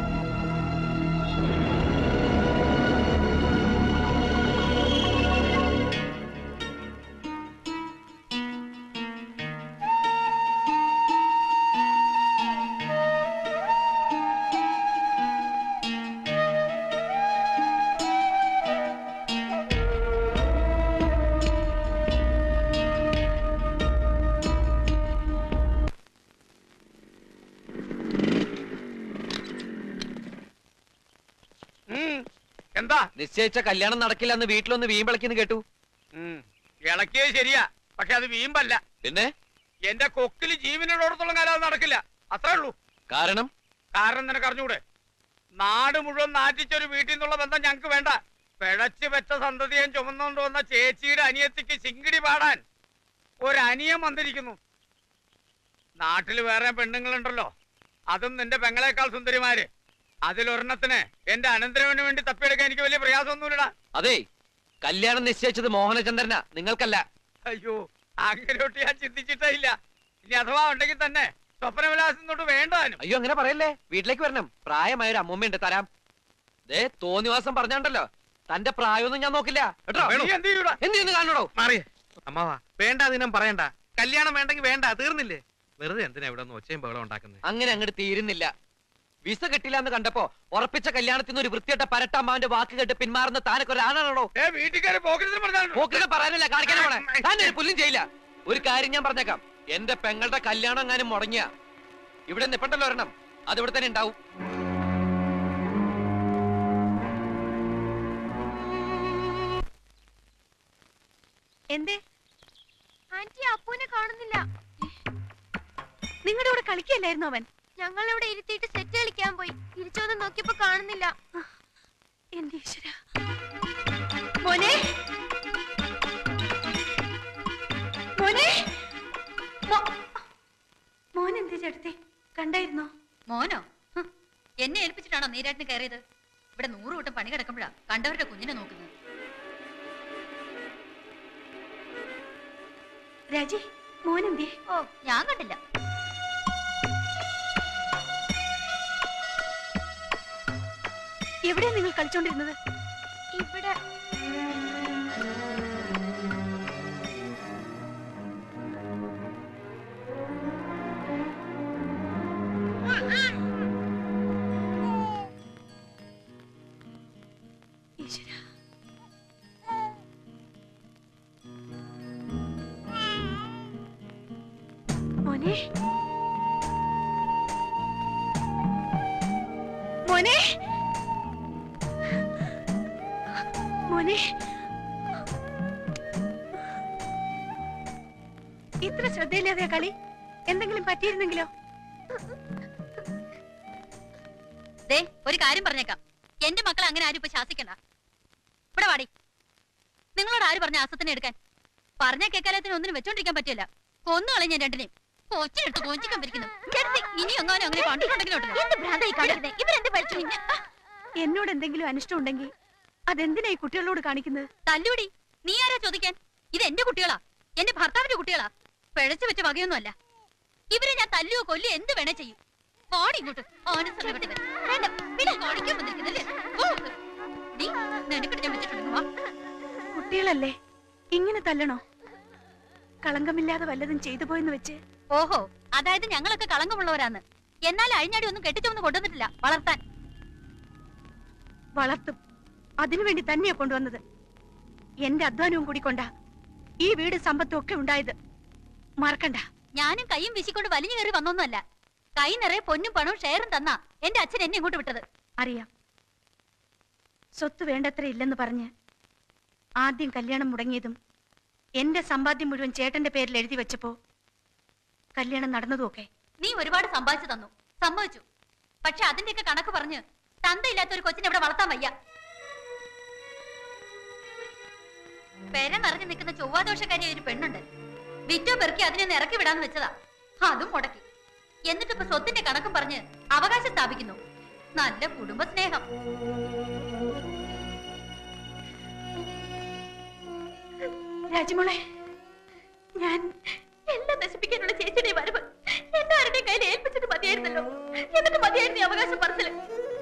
നിശ്ചയിച്ച കല്യാണം നടക്കില്ല എന്ന് വീട്ടിലൊന്ന് വീമ്പിളക്കിന്ന് കേട്ടു ഉം. ഇളക്കിയത് ശരിയാ പക്ഷെ അത് വീമ്പല്ല പിന്നെ എന്റെ കൊക്കിൽ ജീവനുള്ളടത്തോളം കാലം അത് നടക്കില്ല അത്രേ ഉള്ളൂ കാരണം കാരണം നിനക്ക് അറിഞ്ഞൂടെ നാട് മുഴുവൻ നാറ്റിച്ച ഒരു വീട്ടിൽ നിന്നുള്ള ബന്ധം ഞങ്ങക്ക് വേണ്ട പിഴച്ചു വെച്ച സന്തതിയെ ചുമന്നുകൊണ്ട് വന്ന ചേച്ചിയുടെ അനിയത്തിക്ക് ചിങ്കിടി പാടാൻ ഒരനിയൻ വന്നിരിക്കുന്നു നാട്ടിൽ വേറെ പെണ്ണുങ്ങളുണ്ടല്ലോ അതും നിന്റെ പെങ്ങളെക്കാൾ സുന്ദരിമാര് അതിലൊരെണ്ണത്തിന് എന്റെ അനന്തരവന് വേണ്ടി തപ്പിയെടുക്കാൻ എനിക്ക് വലിയ പ്രയാസമൊന്നുമില്ലടാ അതെ കല്യാണം നിശ്ചയിച്ചത് മോഹനചന്ദ്രനാ നിങ്ങൾക്കല്ല അയ്യോ അങ്ങനെയൊട്ട് ഞാൻ ചിന്തിച്ചിട്ടേ ഇല്ല ഇനി അഥവാ ഉണ്ടെങ്കിൽ തന്നെ സ്വപ്നവിലാസം തൊട്ട് വേണ്ടാനും അയ്യോ അങ്ങനെ പറയല്ലേ വീട്ടിലേക്ക് വരണം പ്രായമായ ഒരു അമ്മൂമ്മയുണ്ട് തരാം ദേ തോന്നിവാസം പറഞ്ഞാണ്ടല്ലോ തന്റെ പ്രായമൊന്നും ഞാൻ നോക്കില്ല കേട്ടോ നീ എന്ത് ചെയ്യൂടാ? എന്ത് ചെയ്യുന്നു കാണണോ മാറിയേ അമ്മാവാ വേണ്ട ദിനം പറയണ്ട കല്യാണം വേണ്ടെങ്കിൽ വേണ്ട തീർന്നില്ലേ വെറുതെ എന്തിനാ ഇവിടെ ഒന്ന് ഒച്ചയും ബഹളം ഉണ്ടാക്കുന്നത് അങ്ങനെ അങ്ങോട്ട് തീരുന്നില്ല വിസ കിട്ടില്ല എന്ന് കണ്ടപ്പോ ഉറപ്പിച്ച കല്യാണത്തിന് ഒരു വൃത്തിയുടെ പരട്ടാമ്മാവന്റെ വാക്ക് കേട്ട് പിന്മാറുന്ന താനൊക്കെ ഒരാണാണോ വീട്ടുകാരെ പോക്കിനെ പറയാനല്ല കാണിക്കാനും പോണേ താൻ ഒരു പുല്ലും ചെയ്യില്ല ഒരു കാര്യം ഞാൻ പറഞ്ഞേക്കാം എന്റെ പെങ്ങളുടെ കല്യാണം എങ്ങാനും മുടങ്ങിയ ഇവിടെ നിപ്പണ്ടല്ലോ ഒരെണ്ണം അത് ഇവിടെ തന്നെ ഉണ്ടാവും എന്തേ ആന്റി അപ്പൂനെ കാണുന്നില്ല നിങ്ങളുടെ കൂടെ കളിക്കല്ലായിരുന്നു അവൻ ഞങ്ങൾ ഇവിടെ ഇരുത്തിയിട്ട് സെറ്റ് കളിക്കാൻ പോയി തിരിച്ചു വന്ന് നോക്കിയപ്പോ കാണുന്നില്ല എന്റെ ഈശ്വര മോനെ മോനെ മോ- മോൻ എന്തേ ചേട്ടത്തെ കണ്ടായിരുന്നോ മോനോ ഹ്, എന്നെ ഏൽപ്പിച്ചിട്ടാണോ നീരാട്ടിന് കയറിയത് ഇവിടെ നൂറ് കൂട്ടം പണി കിടക്കുമ്പോഴാ കണ്ടവരുടെ കുഞ്ഞിനെ നോക്കുന്നത് രാജി മോൻ എന്തേ ഓ ഞാൻ കണ്ടില്ല എവിടെയാ നിങ്ങൾ കളിച്ചോണ്ടിരുന്നത് ഇവിടെ ഈശ്വര മോനെ മോനെ മോനെ ഇത്ര ശ്രദ്ധയില്ലാതെ കളി എന്തെങ്കിലും പറ്റിയിരുന്നെങ്കിലോ ദേ ഒരു കാര്യം പറഞ്ഞേക്കാം എന്റെ മക്കളെ അങ്ങനെ ആരും ഇപ്പൊ ശാസിക്കണ്ട ഇവിടെ വാടി നിങ്ങളോട് ആര് പറഞ്ഞ ആസത്തിനെ എടുക്കാൻ പറഞ്ഞ കേക്കാലത്തിന് ഒന്നിനും വെച്ചോണ്ടിരിക്കാൻ പറ്റില്ല കൊന്നു കളഞ്ഞ രണ്ടിനെയും കൊച്ചിനെടുത്ത് കൊഞ്ചിക്കാൻ പറ്റിക്കുന്നു ഇനി എങ്ങാനും അങ്ങനെ കണ്ടിട്ടുണ്ടെങ്കിലും എന്ത് ഭ്രാന്തായി കാണിക്കുന്നേ ഇവരെന്ത് പഠിച്ചു എന്നോട് എന്തെങ്കിലും അനിഷ്ടം ഉണ്ടെങ്കിൽ അതെന്തിനാ ഈ കുട്ടികളോട് കാണിക്കുന്നത് തല്ലൂടി നീ ആരാ ചോദിക്കാൻ ഇത് എന്റെ കുട്ടികളാ എന്റെ ഭർത്താവിന്റെ കുട്ടികളാ പിഴച്ചു വെച്ച വകയൊന്നുമല്ല ഇവരെ ഞാൻ തല്ലുകയോ കൊല്ലുകയോ എന്ത് വേണേ ചെയ്യും പാടി ഇങ്ങോട്ട് ആനന്ദ വേണ്ട പിന്നെ കാണിക്കാൻ വന്നിരിക്കുന്നല്ലേ പോ. നീ നിനക്കിട്ട് ഞാൻ വെച്ചിട്ടുണ്ട് വാ കുട്ടികളല്ലേ ഇങ്ങനെ തല്ലണോ കളങ്കമില്ലാതെ വല്ലതും ചെയ്തു പോയെന്ന് വെച്ച് ഓഹോ അതായത് ഞങ്ങളൊക്കെ കളങ്കമുള്ളവരാന്ന് എന്നാൽ അഴിഞ്ഞാടി ഒന്നും കെട്ടിച്ചൊന്നും കൊണ്ടുവന്നിട്ടില്ല വളർത്താൻ വളർത്തും അതിനുവേണ്ടി തന്നെയാ കൊണ്ടുവന്നത് എന്റെ അധ്വാനവും കൂടി കൊണ്ടാ ഈ വീട് സമ്പത്തും ഒക്കെ ഉണ്ടായത് മറക്കണ്ട ഞാനും കൈയും വീശിക്കൊണ്ട് വലിഞ്ഞു കയറി വന്നൊന്നുമല്ല കൈ നിറയെ പൊന്നും പണവും ഷെയറും തന്നാ എന്റെ അച്ഛൻ എന്നെ ഇങ്ങോട്ട് വിട്ടത് അറിയാം സ്വത്ത് വേണ്ടത്ര ഇല്ലെന്ന് പറഞ്ഞ് ആദ്യം കല്യാണം മുടങ്ങിയതും എന്റെ സമ്പാദ്യം മുഴുവൻ ചേട്ടന്റെ പേരിൽ എഴുതി വെച്ചപ്പോ കല്യാണം നടന്നതുമൊക്കെ നീ ഒരുപാട് സമ്പാദിച്ചു തന്നു സമ്മതിച്ചു പക്ഷെ അതിന്റെയൊക്കെ കണക്ക് പറഞ്ഞ് തന്തയില്ലാത്ത ഒരു കൊച്ചിനെ ഇവിടെ വളർത്താൻ വയ്യ പെര നിറഞ്ഞു നിൽക്കുന്ന ചൊവ്വാദോഷക്കാരിയായ ഒരു പെണ്ണുണ്ട് വിറ്റോ പെറുക്കി അതിനെ ഒന്ന് ഇറക്കി വിടാന്ന് വെച്ചതാ അതും മുടക്കി എന്നിട്ട് ഇപ്പൊ സ്വത്തിന്റെ കണക്കും പറഞ്ഞ് അവകാശം സ്ഥാപിക്കുന്നു നല്ല കുടുംബ സ്നേഹം രാജമോളെ ഞാൻ എല്ലാം നശിപ്പിക്കാനുള്ള ചേച്ചിയുടെ വരവ് എന്റെ ആരുടെയും കയ്യിൽ ഏൽപ്പിച്ചിട്ട് മതിയായിരുന്നല്ലോ എന്നിട്ട് മതിയായിരുന്നു ഈ അവകാശം പറച്ചില്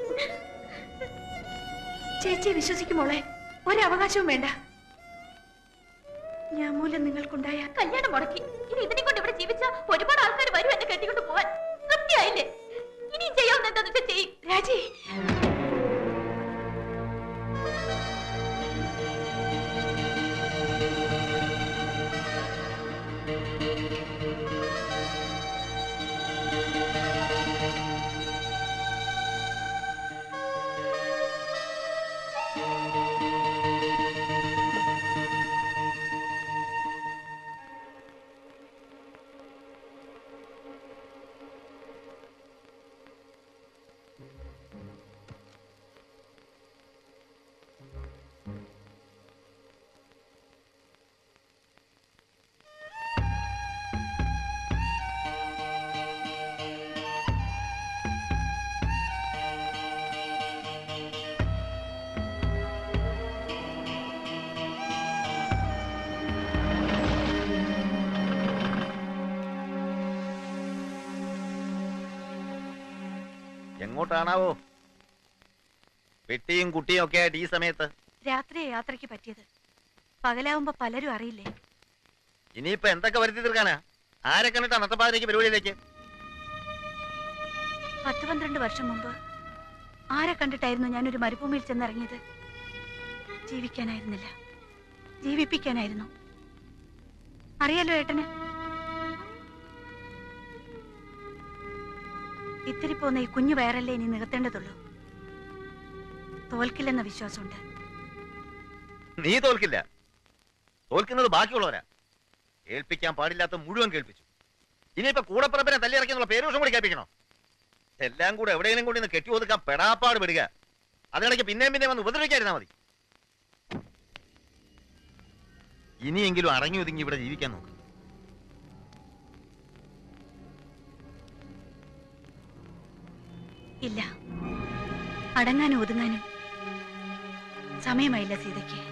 ചേച്ചിയെ വിശ്വസിക്കുമോളെ ഒരവകാശവും വേണ്ട ഞാൻ മൂലം നിങ്ങൾക്കുണ്ടായ കല്യാണം മുടക്കി ഇനി ഇതിനെ കൊണ്ട് ഇവിടെ ജീവിച്ച ഒരുപാട് ആൾക്കാർ വരും എന്നെ കെട്ടിക്കൊണ്ട് പോവാൻ തൃപ്തിയായില്ലേ ഇനി ചെയ്യാവുന്ന എന്താന്ന് വെച്ചാൽ ചെയ്യും രാജി ആ എങ്ങോട്ടാണാവോ പെട്ടിയും കുട്ടിയും ഒക്കെ ആയിട്ട് ഈ സമയത്ത് രാത്രി യാത്രയ്ക്ക് പറ്റിയത് പകലാവുമ്പോ പലരും അറിയില്ലേ ഇനിയിപ്പോ എന്തൊക്കെ വരുത്തി തീർക്കാനാ ആരെ കണ്ടിട്ടാ നട്ടപ്പാതിലേക്ക് പരിപാടിയിലേക്ക് പത്ത് പന്ത്രണ്ട് വർഷം മുമ്പ് ആരെ കണ്ടിട്ടായിരുന്നു ഞാനൊരു മരുഭൂമിയിൽ ചെന്നിറങ്ങിയത് ജീവിക്കാനായിരുന്നില്ല ജീവിപ്പിക്കാനായിരുന്നു അറിയാലോ ഏട്ടന് ഇത്തിരി പോന്ന ഈ കുഞ്ഞു വയറല്ലേ ഇനി നികത്തേണ്ടതുള്ളൂ തോൽക്കില്ലെന്ന വിശ്വാസമുണ്ട് നീ തോൽക്കില്ല തോൽക്കുന്നത് ബാക്കിയുള്ളവരാ ഏൽപ്പിക്കാൻ പാടില്ലാത്ത മുഴുവൻ കേൾപ്പിച്ചു ഇനിയിപ്പോ കൂടപ്പറപ്പിനെ തല്ലിയിറക്കിയുള്ള പേരുഷം കൂടി കേൾപ്പിക്കണോ എല്ലാം കൂടെ എവിടെയെങ്കിലും കൂടി ഒന്ന് കെട്ടി ഒതുക്കാൻ പെടാപ്പാട് വിടുക അതിനിടയ്ക്ക് പിന്നെയും പിന്നെയും വന്ന് ഉപദ്രവിക്കാതിരുന്നാ മതി ഇനിയെങ്കിലും അടങ്ങി ഒതുങ്ങി ഇവിടെ ജീവിക്കാൻ നോക്ക് ഇല്ല അടങ്ങാനും ഒതുങ്ങാനും സമയമായില്ല സീതയ്ക്ക്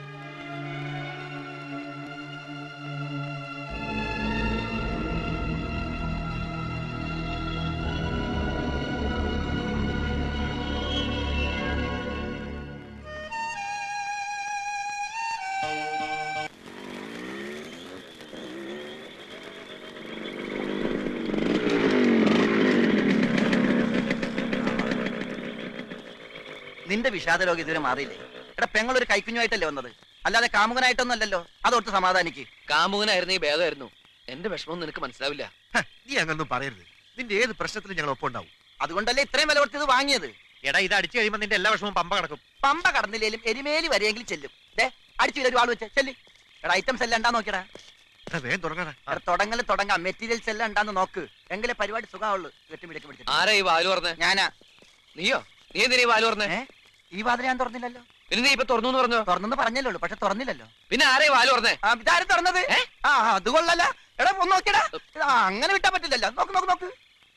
നിന്റെ വിഷാദരോഗം ഇതുവരെ മാറിയില്ലേ എടാ പെങ്ങളൊരു കൈക്കുഞ്ഞുമായിട്ടല്ലേ വന്നത് അല്ലാതെ കാമുകനായിട്ടൊന്നും അല്ലല്ലോ അതൊട്ട് സമാധാനിക്ക് കാമുകനായിരുന്നു ഈ ഭേദമായിരുന്നു എന്റെ വിഷമം നിനക്ക് മനസ്സിലാവില്ല നീ അങ്ങനൊന്നും പറയരുത് നിന്റെ ഏത് പ്രശ്നത്തിലും ഞങ്ങൾ ഒപ്പം ഉണ്ടാവും അതുകൊണ്ടല്ലേ ഇത്രയും വില കൊടുത്തത് വാങ്ങിയത് എടാ ഇത് അടിച്ചു കഴിയുമ്പോൾ നിന്റെ എല്ലാ വിഷമവും പമ്പ കിടക്കും പമ്പ കടന്നില്ലേലും എരിമേലി വരെയെങ്കിലും ചെല്ലും ദേ അടിച്ചു ഒരു വാൾ വെച്ച് ചെല്ലി എടാ ഐറ്റംസ് എല്ലാം ഉണ്ടാ നോക്കിയടാ വേഗം തുടങ്ങണ എടാ, തുടങ്ങല് തുടങ്ങാം മെറ്റീരിയൽസ് എല്ലാം ഉണ്ടാന്ന് നോക്ക് എങ്കിലേ പരിപാടി സുഖമുള്ളൂ കെട്ടിമിടക്ക് പിടിച്ചിട്ട് ആരാ ഈ വാല് പറഞ്ഞേ ഞാനാ നീയോ നീ എന്തിനാ ഈ വാല് പറഞ്ഞേ ഈ വാതിൽ ഞാൻ തുറന്നില്ലല്ലോ പിന്നെ നീ ഇപ്പൊ തുറന്നു എന്ന് പറഞ്ഞോ തുറന്നെന്ന് പറഞ്ഞല്ലേ ഉള്ളൂ പക്ഷെ തുറന്നില്ലല്ലോ പിന്നെ ആരാ ഈ വാല് പറഞ്ഞേ ആ ഇതാരും തുറന്നത് ആ ആ, അത് കൊള്ളല്ല എടാ ഒന്ന് നോക്കിയടാ ആ അങ്ങനെ വിട്ടാ പറ്റില്ലല്ലോ നോക്ക് നോക്ക് നോക്ക്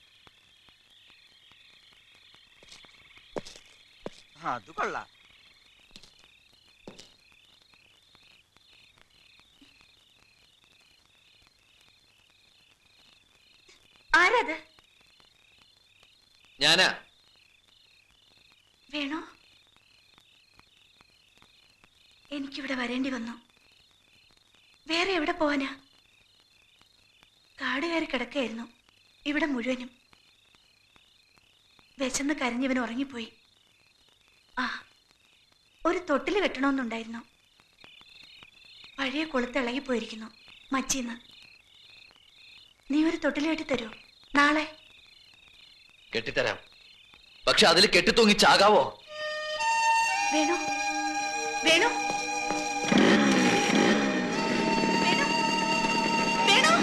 ആ, അത് കൊള്ളാം ആരത് ഞാനാ വേണോ എനിക്കിവിടെ വരേണ്ടി വന്നു വേറെ എവിടെ പോവാനാ കാട് കയറി കിടക്കായിരുന്നു ഇവിടെ മുഴുവനും വിശന്ന് കരഞ്ഞിവൻ ഉറങ്ങിപ്പോയി ആ ഒരു തൊട്ടിൽ കെട്ടണമെന്നുണ്ടായിരുന്നു പഴയ കൊളുത്ത് ഇളകിപ്പോയിരിക്കുന്നു മച്ചീന്ന് നീ ഒരു തൊട്ടിൽ കെട്ടി തരുമോ നാളെ കെട്ടിത്തരാം പക്ഷെ അതിൽ കെട്ടിത്തൂങ്ങി ചാകാവോ വേണോ വേണോ വേണോ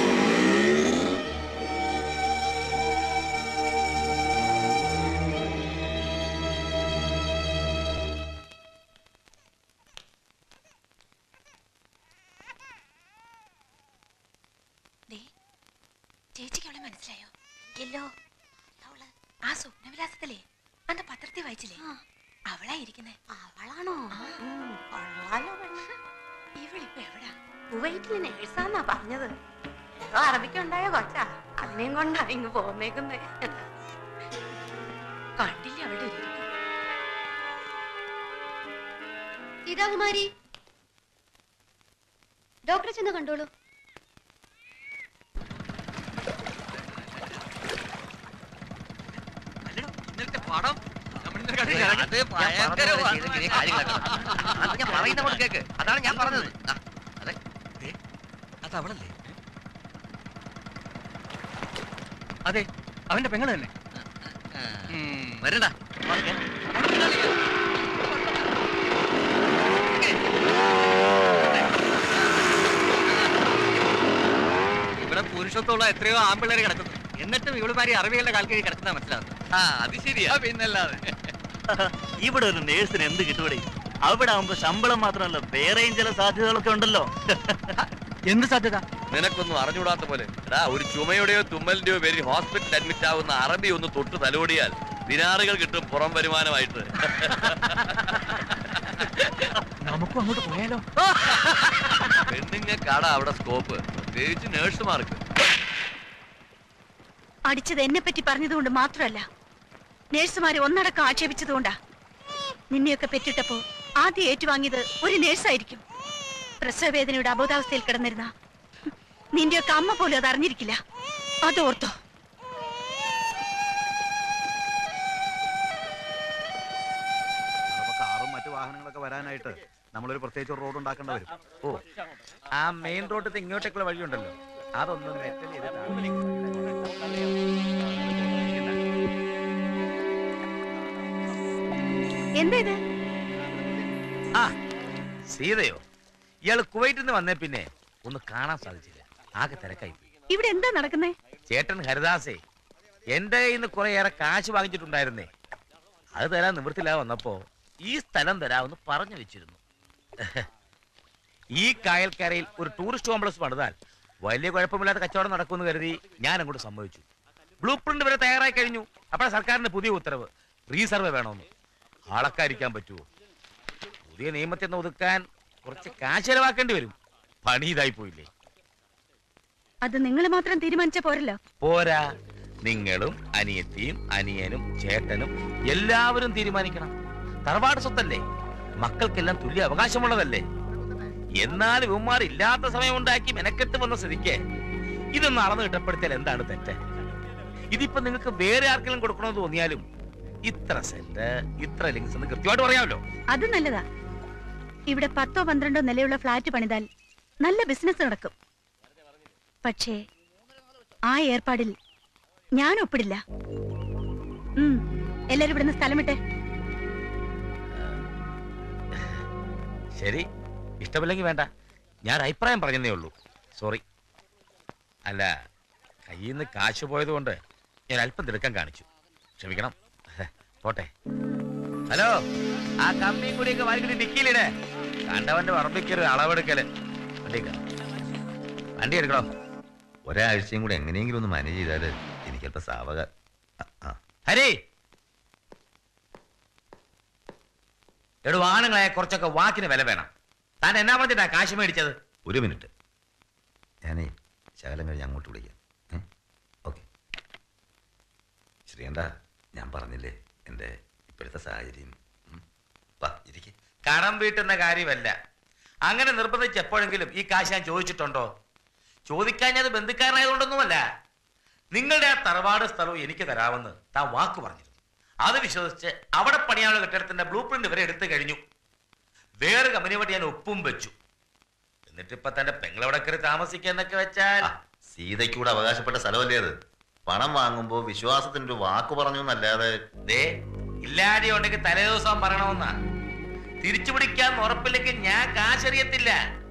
ചേച്ചിക്ക് അവളെ മനസ്സിലായോ ഇല്ലോ അവള് ആ സ്വപ്നവിലാസത്തിലെ അന്ന് പത്രത്തിൽ വായിച്ചില്ലേ അവളാ ഇരിക്കുന്നേ അവളാണോ ഇവളിപ്പോ എവിടാ കുവൈറ്റിൽ നേഴ്സാന്നാ പറഞ്ഞത് ഏതോ അറബിക്കുണ്ടായ കൊച്ചാ അതിനെയും കൊണ്ടാ ഇങ്ങ് പോന്നേക്കുന്നേ കണ്ടില്ലേ അവളുടെ ഒരു ഇരിപ്പ്? സീതാകുമാരി ഡോക്ടറെ ചെന്ന് കണ്ടോളൂ ഇന്നലത്തെ പടം അത് ഭയങ്കരമാണ്. അത് ഞാൻ പറയുന്ന കൊണ്ട് കേക്ക് അതാണ് ഞാൻ പറഞ്ഞത് ആ, അതെ അത് അവളല്ലേ അതെ അവന്റെ പെങ്ങള് തന്നെ വരണ്ട ഇവിടെ പുരുഷത്വമുള്ള എത്രയോ ആമ്പിള്ളേര് കിടക്കുന്നു എന്നിട്ടും ഇവളുമാരി അറബികളുടെ കാൽക്കീഴ് കിടക്കുന്ന മനസ്സിലാവുന്നു ആ അത് ശരിയാ പിന്നല്ലാതെ ഇവിടെ ഒരു നേഴ്സിന് എന്ത് കിട്ടൂടെ അവിടെ ആവുമ്പോ ശമ്പളം മാത്രമല്ല വേറെയും ചില സാധ്യതകളൊക്കെ ഉണ്ടല്ലോ എന്ത് സാധ്യത നിനക്കൊന്നും അറിഞ്ഞുകൂടാത്ത പോലെ എടാ ഒരു ചുമയുടെയോ തുമ്മലിന്റെയോ പേരിൽ ഹോസ്പിറ്റലിൽ അഡ്മിറ്റ് ആവുന്ന അറബി ഒന്ന് തൊട്ട് തലോടിയാൽ ദിനാറുകൾ കിട്ടും പുറം വരുമാനമായിട്ട് നമുക്കും അങ്ങോട്ട് പോയാലോ പെണ്ണുങ്ങൾക്കാടാ അവിടെ സ്കോപ്പ് പ്രത്യേകിച്ച് നേഴ്സുമാർക്ക് അടിച്ചത് എന്നെ പറ്റി പറഞ്ഞതുകൊണ്ട് മാത്രമല്ല നേഴ്സുമാരെ ഒന്നടക്കം ആക്ഷേപിച്ചതുകൊണ്ടാ നിന്നെയൊക്കെ പെറ്റിട്ടപ്പോ ആദ്യം ഏറ്റുവാങ്ങിയത് ഒരു നേഴ്സായിരിക്കും പ്രസവവേദനയുടെ അബോധാവസ്ഥയിൽ കിടന്നിരുന്ന നിന്റെയൊക്കെ അമ്മ പോലും അത് അറിഞ്ഞിരിക്കില്ല അതോർത്തോ കാറും മറ്റു വാഹനങ്ങളൊക്കെ വരാനായിട്ട് നമ്മളൊരു പ്രത്യേകിച്ച് റോഡ് ഉണ്ടാക്കേണ്ടി വരും ഓ ആ മെയിൻ റോഡിൽ ഇങ്ങോട്ടേക്കുള്ള വഴിയുണ്ടല്ലോ അതൊന്നും മെറ്റൽ എന്താ ഇത് ആ സീതയോ ഇയാള് കുവൈറ്റിൽ നിന്ന് വന്നേ പിന്നെ ഒന്ന് കാണാൻ സാധിച്ചില്ല ആകെ തിരക്കായി പോയി. ഇവിടെ എന്താ നടക്കുന്നേ ചേട്ടൻ ഹരിദാസേ എന്റെ കയ്യിൽ നിന്ന് കുറെ ഏറെ കാശ് വാങ്ങിച്ചിട്ടുണ്ടായിരുന്നേ അത് തരാൻ നിവൃത്തില്ലാതെ വന്നപ്പോ ഈ സ്ഥലം തരാമെന്ന് പറഞ്ഞു വെച്ചിരുന്നു ഈ കായൽക്കരയിൽ ഒരു ടൂറിസ്റ്റ് കോംപ്ലക്സ് പണിതാൽ വലിയ കുഴപ്പമില്ലാത്ത കച്ചവടം നടക്കുമെന്ന് കരുതി ഞാൻ അങ്ങോട്ട് സമ്മതിച്ചു ബ്ലൂ പ്രിന്റ് വരെ തയ്യാറായി കഴിഞ്ഞു അപ്പോൾ സർക്കാരിന്റെ പുതിയ ഉത്തരവ് റീസർവേ വേണമെന്ന് ആളക്കാരിക്കാൻ പറ്റുമോ പുതിയ നിയമത്തിൽ നിന്ന് ഒതുക്കാൻ കുറച്ച് കാശ് ചെലവാക്കേണ്ടി വരും പണി ഇതായി പോയില്ലേ അത് നിങ്ങൾ മാത്രം തീരുമാനിച്ച പോരല്ലോ പോരാ നിങ്ങളും അനിയത്തിയും അനിയനും ചേട്ടനും എല്ലാവരും തീരുമാനിക്കണം തറവാട് സ്വത്തല്ലേ മക്കൾക്കെല്ലാം തുല്യ അവകാശമുള്ളതല്ലേ എന്നാലും ഇവന്മാർ ഇല്ലാത്ത സമയം ഉണ്ടാക്കി മെനക്കെട്ട് വന്ന സ്ഥിതിക്ക് ഇതൊന്ന് അളന്ന് കിട്ടപ്പെടുത്തിയാൽ എന്താണ് തെറ്റ് ഇതിപ്പോ നിങ്ങൾക്ക് വേറെ ആർക്കെങ്കിലും കൊടുക്കണമെന്ന് തോന്നിയാലും ഇത്ര സെന്റ് ഇത്ര ലിങ്സ് എന്ന് കൃത്യമായിട്ട് പറയാമല്ലോ അത് നല്ലതാ ഇവിടെ പത്തോ പന്ത്രണ്ടോ നിലയുള്ള ഫ്ലാറ്റ് പണിതാൽ നല്ല ബിസിനസ് നടക്കും പക്ഷേ ആ ഏർപ്പാടിൽ ഞാൻ ഒപ്പിടില്ല ഉം, എല്ലാരും ഇവിടുന്ന് സ്ഥലം വിട്ടെ ശരി ഇഷ്ടമില്ലെങ്കിൽ വേണ്ട ഞാൻ അഭിപ്രായം പറഞ്ഞതേ ഉള്ളൂ സോറി അല്ല കയ്യിൽ നിന്ന് കാശ് പോയത് കൊണ്ട് ഞാൻ അല്പം തിടുക്കം കാണിച്ചു ക്ഷമിക്കണം പോട്ടെ ഹലോ ആ കമ്പിയും കൂടിയൊക്കെ വാങ്ങിട്ട് ഡിക്കിയിലിടെ കണ്ടവന്റെ പറമ്പിക്കൊരു അളവെടുക്കല് വണ്ടി കയറ്. വണ്ടി എടുക്കണോ ഒരാഴ്ചയും കൂടെ എങ്ങനെയെങ്കിലും ഒന്ന് മാനേജ് ചെയ്താല് എനിക്കല്പ സാവക ഹരി എടോ ആണുങ്ങളെ കുറച്ചൊക്കെ വാക്കിന് വില വേണം താൻ എന്നാ പറഞ്ഞിട്ടാ കാശ് മേടിച്ചത് ഒരു മിനിറ്റ് ഞാനേ ശകലം കഴിഞ്ഞ് അങ്ങോട്ട് വിളിക്കാം ഏ? ഓക്കെ ശ്രീകണ്ഠ ഞാൻ പറഞ്ഞില്ലേ എൻ്റെ ഇപ്പോഴത്തെ സാഹചര്യം ഉം. വാ ഇരിക്കെ കടം വീട്ടുന്ന കാര്യമല്ല അങ്ങനെ നിർബന്ധിച്ച് എപ്പോഴെങ്കിലും ഈ കാശ് ഞാൻ ചോദിച്ചിട്ടുണ്ടോ ചോദിക്കാഞ്ഞത് ബന്ധുക്കാരനായതുകൊണ്ടൊന്നുമല്ല നിങ്ങളുടെ ആ തറവാട് സ്ഥലവും എനിക്ക് തരാമെന്ന് താൻ വാക്ക് പറഞ്ഞിരുന്നു അത് വിശ്വസിച്ച് അവിടെ പണിയാനുള്ള കെട്ടിടത്തിന്റെ ബ്ലൂ പ്രിന്റ് വരെ എടുത്തു കഴിഞ്ഞു വേറെ കമ്പനി ഞാൻ ഒപ്പും വെച്ചു എന്നിട്ട് ഇപ്പൊ തന്റെ പെങ്ങളവിടെ കയറി താമസിക്കുന്നൊക്കെ വെച്ചാൽ സീതയ്ക്ക് കൂടെ അവകാശപ്പെട്ട സ്ഥലമല്ലേ അത് പണം വാങ്ങുമ്പോൾ വിശ്വാസത്തിന് ഒരു വാക്ക് പറഞ്ഞു എന്നല്ലാതെ ദേ ഇല്ലാതെ ഉണ്ടെങ്കിൽ തലേദിവസം പറയണമെന്നാ തിരിച്ചു പിടിക്കാൻ ഉറപ്പില്ലെങ്കിൽ ഞാൻ കാശറിയത്തില്ല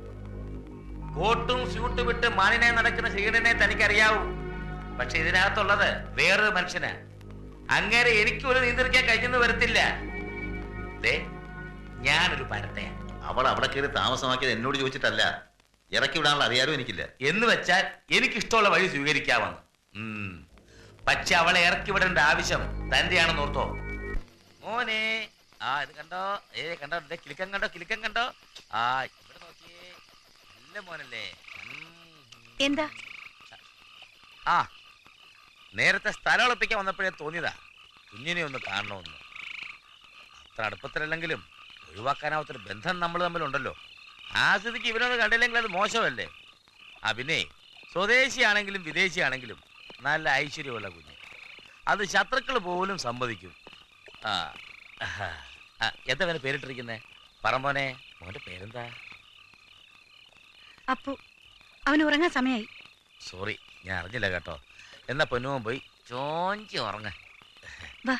കോട്ടും സ്യൂട്ടും വിട്ട് മാനിനെ നടക്കുന്ന ശ്രീകണ്ഠനെ തനിക്കറിയാവൂ പക്ഷെ ഇതിനകത്തുള്ളത് വേറൊരു മനുഷ്യനാ അങ്ങേരെ എനിക്ക് ഒരു നിയന്ത്രിക്കാൻ കഴിഞ്ഞെന്ന് വരത്തില്ല ദേ ഞാനൊരു പരത്തയാ അവൾ അവിടെ കയറി താമസമാക്കിയത് എന്നോട് ചോദിച്ചിട്ടല്ല ഇറക്കി വിടാനുള്ള അധികാരം എനിക്കില്ല എന്ന് വെച്ചാൽ എനിക്ക് ഇഷ്ടമുള്ള വഴി സ്വീകരിക്കാമെന്ന് ഉം. പക്ഷെ അവളെ ഇറക്കി വിടേണ്ട ആവശ്യം തന്റെയാണെന്ന് ഓർത്തോ മോനെ ആ ഇത് കണ്ടോ ഏ കണ്ടോ ദേ കിലുക്കം കണ്ടോ കിലുക്കം കണ്ടോ ആ ഇവിടെ നോക്കിയേ നല്ല മോനല്ലേ എന്താ ആ നേരത്തെ സ്ഥലം ഉറപ്പിക്കാൻ വന്നപ്പോഴേ തോന്നിയതാ കുഞ്ഞിനെ ഒന്ന് കാണണമെന്ന് അത്ര അടുപ്പത്തിലല്ലെങ്കിലും ഒഴിവാക്കാനാവാത്തൊരു ബന്ധം നമ്മൾ തമ്മിലുണ്ടല്ലോ ആ സ്ഥിതിക്ക് ഇവനൊന്ന് കണ്ടില്ലെങ്കിൽ അത് മോശമല്ലേ ആ പിന്നെ സ്വദേശിയാണെങ്കിലും വിദേശിയാണെങ്കിലും നല്ല ഐശ്വര്യമുള്ള കുഞ്ഞ് അത് ശത്രുക്കൾ പോലും സമ്മതിക്കും ആ ആഹാ. ആ, എന്താ അവന് പേരിട്ടിരിക്കുന്നേ പറമോനെ മോന്റെ പേരെന്താ അപ്പു അവന് ഉറങ്ങാൻ സമയായി സോറി ഞാൻ അറിഞ്ഞില്ല കേട്ടോ എന്നാ പൊന്നുമോൻ പോയി ചോഞ്ചി ഉറങ്ങ വാ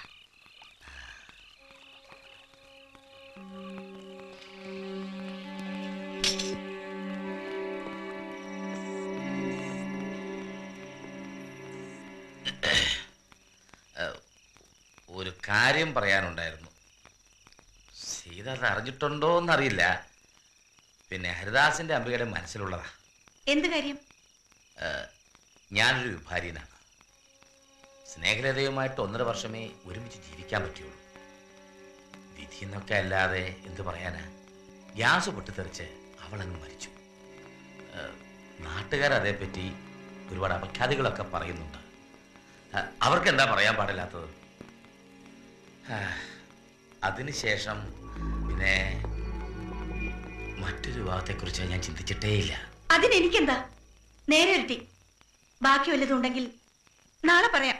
ഒരു കാര്യം പറയാനുണ്ടായിരുന്നു സീത അത് അറിഞ്ഞിട്ടുണ്ടോ എന്നറിയില്ല പിന്നെ ഹരിദാസിന്റെ അംബികയുടെ മനസ്സിലുള്ളതാ എന്ത് കാര്യം ഏഹ്, ഞാനൊരു വിഭാര്യനാണ് സ്നേഹലതയുമായിട്ട് ഒന്നര വർഷമേ ഒരുമിച്ച് ജീവിക്കാൻ പറ്റുള്ളൂ വിധി എന്നൊക്കെ അല്ലാതെ എന്ത് പറയാനാ ഗ്യാസ് പൊട്ടിത്തെറിച്ച് അവളങ്ങ് മരിച്ചു ഏഹ്, നാട്ടുകാർ അതേപ്പറ്റി ഒരുപാട് അപഖ്യാതികളൊക്കെ പറയുന്നുണ്ട് ഏഹ്, അവർക്ക് എന്താ പറയാൻ പാടില്ലാത്തത് ആ, അതിനുശേഷം പിന്നെ മറ്റൊരു വിവാഹത്തെക്കുറിച്ച് ഞാൻ ചിന്തിച്ചിട്ടേയില്ല അതിനെനിക്കെന്താ നേരെ ഇരട്ടി ബാക്കി വല്ലതും ഉണ്ടെങ്കിൽ നാളെ പറയാം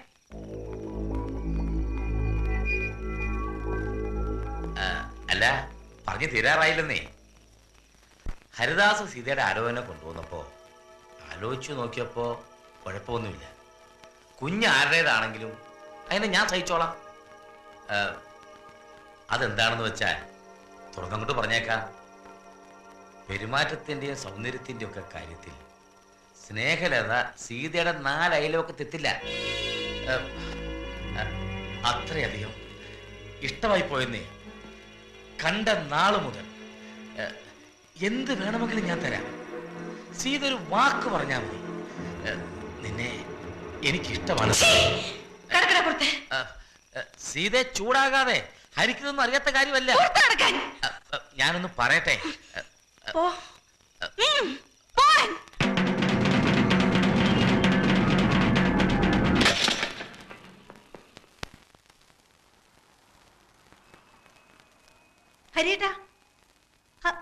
ആ, അല്ല പറഞ്ഞു തീരാറായില്ലെന്നേ ഹരിദാസ് സീതയുടെ ആലോചന കൊണ്ടുവന്നപ്പോ ആലോചിച്ചു നോക്കിയപ്പോ കുഴപ്പമൊന്നുമില്ല കുഞ്ഞ് ആരുടേതാണെങ്കിലും അതിനെ ഞാൻ സഹിച്ചോളാം ആ, അതെന്താണെന്ന് വെച്ചാൽ തുറന്നങ്ങോട്ട് പറഞ്ഞേക്കാം പെരുമാറ്റത്തിന്റെയും സൗന്ദര്യത്തിന്റെയും ഒക്കെ കാര്യത്തിൽ സ്നേഹലത സീതയുടെ നാല് അയലോക്കത്തെത്തില്ല ആ, ആ, അത്രയധികം ഇഷ്ടമായി പോയെന്നേ കണ്ട നാള് മുതൽ ഏ, എന്ത് വേണമെങ്കിലും ഞാൻ തരാം സീത ഒരു വാക്ക് പറഞ്ഞാൽ മതി ഏ, നിന്നെ എനിക്കിഷ്ടമാണ് ഏ, ഏ, സീത ചൂടാകാതെ ഹരിക്കുന്നൊന്നും അറിയാത്ത കാര്യമല്ല ഏ, ഏ, ഞാനൊന്ന് പറയട്ടെ ഏ, പോ ഉം, പോവാൻ. ഹരിയേട്ടാ ഹ-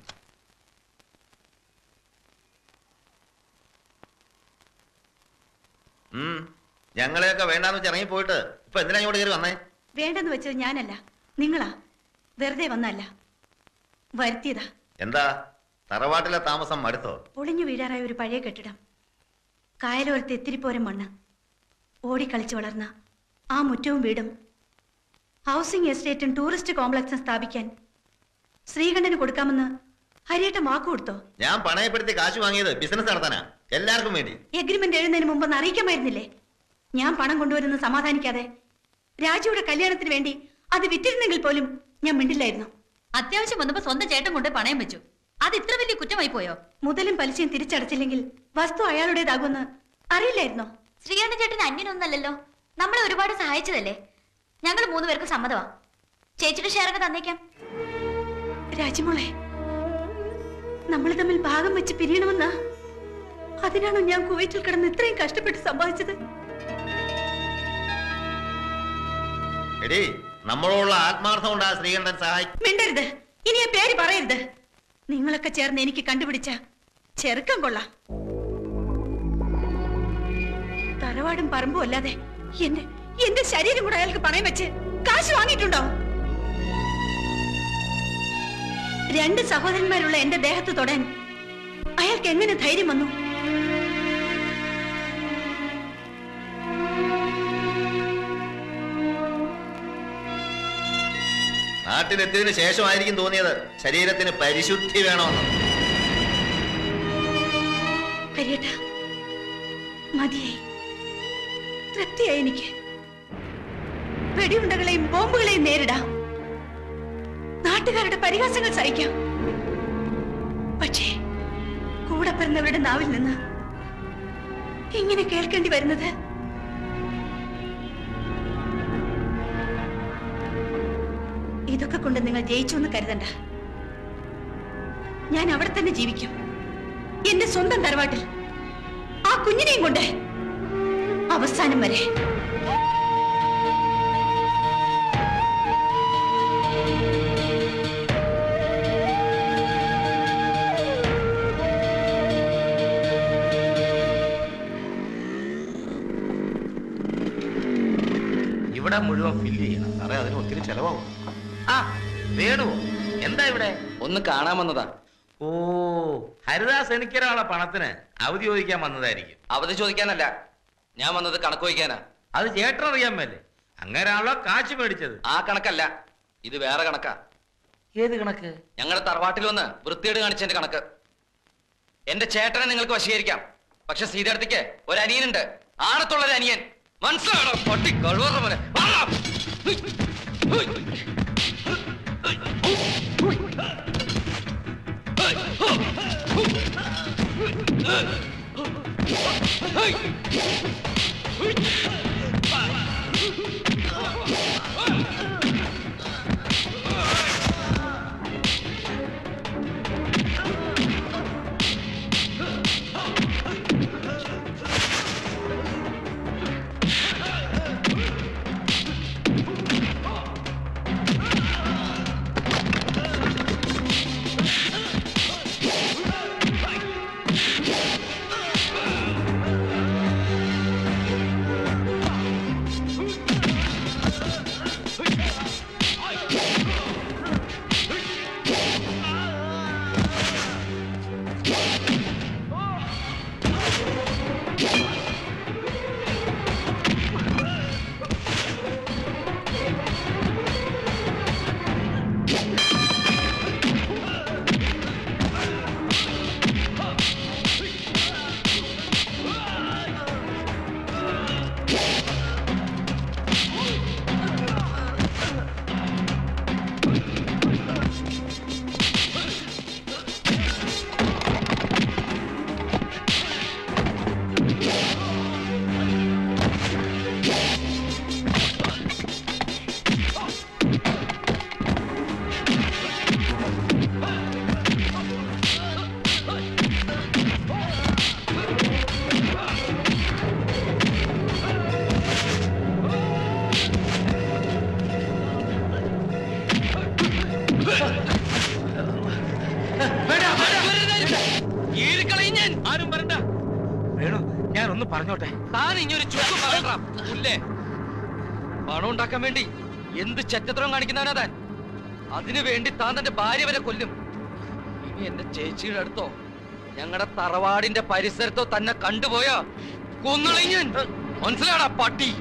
ഉം. ഞങ്ങളെയൊക്കെ വേണ്ടാന്ന് വെച്ച് ഇറങ്ങി പോയിട്ട് ഇപ്പൊ എന്തിനാ ഇങ്ങോട്ട് കയറി വന്നേ വേണ്ടെന്ന് വെച്ചത് ഞാനല്ല നിങ്ങളാ വെറുതെ വന്നല്ല വരുത്തിയതാ എന്താ തറവാട്ടിലെ താമസം മടുത്തോ പൊളിഞ്ഞു വീഴാറായ ഒരു പഴയ കെട്ടിടം കായലോരത്ത് എത്തിരിപ്പോരം മണ്ണ് ഓടിക്കളിച്ചു വളർന്ന ആ മുറ്റവും വീടും ഹൗസിംഗ് എസ്റ്റേറ്റും ടൂറിസ്റ്റ് കോംപ്ലക്സും സ്ഥാപിക്കാൻ ശ്രീകണ്ഠന് കൊടുക്കാമെന്ന് ഹരിയേട്ടൻ വാക്ക് കൊടുത്തോ ഞാൻ പണയപ്പെടുത്തി കാശ് വാങ്ങിയത് ബിസിനസ് നടത്താനാ എല്ലാവർക്കും വേണ്ടി എഗ്രിമെന്റ് എഴുതുന്നതിന് മുമ്പ് ഒന്ന് അറിയിക്കാമായിരുന്നില്ലേ ഞാൻ പണം കൊണ്ടുവരുന്ന സമാധാനിക്കാതെ രാജുവിടെ കല്യാണത്തിന് വേണ്ടി അത് വിറ്റിരുന്നെങ്കിൽ പോലും ഞാൻ മിണ്ടില്ലായിരുന്നു അത്യാവശ്യം വന്നപ്പോ സ്വന്തം ചേട്ടൻ കൊണ്ട് പണയം വെച്ചു അത് ഇത്ര വലിയ കുറ്റമായി പോയോ മുതലും പലിശയും തിരിച്ചടച്ചില്ലെങ്കിൽ വസ്തു അയാളുടേതാകുമെന്ന് അറിയില്ലായിരുന്നോ ശ്രീകണ്ഠ ചേട്ടൻ അന്യനൊന്നല്ലല്ലോ നമ്മളെ ഒരുപാട് സഹായിച്ചതല്ലേ ഞങ്ങൾ മൂന്ന് പേർക്ക് സമ്മതമാ ചേച്ചിയുടെ ഷെയർ ഒക്കെ തന്നേക്കാം രാജമോളെ നമ്മൾ തമ്മിൽ ഭാഗം വെച്ച് പിരിയണമെന്നാ അതിനാണോ ഞാൻ കുവൈറ്റിൽ കിടന്ന് ഇത്രയും കഷ്ടപ്പെട്ട് സമ്പാദിച്ചത് എടീ നമ്മളോടുള്ള ആത്മാർത്ഥം കൊണ്ട് ആ ശ്രീകണ്ഠൻ സഹായിക്കും മിണ്ടരുത് ഇനി ആ പേര് പറയരുത് നിങ്ങളൊക്കെ ചേർന്ന് എനിക്ക് കണ്ടുപിടിച്ച ചെറുക്കം കൊള്ളാം തറവാടും പറമ്പും അല്ലാതെ എന്റെ എന്റെ ശരീരം കൂടെ അയാൾക്ക് പണയം വെച്ച് കാശ് വാങ്ങിയിട്ടുണ്ടോ രണ്ട് സഹോദരന്മാരുള്ള എന്റെ ദേഹത്ത് തൊടാൻ അയാൾക്ക് എങ്ങനെ ധൈര്യം വന്നു നാട്ടിലെത്തിയതിനു ശേഷമായിരിക്കും തോന്നിയത് ശരീരത്തിന് പരിശുദ്ധി വേണമെന്ന് ഹരിയേട്ട മതിയായി തൃപ്തിയായി എനിക്ക് വെടിയുണ്ടകളെയും ബോംബുകളെയും നേരിടാം നാട്ടുകാരുടെ പരിഹാസങ്ങൾ സഹിക്കാം പക്ഷേ കൂടെ പിറന്നവരുടെ നാവിൽ നിന്ന് ഇങ്ങനെ കേൾക്കേണ്ടി വരുന്നത് ഇതൊക്കെ കൊണ്ട് നിങ്ങൾ ജയിച്ചു എന്ന് കരുതണ്ട ഞാൻ അവിടെ തന്നെ ജീവിക്കും എന്റെ സ്വന്തം തറവാട്ടിൽ ആ കുഞ്ഞിനെയും കൊണ്ട് അവസാനം വരെ ഇവിടെ മുഴുവൻ ഫില്ല് ചെയ്യണം സാറേ അതിന് ഒത്തിരി ചെലവാകും ആ വേണുവോ എന്താ ഇവിടെ ഒന്ന് കാണാൻ വന്നതാ ഓ ഹരിദാസ് എനിക്കൊരാളെ പണത്തിന് അവധി ചോദിക്കാൻ വന്നതായിരിക്കും അവധി ചോദിക്കാനല്ല ഞാൻ വന്നത് കണക്ക് വയ്ക്കാനാ അത് ചേട്ടൻ അറിയാൻ മേലെ അങ്ങനെയാണല്ലോ കാശ് മേടിച്ചത് ആ കണക്കല്ല ഇത് വേറെ കണക്കാ ഏത് കണക്ക് ഞങ്ങളുടെ തറവാട്ടിൽ വന്ന് വൃത്തിയേട് കാണിച്ചതിന്റെ കണക്ക് എന്റെ ചേട്ടനെ നിങ്ങൾക്ക് വശീകരിക്കാം പക്ഷെ സീതടത്തേക്ക് ഒരു അനിയനുണ്ട് ആണത്തുള്ള ഒരു അനിയൻ മനസ്സിലാണോ പൊട്ടി കഴിവറ പോലെ വാടാ. കീഴിക്കളയും ഞാൻ ആരും വരണ്ട വേണു ഞാൻ ഒന്ന് പറഞ്ഞോട്ടെ താൻ ഇനിയൊരു ചുക്കും പറയണ്ട പുല്ലേ പണം ഉണ്ടാക്കാൻ വേണ്ടി എന്ത് ചെറ്റത്രം കാണിക്കുന്നവനാ താൻ അതിനു വേണ്ടി താൻ തന്റെ ഭാര്യ വരെ കൊല്ലും ഇനി എന്റെ ചേച്ചിയുടെ അടുത്തോ ഞങ്ങളുടെ തറവാടിന്റെ പരിസരത്തോ തന്നെ കണ്ടുപോയാ കൊന്നുളഞ്ഞൻ മനസ്സിലാടാ പട്ടി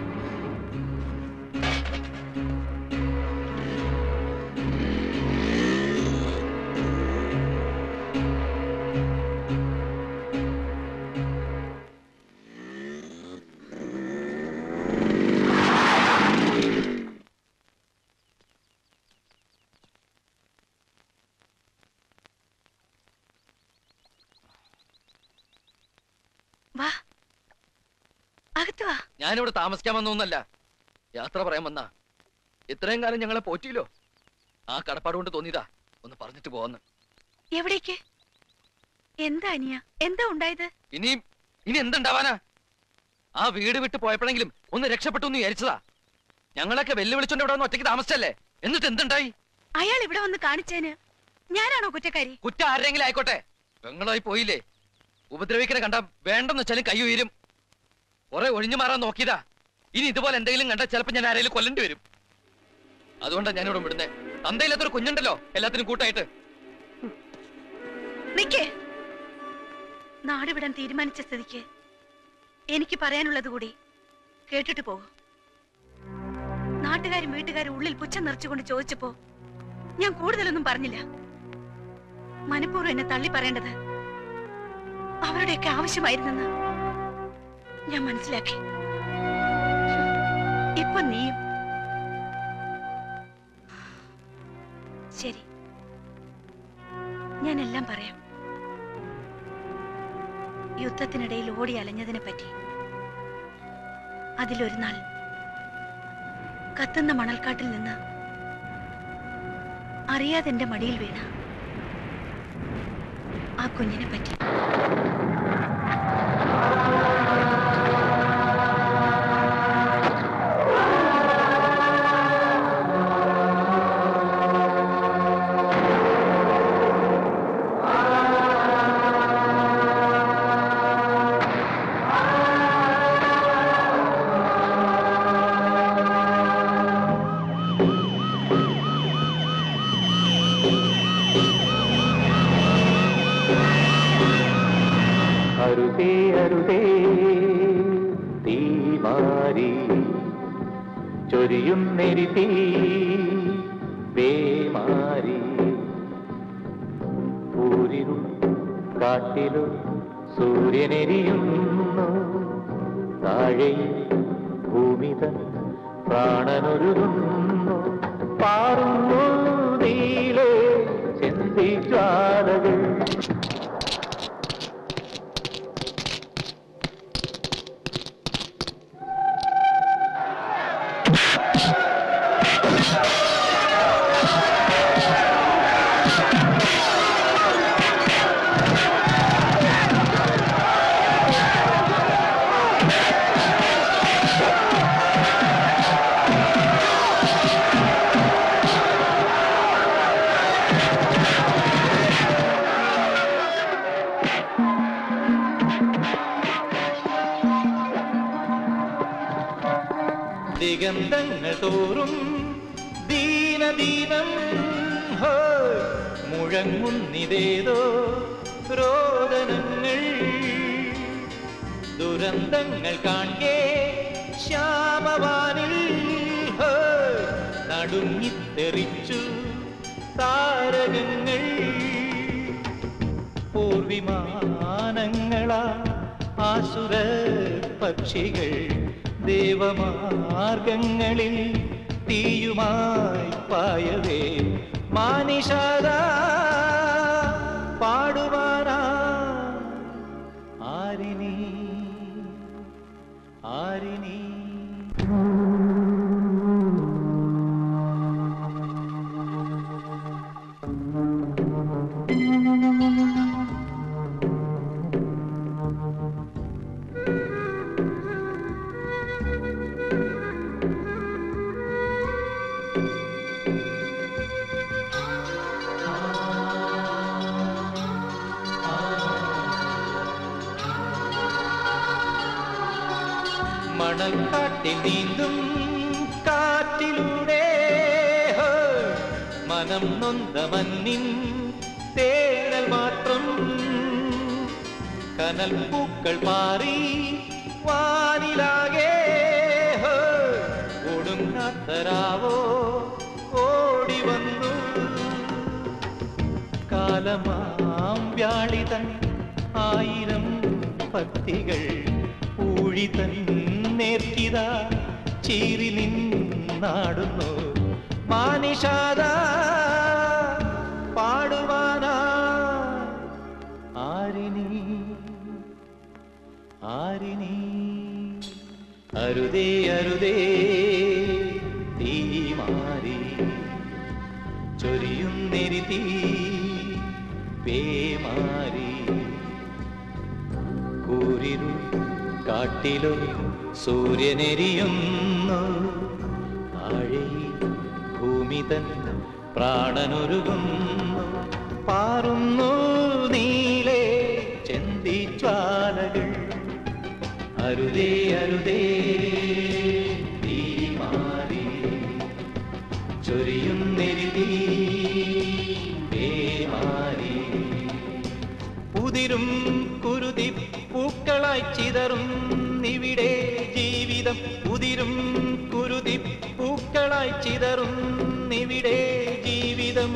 വാ അകത്ത് വാ ഞാനിവിടെ താമസിക്കാൻ വന്നൊന്നല്ല യാത്ര പറയാൻ വന്ന ഇത്രയും കാലം ഞങ്ങളെ പോറ്റിയില്ലോ ആ കടപ്പാട് കൊണ്ട് തോന്നിയതാ ഒന്ന് പറഞ്ഞിട്ട് പോവാന്ന് എവിടേക്ക് എന്താ അനിയ എന്താ ഉണ്ടായത് ഇനി ഇനി എന്തുണ്ടാവാനാ ആ വീട് വിട്ട് പോയപ്പോഴെങ്കിലും ഒന്ന് രക്ഷപ്പെട്ടു എന്ന് വിചാരിച്ചതാ ഞങ്ങളൊക്കെ വെല്ലുവിളിച്ചോണ്ട് ഇവിടെ വന്ന് ഒറ്റയ്ക്ക് താമസിച്ചല്ലേ എന്നിട്ട് എന്തുണ്ടായി അയാൾ ഇവിടെ വന്ന് കാണിച്ചേന് ഞാനാണോ കുറ്റക്കാരി കുറ്റം ആരെങ്കിലും ആയിക്കോട്ടെ പെങ്ങളായി പോയില്ലേ ഉപദ്രവിക്കണ കണ്ട വേണ്ടെന്ന് വെച്ചാലും കൈ ഉയരും കുറെ ഒഴിഞ്ഞു മാറാൻ നോക്കിയതാ ഇനി ഇതുപോലെ എന്തെങ്കിലും കണ്ടാൽ ചിലപ്പോ ഞാൻ ആരെങ്കിലും കൊല്ലേണ്ടി വരും അതുകൊണ്ടാണ് ഞാനിവിടെ വിടുന്നേ തന്തയില്ലാത്തൊരു കുഞ്ഞുണ്ടല്ലോ എല്ലാത്തിനും കൂട്ടായിട്ട് നിക്കേ നാട് വിടാൻ തീരുമാനിച്ച സ്ഥിതിക്ക് എനിക്ക് പറയാനുള്ളത് കൂടി കേട്ടിട്ട് പോകും നാട്ടുകാരും വീട്ടുകാരും ഉള്ളിൽ പുച്ഛം നിറച്ചുകൊണ്ട് ചോദിച്ചപ്പോ ഞാൻ കൂടുതലൊന്നും പറഞ്ഞില്ല മനഃപൂർവ്വം എന്നെ തള്ളി പറയേണ്ടത് അവരുടെയൊക്കെ ആവശ്യമായിരുന്നെന്ന് ഞാൻ മനസ്സിലാക്കി ഇപ്പൊ നീയും ശരി ഞാൻ എല്ലാം പറയാം യുദ്ധത്തിനിടയിൽ ഓടി അലഞ്ഞതിനെ പറ്റി അതിലൊരു നാൾ കത്തുന്ന മണൽക്കാട്ടിൽ നിന്ന് അറിയാതെ എന്റെ മടിയിൽ വീണ ആ കുഞ്ഞിനെ പറ്റി അരുതേ അരുതേ തീമാരി ചൊരിയുന്നെരി തീ വേമാരി ഊരിലും കാട്ടിലും സൂര്യനെരിയുന്നു താഴെ ഭൂമിത പ്രാണനൊരുങ്ങുന്നു പാറുന്നു നീളെ ചെന്തി ജ്വാലകൾ ദിഗന്ധങ്ങൾ തോറും ദീനദീനം ഹോ, മുഴങ്ങുന്നിതേതോ രോദനങ്ങൾ ദുരന്തങ്ങൾ കാൺകേ ശ്യാമവാനിൽ ഹോ, നടുങ്ങിത്തെറിച്ചു താരകങ്ങൾ പൂർവിമാനങ്ങളാ ആസുര പക്ഷികൾ ദേവമാർഗങ്ങളിൽ തീയുമായി പായവേ മാനിഷാദ പാടുവാനാ ആരിനി ആരിനി മണൽക്കാട്ടിൽ നീന്തും കാറ്റിലൂടെ ഹോ, മനം നൊന്ത മണ്ണിൻ തേനൽ മാത്രം കനൽ പൂക്കൾ മാറി വാനിലാകെ ഹോ, ഒടുങ്ങാത്തരാവോ ഓടി വന്നു കാലമാം വ്യാളിതൻ ആയിരം പത്തികൾ ഊഴിതൻ നേർക്കിത ചീറി നിന്നാടുന്നു മാനിഷാദ പാടുവാനാ ആരിനി ആരിനി അരുതേ അരുതേ തീ മാറി ചൊരിയുന്നെരി തീ പേമാരി കൂരിരു കാട്ടിലോ സൂര്യനെരിയുന്നു താഴെ ഭൂമി തൻ പ്രാണനൊരുകുന്നു പാറുന്നു നീലേ ചെന്തിജ്വാലകൾ അരുതേ അരുതേ തീ മാറി ചൊരിയുന്നെരുതി പേമാരി ഉതിരും കുരുതി പൂക്കളായി ചിതറും ഇവിടെ ജീവിതം ഉതിരും കുരുതി പൂക്കളായി ചിതറും ഇവിടെ ജീവിതം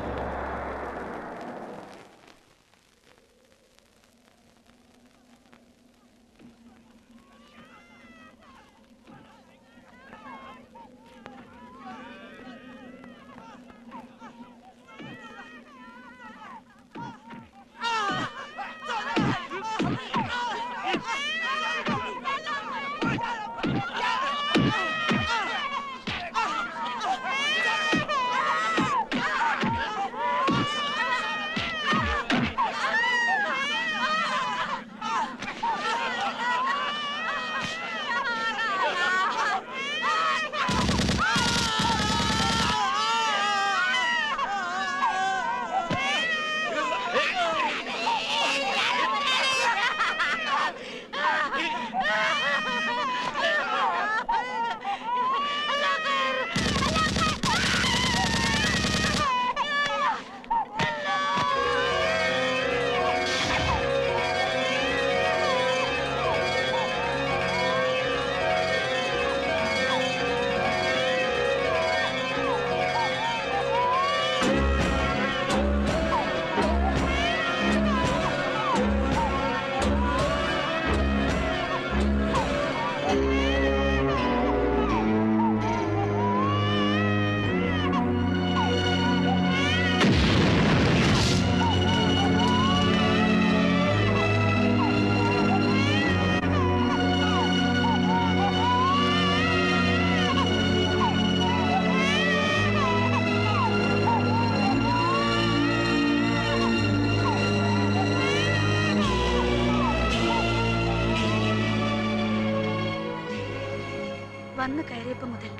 വന്നു കയറിയപ്പോ മുതൽ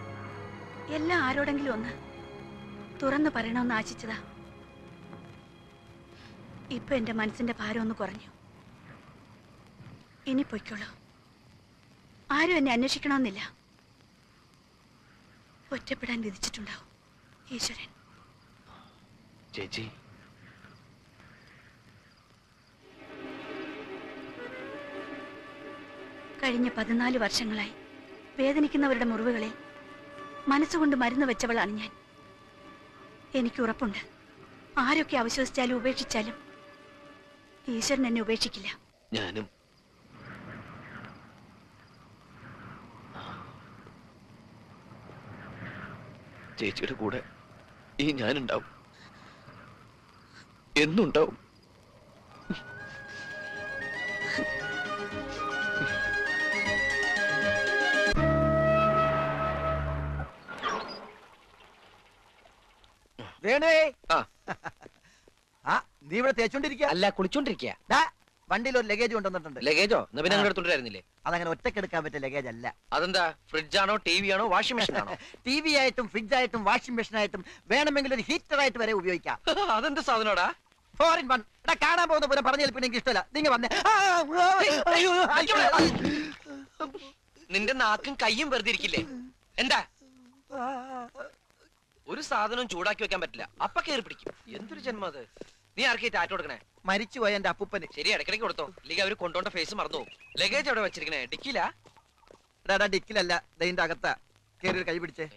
എല്ലാം ആരോടെങ്കിലും ഒന്ന് തുറന്നു പറയണമെന്ന് ആശിച്ചതാ ഇപ്പൊ എന്റെ മനസ്സിന്റെ ഭാരം ഒന്ന് കുറഞ്ഞു ഇനി പൊയ്ക്കോളൂ ആരും എന്നെ അന്വേഷിക്കണമെന്നില്ല ഒറ്റപ്പെടാൻ വിധിച്ചിട്ടുണ്ടാവും ഈശ്വരൻ ചേച്ചി കഴിഞ്ഞ പതിനാല് വർഷങ്ങളായി വേദനിക്കുന്നവരുടെ മുറിവുകളിൽ മനസ്സുകൊണ്ട് മരുന്ന് വെച്ചവളാണ് ഞാൻ എനിക്ക് ഉറപ്പുണ്ട് ആരൊക്കെ അവിശ്വസിച്ചാലും ഉപേക്ഷിച്ചാലും ഈശ്വരൻ എന്നെ ഉപേക്ഷിക്കില്ല ഞാനും ചേച്ചിയുടെ കൂടെ ഈ ഞാനുണ്ടാവും എന്നുണ്ടാവും വേണുവേ ആ ആ നീ ഇവിടെ തേച്ചോണ്ടിരിക്കുക അല്ല കുളിച്ചോണ്ടിരിക്കുക വണ്ടിയിൽ ഒരു ലഗേജ് കൊണ്ടുവന്നിട്ടുണ്ട് ലഗേജോ എന്നാ പിന്നെ ആ. അങ്ങനെ എടുത്തോണ്ടിരുന്നില്ലേ അതങ്ങനെ ഒറ്റക്കെടുക്കാൻ പറ്റിയ ലഗേജ് അല്ല അതെന്താ ഫ്രിഡ്ജാണോ ടി വി ആണോ വാഷിംഗ് മെഷീൻ ആണോ ടി വി ആയിട്ടും ഫ്രിഡ്ജ് ആയിട്ടും വാഷിംഗ് മെഷീൻ ആയിട്ടും വേണമെങ്കിൽ ഒരു ഹീറ്റർ ആയിട്ട് വരെ ഉപയോഗിക്കാം അതെന്ത് സാധനോടാ ഫോറിൻ വൺ എടാ കാണാൻ പോകുന്ന പോലെ പറഞ്ഞു കേൾപ്പിന് എനിക്ക് ഇഷ്ടമല്ല നിങ്ങൾ വന്നേ ആ, ആ, അയ്യോ, അയ്യോ. നിന്റെ നാക്കും കയ്യും വെറുതെ ഇരിക്കില്ലേ എന്താ ഒരു സാധനവും ചൂടാക്കി വെക്കാൻ പറ്റില്ല അപ്പ കയറി പിടിക്കും എന്തൊരു ജന്മം അത് നീ ആർക്കേ ടാറ്റ കൊടുക്കണേ മരിച്ചുപോയ എന്റെ അപ്പൂപ്പന് ശരി ഇടയ്ക്കിടയ്ക്ക് കൊടുത്തോ ഇല്ലെങ്കിൽ അവര് കൊണ്ടോണ്ട ഫേസ് മറന്നു ലഗേജ് എവിടെ വെച്ചിരിക്കണേ ഡിക്കില്ല എടാ ഡിക്കിലല്ല ദൈന്റെ അകത്താ കേറി ഒരു കൈ പിടിച്ചേ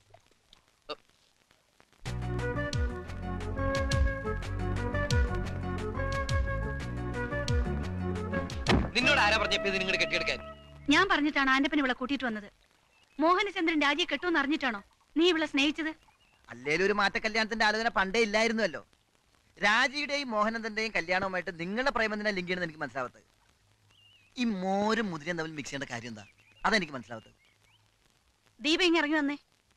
നിന്നോട് ആരാ പറഞ്ഞപ്പോ ഇത് നിങ്ങളുടെ കെട്ടിയെടുക്കാൻ ഞാൻ പറഞ്ഞിട്ടാണ് ആന്റപ്പൻ ഇവളെ കൂട്ടിയിട്ട് വന്നത് മോഹനചന്ദ്രൻ രാജിയെ കെട്ടുമെന്ന് അറിഞ്ഞിട്ടാണോ നീ ഇവളെ സ്നേഹിച്ചത് അല്ലേലും ഒരു മാറ്റ കല്യാണത്തിന്റെ ആലോചന പണ്ടേ ഇല്ലായിരുന്നല്ലോ രാജിയുടെയും മോഹനന്ദന്റെയും കല്യാണവുമായിട്ട് നിങ്ങളുടെ പ്രേമത്തിനെ ലിങ്ക് ചെയ്യണമെന്ന് എനിക്ക് മനസ്സിലാവത്തത് ഈ മോരും മുതിരയും തമ്മിൽ മിക്സ് ചെയ്യേണ്ട കാര്യം എന്താ അതെനിക്ക് മനസ്സിലാവത്തത് ദീപ ഇങ്ങ് ഇറങ്ങി വന്നേ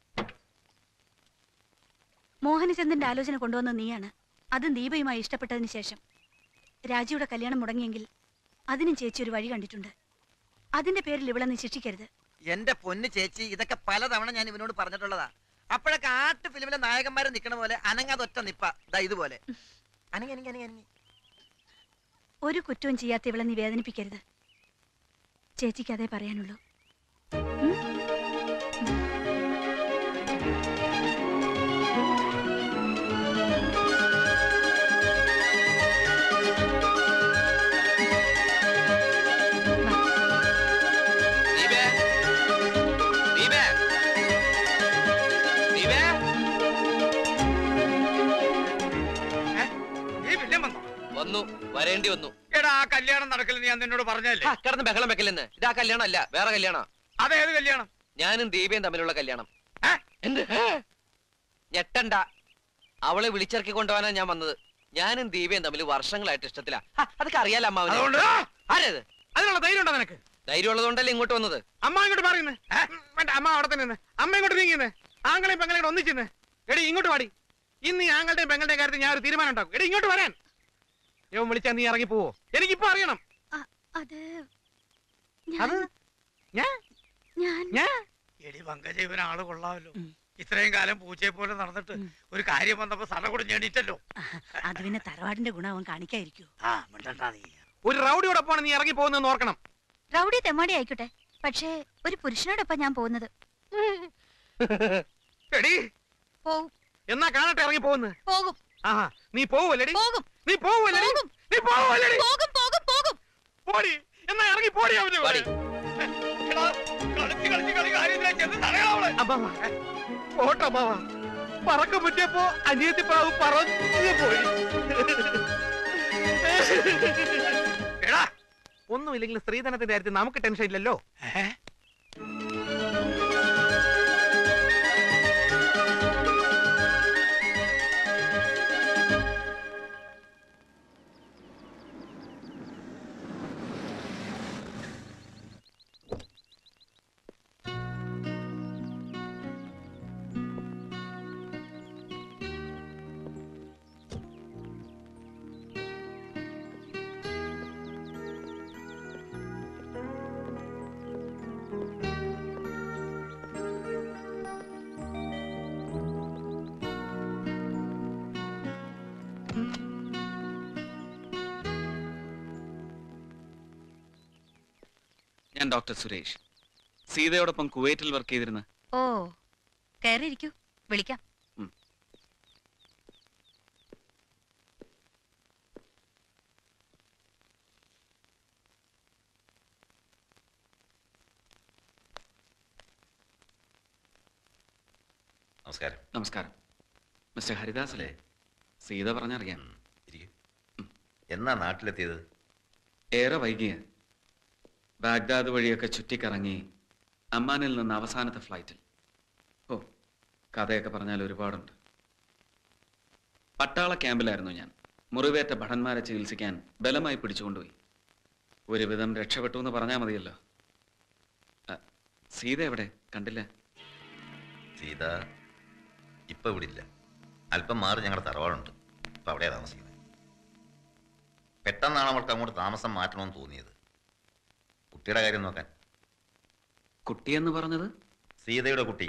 മോഹനചന്ദ്രന്റെ ആലോചന കൊണ്ടുവന്ന നീയാണ് അതും ദീപയുമായി ഇഷ്ടപ്പെട്ടതിന് ശേഷം രാജിയുടെ കല്യാണം മുടങ്ങിയെങ്കിൽ അതിനും ചേച്ചി ഒരു വഴി കണ്ടിട്ടുണ്ട് അതിന്റെ പേരിൽ ഇവളെ നീ ശിക്ഷിക്കരുത് എന്റെ പൊന്ന് ചേച്ചി ഇതൊക്കെ പലതവണ ഞാൻ ഇവനോട് പറഞ്ഞിട്ടുള്ളതാ അപ്പോഴൊക്കെ ആട്ട് ഫിലിമിലെ നായകന്മാരെ നിൽക്കണ പോലെ അനങ്ങാതെ ഒറ്റ നിപ്പ ദാ ഇതുപോലെ അനങ്ങി അനങ്ങി അനങ്ങി അനങ്ങി ഒരു കുറ്റവും ചെയ്യാത്ത ഇവളെ നീ വേദനിപ്പിക്കരുത് ചേച്ചിക്ക് അതേ പറയാനുള്ളൂ ദീപേ ദീപേ ദീപേ നീ പിന്നെ വന്നോ വന്നു വരേണ്ടി വന്നു എടാ ആ കല്യാണം നടക്കില്ല ഞാൻ നിന്നോട് പറഞ്ഞല്ലേ ആ, കിടന്ന് ബഹളം വെക്കലെന്ന് ഇതാ കല്യാണം അല്ല വേറെ കല്യാണം അതേത് കല്യാണം ഞാനും ദീപയും തമ്മിലുള്ള കല്യാണം എന്ത് ഞെട്ടണ്ട അവളെ വിളിച്ചിറക്കി കൊണ്ടുപോകാനാ ഞാൻ വന്നത് ഞാനും ദീപയും തമ്മിൽ വർഷങ്ങളായിട്ട് ഇഷ്ടത്തിലാ ആ, അതൊക്കെ അറിയാലോ അമ്മാവന് അതുകൊണ്ട് ആരേത് അതിനുള്ള ധൈര്യം ഉണ്ടോ നിനക്ക് ധൈര്യം ഉള്ളതുകൊണ്ടല്ലേ ഇങ്ങോട്ട് വന്നത് അമ്മ ഇങ്ങോട്ട് പറയുന്നു വേണ്ട അമ്മ അവിടെ തന്നെ നിന്ന് അമ്മ ഇങ്ങോട്ട് നീങ്ങിന്ന് ആങ്ങളെയും പെങ്ങളെയും ഒന്നിച്ചിന്ന് എടി ഇങ്ങോട്ട് പാടി ഇന്ന് ഈ ആങ്ങളുടെയും പെങ്ങളുടെയും കാര്യത്തിൽ ഞാൻ ഒരു തീരുമാനം ഉണ്ടാക്കും എടി ഇങ്ങോട്ട് വരാൻ ഇവൻ വിളിച്ചാ നീ ഇറങ്ങി പോവോ എനിക്കിപ്പോ അറിയണം അത് അത് ഞാൻ ഞാൻ ഞാൻ എടി പങ്കജ ഇവൻ ആള് കൊള്ളാമല്ലോ ഇത്രയും കാലം പൂച്ചയെ പോലെ നടന്നിട്ട് ഒരു കാര്യം വന്നപ്പോ സട കൂടി ഞെണീറ്റല്ലോ അത് പിന്നെ തറവാടിന്റെ ഗുണം അവൻ കാണിക്കായിരിക്കൂ ആ മിണ്ടണ്ടാ നീ ഒരു റൗഡിയോടൊപ്പമാണ് നീ ഇറങ്ങി പോകുന്നതെന്ന് ഓർക്കണം റൗഡി തെമ്മാടി ആയിക്കോട്ടെ പക്ഷേ ഒരു പുരുഷനോടൊപ്പം ഞാൻ പോകുന്നത് എടി പോവും എന്നാ കാണട്ടെ ഇറങ്ങി പോകുന്നത് പോകും ആഹാ നീ പോവല്ലേടി പോകും നീ പോവല്ലേടി നീ പോവല്ലേടി പോകും പോകും പോകും പോടി എന്നാ ഇറങ്ങി പോടി അവന്റെ കൂടെ. എടാ, കളിച്ച് കളിച്ച് കളി കാര്യത്തിലേക്ക് ചെന്ന് തടയണം അവളെ. പോട്ടെ അമ്മാവ പറക്കം പറ്റിയപ്പോ അനിയത്തി പ്രാവ് പറന്നു പോയി എടാ ഒന്നുമില്ലെങ്കിൽ സ്ത്രീധനത്തിന്റെ കാര്യത്തിൽ നമുക്ക് ടെൻഷൻ ഇല്ലല്ലോ ഞാൻ ഡോക്ടർ സുരേഷ് സീതയോടൊപ്പം കുവൈറ്റിൽ വർക്ക് ചെയ്തിരുന്ന ഓ കയറിയിരിക്കൂ വിളിക്കാം നമസ്കാരം നമസ്കാരം മിസ്റ്റർ ഹരിദാസ് അല്ലേ സീത പറഞ്ഞറിയാം എന്നാ നാട്ടിലെത്തിയത് ഏറെ വൈകിയ ബാഗ്ദാദ് വഴിയൊക്കെ ചുറ്റിക്കറങ്ങി അമ്മാനിൽ നിന്ന് അവസാനത്തെ ഫ്ലൈറ്റിൽ ഓ കഥയൊക്കെ പറഞ്ഞാൽ ഒരുപാടുണ്ട് പട്ടാള ക്യാമ്പിലായിരുന്നു ഞാൻ മുറിവേറ്റ ഭടന്മാരെ ചികിത്സിക്കാൻ ബലമായി പിടിച്ചുകൊണ്ടുപോയി ഒരുവിധം രക്ഷപ്പെട്ടു എന്ന് പറഞ്ഞാൽ മതിയല്ലോ അ, സീത എവിടെ കണ്ടില്ല സീത ഇപ്പൊ ഇവിടെ ഇല്ല അല്പം മാറി ഞങ്ങളുടെ തറവാടുണ്ട് ഇപ്പൊ അവിടെയാ താമസിക്കുന്നത് പെട്ടെന്നാണ് അവൾക്ക് അങ്ങോട്ട് താമസം മാറ്റണമെന്ന് തോന്നിയത് കുട്ടിയുടെ കാര്യം നോക്കാൻ കുട്ടിയെന്ന് പറഞ്ഞത് സീതയുടെ കുട്ടി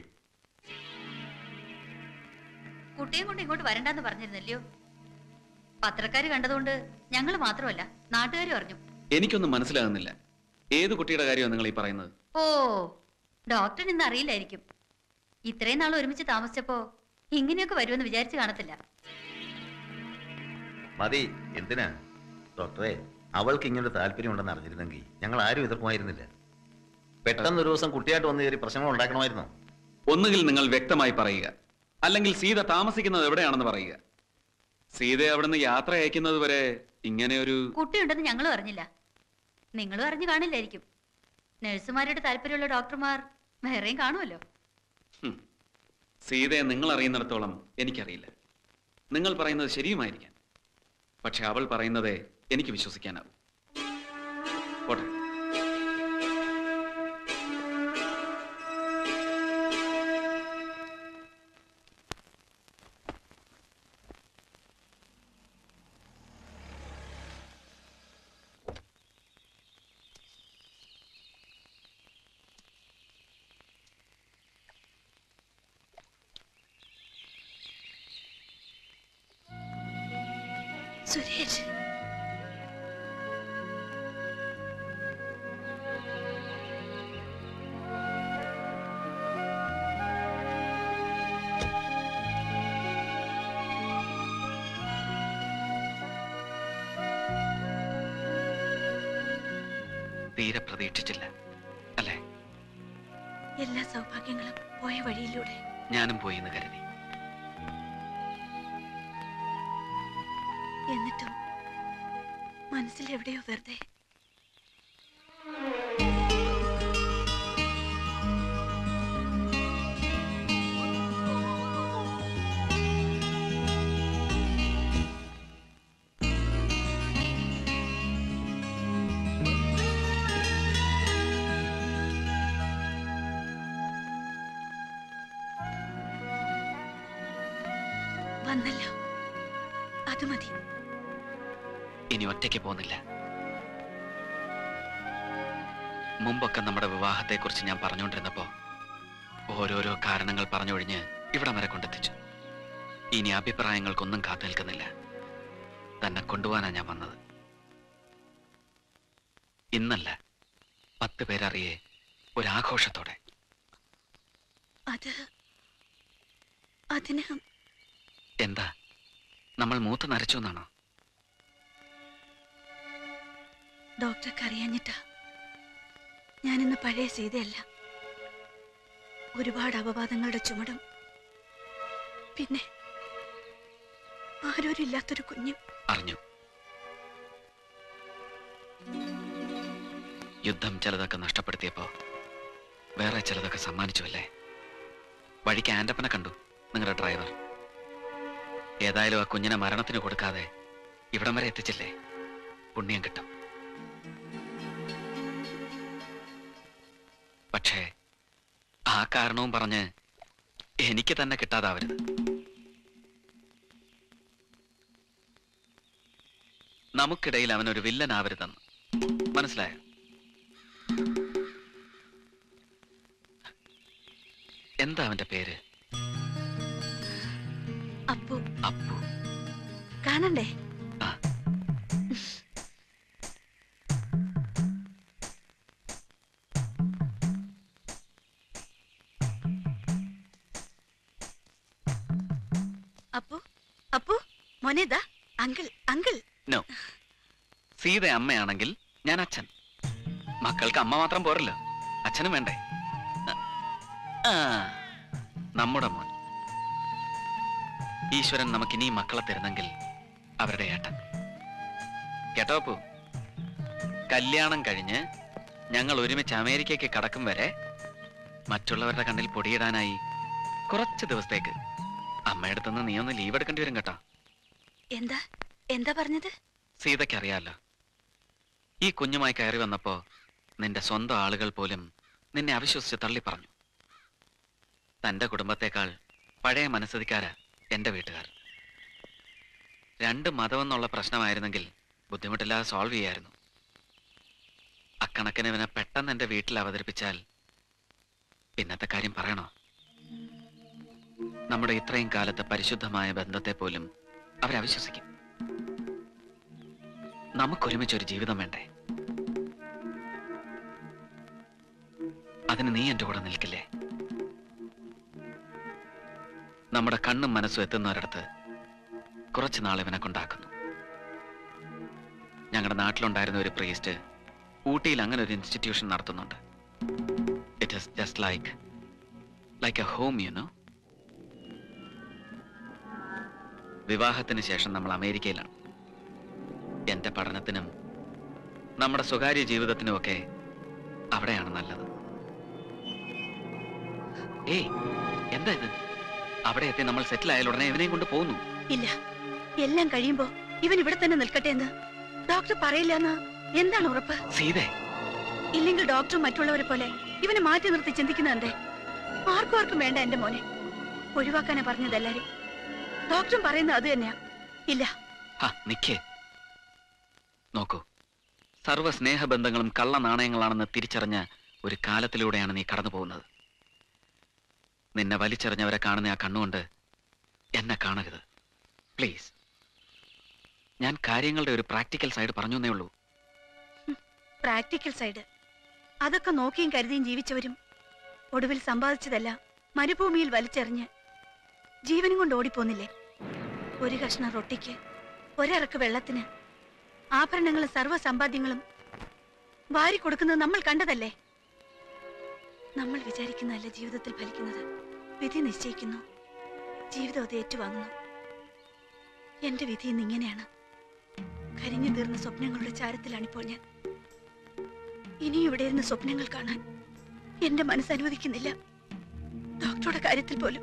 കുട്ടിയെ കൊണ്ട് ഇങ്ങോട്ട് വരണ്ടെന്ന് പറഞ്ഞിരുന്നല്ലയോ പത്രക്കാര് കണ്ടതുകൊണ്ട് ഞങ്ങൾ മാത്രമല്ല നാട്ടുകാരും അറിഞ്ഞു എനിക്കൊന്നും മനസ്സിലാകുന്നില്ല ഏത് കുട്ടിയുടെ കാര്യമാണ് നിങ്ങൾ ഈ പറയുന്നത് ഓ ഡോക്ടറിന് ഇന്ന് അറിയില്ലായിരിക്കും ഇത്രയും നാൾ ഒരുമിച്ച് താമസിച്ചപ്പോ ഇങ്ങനെയൊക്കെ വരുമെന്ന് വിചാരിച്ചു കാണത്തില്ല മതി എന്തിനാ ഡോക്ടറെ അവൾക്ക് ഇങ്ങനെ താല്പര്യം ഉണ്ടെന്ന് അറിഞ്ഞിരുന്നെങ്കിൽ ഞങ്ങൾ ആരും എതിർക്കുമായിരുന്നില്ല പെട്ടെന്ന് ഒരു ദിവസം കുട്ടിയായിട്ട് വന്ന് കയറി പ്രശ്നങ്ങൾ ഉണ്ടാക്കണമായിരുന്നോ ഒന്നുകിൽ നിങ്ങൾ വ്യക്തമായി പറയുക അല്ലെങ്കിൽ സീത താമസിക്കുന്നത് എവിടെയാണെന്ന് പറയുക സീതയെ അവിടുന്ന് യാത്ര അയക്കുന്നത് വരെ ഇങ്ങനെ ഒരു കുട്ടിയുണ്ടെന്ന് ഞങ്ങളും അറിഞ്ഞില്ല നിങ്ങളും അറിഞ്ഞു കാണില്ലായിരിക്കും നഴ്സുമാരുടെ താല്പര്യമുള്ള ഡോക്ടർമാർ വേറെയും കാണുമല്ലോ സീതയെ നിങ്ങൾ അറിയുന്നിടത്തോളം എനിക്കറിയില്ല നിങ്ങൾ പറയുന്നത് ശരിയുമായിരിക്കാം പക്ഷെ അവൾ പറയുന്നതേ എനിക്ക് വിശ്വസിക്കാനാവും പോട്ടെ സുരേഷ് തീരെ പ്രതീക്ഷിച്ചില്ല അല്ലേ എല്ലാ സൗഭാഗ്യങ്ങളും പോയ വഴിയിലൂടെ ഞാനും പോയി എന്ന് കരുതി എന്നിട്ടും മനസ്സിൽ എവിടെയോ വെറുതെ വന്നല്ലോ അത് മതി ഇനി ഒറ്റയ്ക്ക് പോകുന്നില്ല മുമ്പൊക്കെ നമ്മുടെ വിവാഹത്തെക്കുറിച്ച് ഞാൻ പറഞ്ഞുകൊണ്ടിരുന്നപ്പോ ഓരോരോ കാരണങ്ങൾ പറഞ്ഞൊഴിഞ്ഞ് ഇവിടം വരെ കൊണ്ടെത്തിച്ചു ഇനി അഭിപ്രായങ്ങൾക്കൊന്നും കാത്തു നിൽക്കുന്നില്ല തന്നെ കൊണ്ടുപോകാനാ ഞാൻ വന്നത് ഇന്നല്ല പത്ത് പേരറിയേ ഒരാഘോഷത്തോടെ അത് അതിന് എന്താ നമ്മൾ മൂത്ത് നരച്ചു എന്നാണോ ഡോക്ടർക്ക് അറിയാഞ്ഞിട്ടാ ഞാനിന്ന് പഴയ സീതയല്ല ഒരുപാട് അപവാദങ്ങളുടെ ചുമടും പിന്നെ ആരോരില്ലാത്തൊരു കുഞ്ഞും അറിഞ്ഞു യുദ്ധം ചിലതൊക്കെ നഷ്ടപ്പെടുത്തിയപ്പോ വേറെ ചിലതൊക്കെ സമ്മാനിച്ചു അല്ലേ വഴിക്ക് ആൻഡപ്പനെ കണ്ടു നിങ്ങളുടെ ഡ്രൈവർ ഏതായാലും ആ കുഞ്ഞിനെ മരണത്തിന് കൊടുക്കാതെ ഇവിടം വരെ എത്തിച്ചില്ലേ പുണ്യം കിട്ടും പക്ഷേ ആ കാരണവും പറഞ്ഞ് എനിക്ക് തന്നെ കിട്ടാതാവരുത് നമുക്കിടയിൽ അവനൊരു വില്ലനാവരുതെന്ന് മനസ്സിലായോ എന്താ അവന്റെ പേര് അപ്പു അപ്പു കാണണ്ടേ അപ്പു അപ്പു മോനേതാ അങ്കിൾ അങ്കിൾ നോ സീത അമ്മയാണെങ്കിൽ ഞാൻ അച്ഛൻ മക്കൾക്ക് അമ്മ മാത്രം പോരല്ലോ അച്ഛനും വേണ്ടേ ആ, നമ്മുടെ മോൻ ഈശ്വരൻ നമുക്ക് ഇനിയും മക്കളെ തരുന്നെങ്കിൽ അവരുടെ ഏട്ടൻ കേട്ടോ അപ്പു കല്യാണം കഴിഞ്ഞ് ഞങ്ങൾ ഒരുമിച്ച് അമേരിക്കയ്ക്ക് കടക്കും വരെ മറ്റുള്ളവരുടെ കണ്ണിൽ പൊടിയിടാനായി കുറച്ച് ദിവസത്തേക്ക് അമ്മയടുത്തുനിന്ന് നീ ഒന്ന് ലീവ് എടുക്കേണ്ടി വരും കേട്ടോ എന്താ എന്താ പറഞ്ഞത് സീതയ്ക്ക് അറിയാലോ ഈ കുഞ്ഞുമായി കയറി വന്നപ്പോ നിന്റെ സ്വന്തം ആളുകൾ പോലും നിന്നെ അവിശ്വസിച്ച് തള്ളി പറഞ്ഞു തന്റെ കുടുംബത്തെക്കാൾ പഴയ മനസ്സതിക്കാരാ എന്റെ വീട്ടുകാർ രണ്ട് മതമെന്നുള്ള പ്രശ്നമായിരുന്നെങ്കിൽ ബുദ്ധിമുട്ടില്ലാതെ സോൾവ് ചെയ്യായിരുന്നു അക്കണക്കിന് ഇവനെ പെട്ടെന്ന് എന്റെ വീട്ടിൽ അവതരിപ്പിച്ചാൽ പിന്നത്തെ കാര്യം പറയണോ നമ്മുടെ ഇത്രയും കാലത്തെ പരിശുദ്ധമായ ബന്ധത്തെ പോലും അവരവിശ്വസിക്കും നമുക്കൊരുമിച്ച് ഒരു ജീവിതം വേണ്ടേ അതിന് നീ എന്റെ കൂടെ നിൽക്കില്ലേ നമ്മുടെ കണ്ണും മനസ്സും എത്തുന്നവരടുത്ത് കുറച്ച് നാൾ ഇവനെ കൊണ്ടാക്കുന്നു ഞങ്ങളുടെ നാട്ടിലുണ്ടായിരുന്ന ഒരു പ്രീസ്റ്റ് ഊട്ടിയിൽ അങ്ങനെ ഒരു ഇൻസ്റ്റിറ്റ്യൂഷൻ നടത്തുന്നുണ്ട് it is just like like a home you know വിവാഹത്തിന് ശേഷം നമ്മൾ അമേരിക്കയിലാണ് എന്റെ പഠനത്തിനും നമ്മുടെ സ്വകാര്യ ജീവിതത്തിനുമൊക്കെ അവിടെയാണ് നല്ലത് ഏയ് എന്താ ഇത് അവിടെ എത്തി നമ്മൾ സെറ്റിൽ ആയാൽ ഉടനെ ഇവനെയും കൊണ്ട് പോകുന്നു ഇല്ല എല്ലാം കഴിയുമ്പോ ഇവൻ ഇവിടെ തന്നെ നിൽക്കട്ടെ എന്ന് ഡോക്ടർ പറയില്ല എന്ന് എന്താണ് ഉറപ്പ് സീതേ ഇല്ലെങ്കിൽ ഡോക്ടറും മറ്റുള്ളവരെ പോലെ ഇവനെ മാറ്റി നിർത്തി ചിന്തിക്കുന്നുണ്ടേ ആർക്കും ആർക്കും വേണ്ട എന്റെ മോനെ ഒഴിവാക്കാനാ പറഞ്ഞത് എല്ലാരും ഡോക്ടറും പറയുന്നത് അത് തന്നെയാ ഇല്ല ഹാ നിക്കേ നോക്കൂ സർവ്വ സ്നേഹബന്ധങ്ങളും കള്ള നാണയങ്ങളാണെന്ന് തിരിച്ചറിഞ്ഞ ഒരു കാലത്തിലൂടെയാണ് നീ കടന്നു പോകുന്നത് നിന്നെ വലിച്ചെറിഞ്ഞവരെ കാണുന്ന ആ കണ്ണുകൊണ്ട് എന്നെ കാണരുത് പ്ലീസ് ഞാൻ കാര്യങ്ങളുടെ ഒരു പ്രാക്ടിക്കൽ സൈഡ് പറഞ്ഞു എന്നേ ഉള്ളൂ പ്രാക്ടിക്കൽ സൈഡ് അതൊക്കെ നോക്കിയും കരുതിയും ജീവിച്ചവരും ഒടുവിൽ സമ്പാദിച്ചതെല്ലാം മരുഭൂമിയിൽ വലിച്ചെറിഞ്ഞ് ജീവനും കൊണ്ട് ഓടിപ്പോന്നില്ലേ ഒരു കഷ്ണം റൊട്ടിക്ക് ഒരിറക്ക് വെള്ളത്തിന് ആഭരണങ്ങളും സർവ്വ സമ്പാദ്യങ്ങളും വാരി കൊടുക്കുന്നത് നമ്മൾ കണ്ടതല്ലേ നമ്മൾ വിചാരിക്കുന്നതല്ല ജീവിതത്തിൽ ഫലിക്കുന്നത് വിധി നിശ്ചയിക്കുന്നു ജീവിതം അത് ഏറ്റുവാങ്ങുന്നു എന്റെ വിധി ഇന്ന് ഇങ്ങനെയാണ് കരിഞ്ഞു തീർന്ന സ്വപ്നങ്ങളുടെ ചാരത്തിലാണിപ്പോൾ ഞാൻ ഇനിയും ഇവിടെ ഇരുന്ന് സ്വപ്നങ്ങൾ കാണാൻ എന്റെ മനസ്സ് അനുവദിക്കുന്നില്ല ഡോക്ടറുടെ കാര്യത്തിൽ പോലും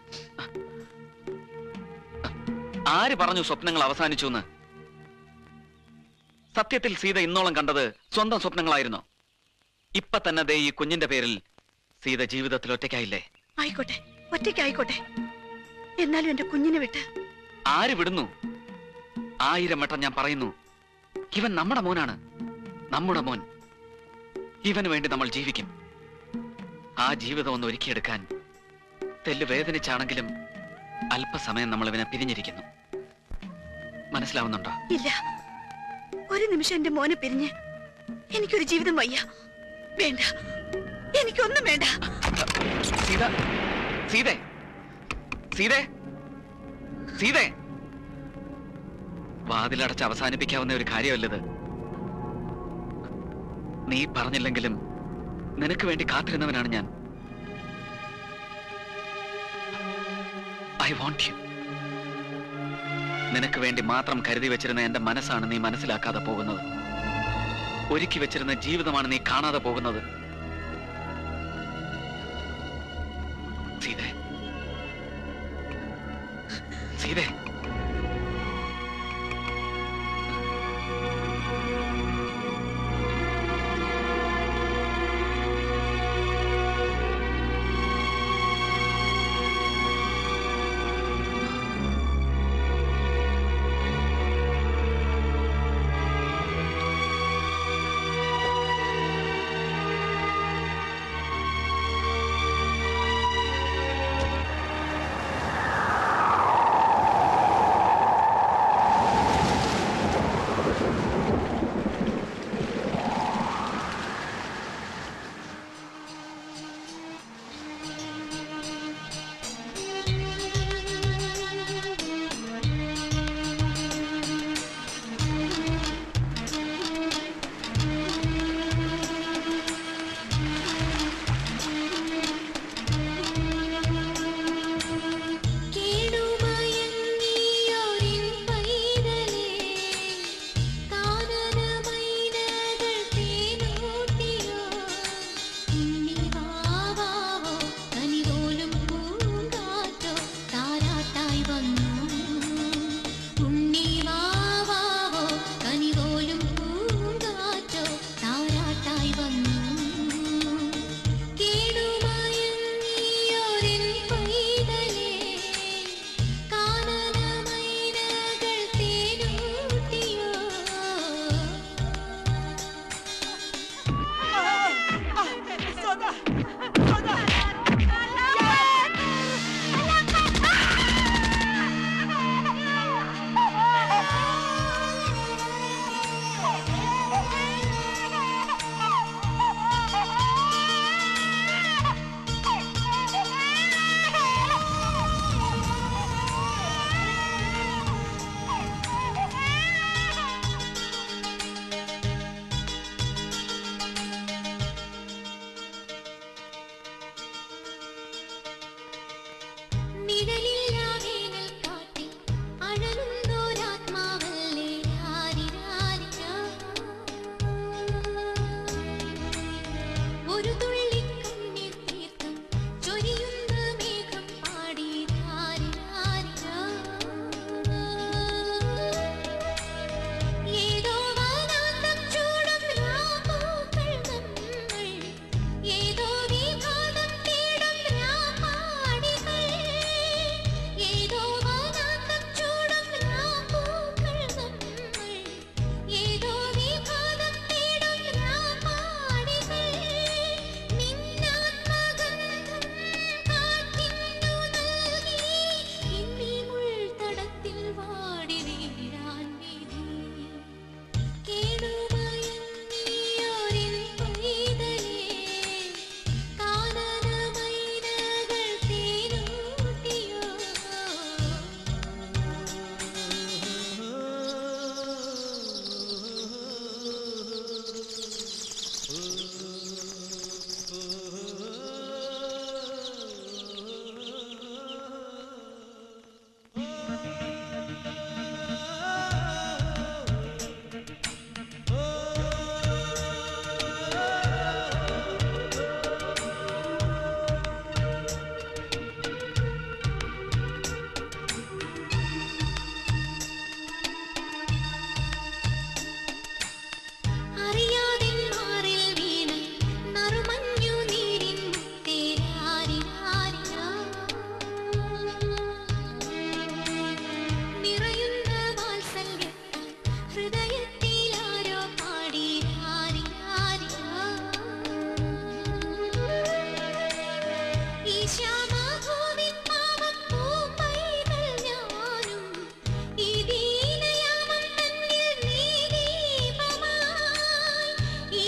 ആര് പറഞ്ഞു സ്വപ്നങ്ങൾ അവസാനിച്ചു എന്ന് സത്യത്തിൽ സീത ഇന്നോളം കണ്ടത് സ്വന്തം സ്വപ്നങ്ങളായിരുന്നോ ഇപ്പൊ തന്നെ ദേ ഈ കുഞ്ഞിന്റെ പേരിൽ സീത ജീവിതത്തിൽ ഒറ്റയ്ക്കായില്ലേ ആയിക്കോട്ടെ ഒറ്റയ്ക്കായിക്കോട്ടെ എന്നാലും എന്റെ കുഞ്ഞിനെ വിട്ട് ആര് വിടുന്നു ആയിരം വട്ടം ഞാൻ പറയുന്നു ഇവൻ നമ്മുടെ മോനാണ് നമ്മുടെ മോൻ ഇവന് വേണ്ടി നമ്മൾ ജീവിക്കും ആ ജീവിതം ഒന്ന് ഒരുക്കിയെടുക്കാൻ തെല്ല് വേദനിച്ചാണെങ്കിലും അല്പസമയം നമ്മൾ ഇവനെ പിരിഞ്ഞിരിക്കുന്നു മനസ്സിലാവുന്നുണ്ടോ ഇല്ല ഒരു നിമിഷം എന്റെ മോനെ പിരിഞ്ഞ് എനിക്കൊരു ജീവിതം വയ്യ വേണ്ട എനിക്കൊന്നും വേണ്ട സീത സീതേ സീതേ സീതേ വാതിലടച്ച് അവസാനിപ്പിക്കാവുന്ന ഒരു കാര്യമല്ലത് നീ പറഞ്ഞില്ലെങ്കിലും നിനക്ക് വേണ്ടി കാത്തിരുന്നവനാണ് ഞാൻ ഐ വോണ്ട് യു നിനക്ക് വേണ്ടി മാത്രം കരുതി വെച്ചിരുന്ന എന്റെ മനസ്സാണ് നീ മനസ്സിലാക്കാതെ പോകുന്നത് ഒരുക്കി വെച്ചിരുന്ന ജീവിതമാണ് നീ കാണാതെ പോകുന്നത് സീതേ സീതേ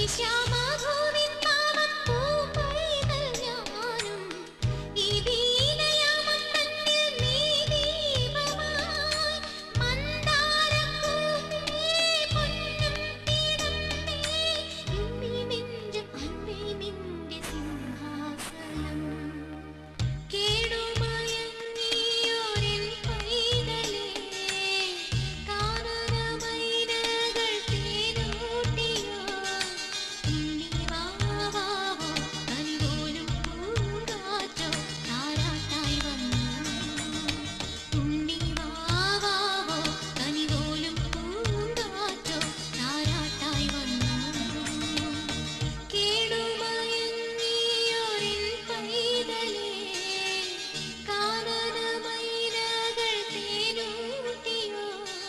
ശ്യാമഭൂവിൻ പാവപ്പൂപ്പൈതൽ ഞാനും ഈ ദീനയാമം തന്നിൽ നീ ദീപമായി മന്ദാരക്കുറുമ്പേ പൊന്നും തിടമ്പേ എമ്മി നെഞ്ചം അൻപേ നിന്റെ സിംഹാസനം കേടുമയങ്ങിയോരിൻ പൈതലേ കാനനമൈനകൾ തേനൂട്ടിയോ ഉണ്ണിവാവാവോ കനിപോലും പൂങ്കാറ്റോ താരാട്ടായി വന്നു ഉണ്ണിവാവാവോ കനിപോലും പൂങ്കാറ്റോ താരാട്ടായി വന്നു കേടുമയങ്ങിയോരിൻ പൈതലേ കാനനമൈനകൾ തേനൂട്ടിയോ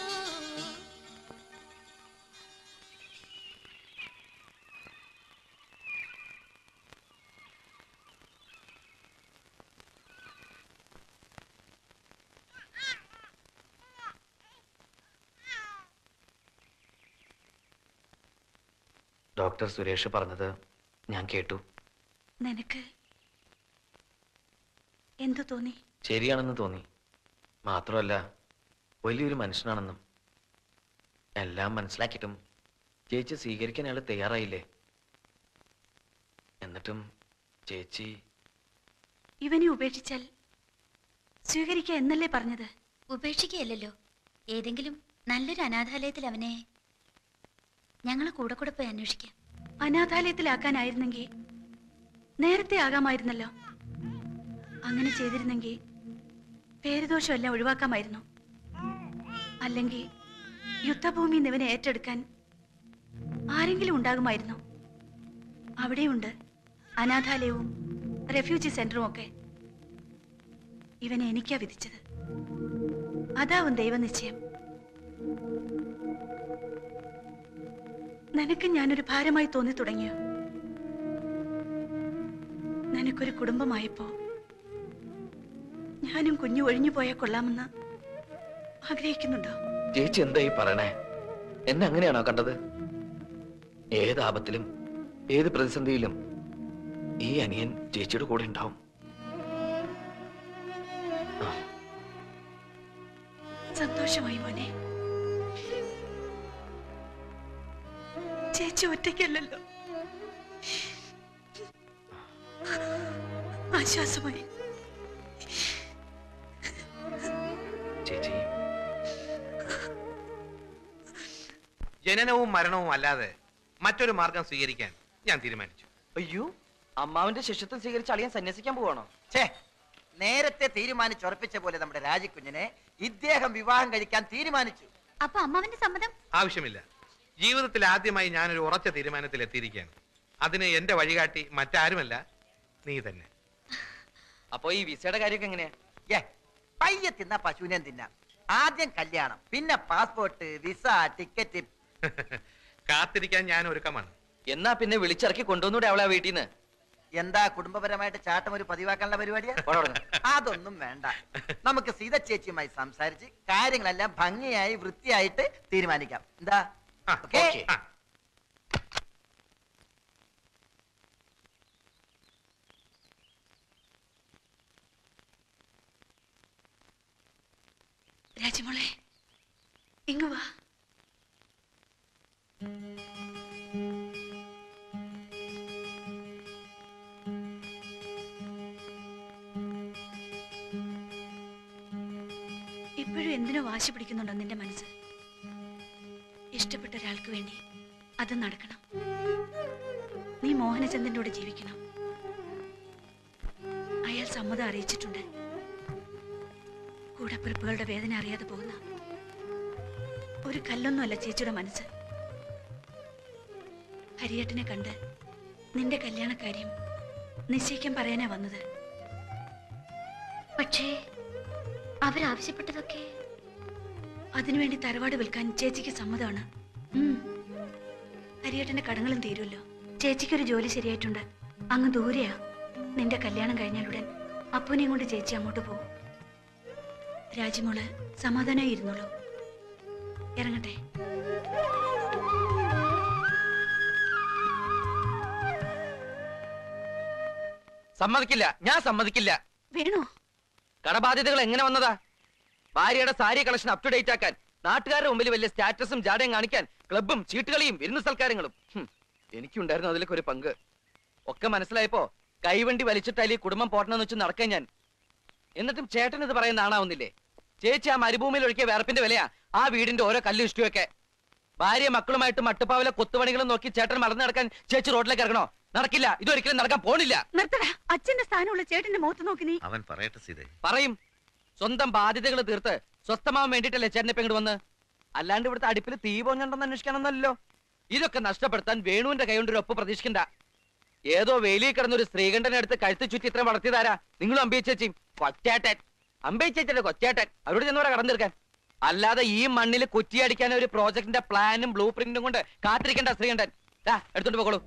ഡോക്ടർ സുരേഷ് പറഞ്ഞത് ഞാൻ കേട്ടു നിനക്ക് എന്തു തോന്നി ശരിയാണെന്ന് തോന്നി മാത്രമല്ല വലിയൊരു മനുഷ്യനാണെന്നും എല്ലാം മനസ്സിലാക്കിയിട്ടും ചേച്ചി സ്വീകരിക്കാൻ അയാൾ തയ്യാറായില്ലേ എന്നിട്ടും ചേച്ചി ഇവനെ ഉപേക്ഷിച്ചാൽ സ്വീകരിക്കുക എന്നല്ലേ പറഞ്ഞത് ഉപേക്ഷിക്കുകയല്ലല്ലോ ഏതെങ്കിലും നല്ലൊരു അനാഥാലയത്തിൽ അവനെ ഞങ്ങൾ കൂടെ കൂടെ പോയി അന്വേഷിക്കാം അനാഥാലയത്തിലാക്കാനായിരുന്നെങ്കിൽ നേരത്തെ ആകാമായിരുന്നല്ലോ അങ്ങനെ ചെയ്തിരുന്നെങ്കിൽ പേരുദോഷമെല്ലാം ഒഴിവാക്കാമായിരുന്നു അല്ലെങ്കിൽ യുദ്ധഭൂമി ഇവനെ ഏറ്റെടുക്കാൻ ആരെങ്കിലും ഉണ്ടാകുമായിരുന്നു അവിടെയുണ്ട് അനാഥാലയവും റെഫ്യൂജി സെന്ററും ഒക്കെ ഇവനെ എനിക്കാ വിധിച്ചത് അതാവും ദൈവനിശ്ചയം നിനക്ക് ഞാനൊരു ഭാരമായി തോന്നി തുടങ്ങിയോ നിനക്കൊരു കുടുംബമായപ്പോ ഞാനും കുഞ്ഞു ഒഴിഞ്ഞു പോയാൽ കൊള്ളാമെന്ന് ആഗ്രഹിക്കുന്നുണ്ടോ ചേച്ചി എന്തായി പറയണേ എന്നെ അങ്ങനെയാണോ കണ്ടത് ഏത് ആപത്തിലും ഏത് പ്രതിസന്ധിയിലും ഈ അനിയൻ ചേച്ചിയുടെ കൂടെ ഉണ്ടാവും സന്തോഷമായി മോനെ ചേച്ചി ഒറ്റയ്ക്കല്ലല്ലോ ആശ്വാസമായി ചേച്ചി ജനനവും മരണവും അല്ലാതെ മറ്റൊരു മാർഗം സ്വീകരിക്കാൻ ഞാൻ തീരുമാനിച്ചു അയ്യോ അമ്മാവിന്റെ ശിഷ്യത്വം സ്വീകരിച്ച് അളിയൻ സന്യസിക്കാൻ പോവാണോ ഛേ നേരത്തെ തീരുമാനിച്ചുറപ്പിച്ച പോലെ നമ്മുടെ രാജിക്കുഞ്ഞിനെ ഇദ്ദേഹം വിവാഹം കഴിക്കാൻ തീരുമാനിച്ചു അപ്പൊ അമ്മാവന്റെ സമ്മതം ആവശ്യമില്ല ജീവിതത്തിൽ ആദ്യമായി ഞാനൊരു ഉറച്ച തീരുമാനത്തിൽ എത്തിയിരിക്കുകയാണ് അതിന് എന്റെ വഴികാട്ടി മറ്റാരുമല്ല നീ തന്നെ അപ്പൊ ഈ വിസയുടെ കാര്യമൊക്കെ എങ്ങനെയാ ഏ പയ്യെ തിന്ന പശുവിനെ തിന്നാം ആദ്യം കല്യാണം പിന്നെ പാസ്പോർട്ട് വിസ ടിക്കറ്റ് കാത്തിരിക്കാൻ ഞാൻ ഒരുക്കമാണ് എന്നാ പിന്നെ വിളിച്ചിറക്കി കൊണ്ടുവന്നൂടെ അവളെ ആ വീട്ടിൽ നിന്ന് എന്താ കുടുംബപരമായിട്ട് ചാട്ടം ഒരു പതിവാക്കാനുള്ള പരിപാടിയാ അതൊന്നും വേണ്ട നമുക്ക് സീത ചേച്ചിയുമായി സംസാരിച്ച് കാര്യങ്ങളെല്ലാം ഭംഗിയായി വൃത്തിയായിട്ട് തീരുമാനിക്കാം എന്താ ഓക്കേ? രാജമോളെ ഇങ്ങു വാ ഇപ്പോഴും എന്തിനോ വാശി പിടിക്കുന്നുണ്ടോ നിന്റെ മനസ്സ് ഇഷ്ടപ്പെട്ട ഒരാൾക്ക് വേണ്ടി അത് നടക്കണം നീ മോഹനചന്ദ്രന്റെ കൂടെ ജീവിക്കണം അയാൾ സമ്മതം അറിയിച്ചിട്ടുണ്ട് കൂടപ്പിറപ്പുകളുടെ വേദന അറിയാതെ പോകുന്ന ഒരു കല്ലൊന്നുമല്ല ചേച്ചിയുടെ മനസ്സ് ഹരിയേട്ടനെ കണ്ട് നിന്റെ കല്യാണക്കാര്യം നിശ്ചയിക്കാൻ പറയാനാ വന്നത് പക്ഷേ അവരാവശ്യപ്പെട്ടതൊക്കെ അതിനുവേണ്ടി തറവാട് വിൽക്കാൻ ചേച്ചിക്ക് സമ്മതമാണ് ഉം. ഹരിയേട്ടന്റെ കടങ്ങളും തീരുമല്ലോ ചേച്ചിക്കൊരു ജോലി ശരിയായിട്ടുണ്ട് അങ്ങ് ദൂരെയാ നിന്റെ കല്യാണം കഴിഞ്ഞാലുടൻ അപ്പുനെയും കൊണ്ട് ചേച്ചി അങ്ങോട്ട് പോകും രാജിമോള് സമാധാനമായി ഇരുന്നോളൂ ഇറങ്ങട്ടെ സമ്മതിക്കില്ല ഞാൻ സമ്മതിക്കില്ല വേണോ കടബാധ്യതകൾ എങ്ങനെ വന്നതാ ഭാര്യയുടെ sari collection up to date ആക്കാൻ നാട്ടുകാരുടെ മുമ്പിൽ വലിയ സ്റ്റാറ്റസും ജാടയും കാണിക്കാൻ ക്ലബും ചീട്ടുകളിയും വിരുന്ന് സൽക്കാരങ്ങളും ഹും, എനിക്കുണ്ടായിരുന്നു അതിലൊക്കെ ഒരു പങ്ക് ഒക്കെ മനസ്സിലായപ്പോ കൈവണ്ടി വലിച്ചിട്ട് അതിൽ കുടുംബം പോട്ടണമെന്ന് വെച്ച് നടക്കാൻ ഞാൻ എന്നിട്ടും ചേട്ടൻ ഇത് പറയുന്ന ആണാവുന്നില്ലേ ചേച്ചി ആ മരുഭൂമിയിൽ ഒഴുക്കിയ വേർപ്പിന്റെ വിലയാ ആ വീടിന്റെ ഓരോ കല്ല് ഇഷ്ടിയൊക്കെ ഭാര്യ മക്കളുമായിട്ട് മട്ടുപ്പാവിലെ കൊത്തുപണികളും നോക്കി ചേട്ടൻ മറന്നു നടക്കാൻ ചേച്ചി റോഡിലേക്ക് ഇറങ്ങണോ നടക്കില്ല ഇതൊരിക്കലും നടക്കാൻ പോണില്ല നിർത്തടാ അച്ഛന്റെ സ്ഥാനമുള്ള ചേട്ടന്റെ മുഖത്ത് നോക്കി നീ അവൻ പറയട്ടെ സീതേ പറയും സ്വന്തം ബാധ്യതകൾ തീർത്ത് സ്വസ്ഥമാവാൻ വേണ്ടിട്ടല്ലേ ചേട്ടനെ ഇപ്പൊ ഇങ്ങോട്ട് വന്ന് അല്ലാണ്ട് ഇവിടുത്തെ അടുപ്പിൽ തീ പോഞ്ഞുണ്ടെന്ന് അന്വേഷിക്കണമെന്നല്ലോ ഇതൊക്കെ നഷ്ടപ്പെടുത്താൻ വേണുവിന്റെ കൈ കൊണ്ട് ഒരു ഒപ്പ് പ്രതീക്ഷിക്കണ്ട ഏതോ വേലിയിൽ കിടന്ന ഒരു ശ്രീകണ്ഠനെ എടുത്ത് കഴുത്ത് ചുറ്റി ഇത്രയും വളർത്തിയതാരാ നിങ്ങളും അമ്പേ ചേച്ചി കൊച്ചേട്ടൻ അമ്പേ ചേച്ചിയുടെ കൊച്ചേട്ടൻ അവരോട് ചെന്നവരെ കടന്നു തീർക്കാൻ അല്ലാതെ ഈ മണ്ണിൽ കുറ്റിയടിക്കാൻ ഒരു പ്രോജക്ടിന്റെ പ്ലാനും ബ്ലൂ പ്രിന്റും കൊണ്ട് കാത്തിരിക്കേണ്ട ശ്രീകണ്ഠൻ ദാ, എടുത്തോണ്ട് പോകോളൂ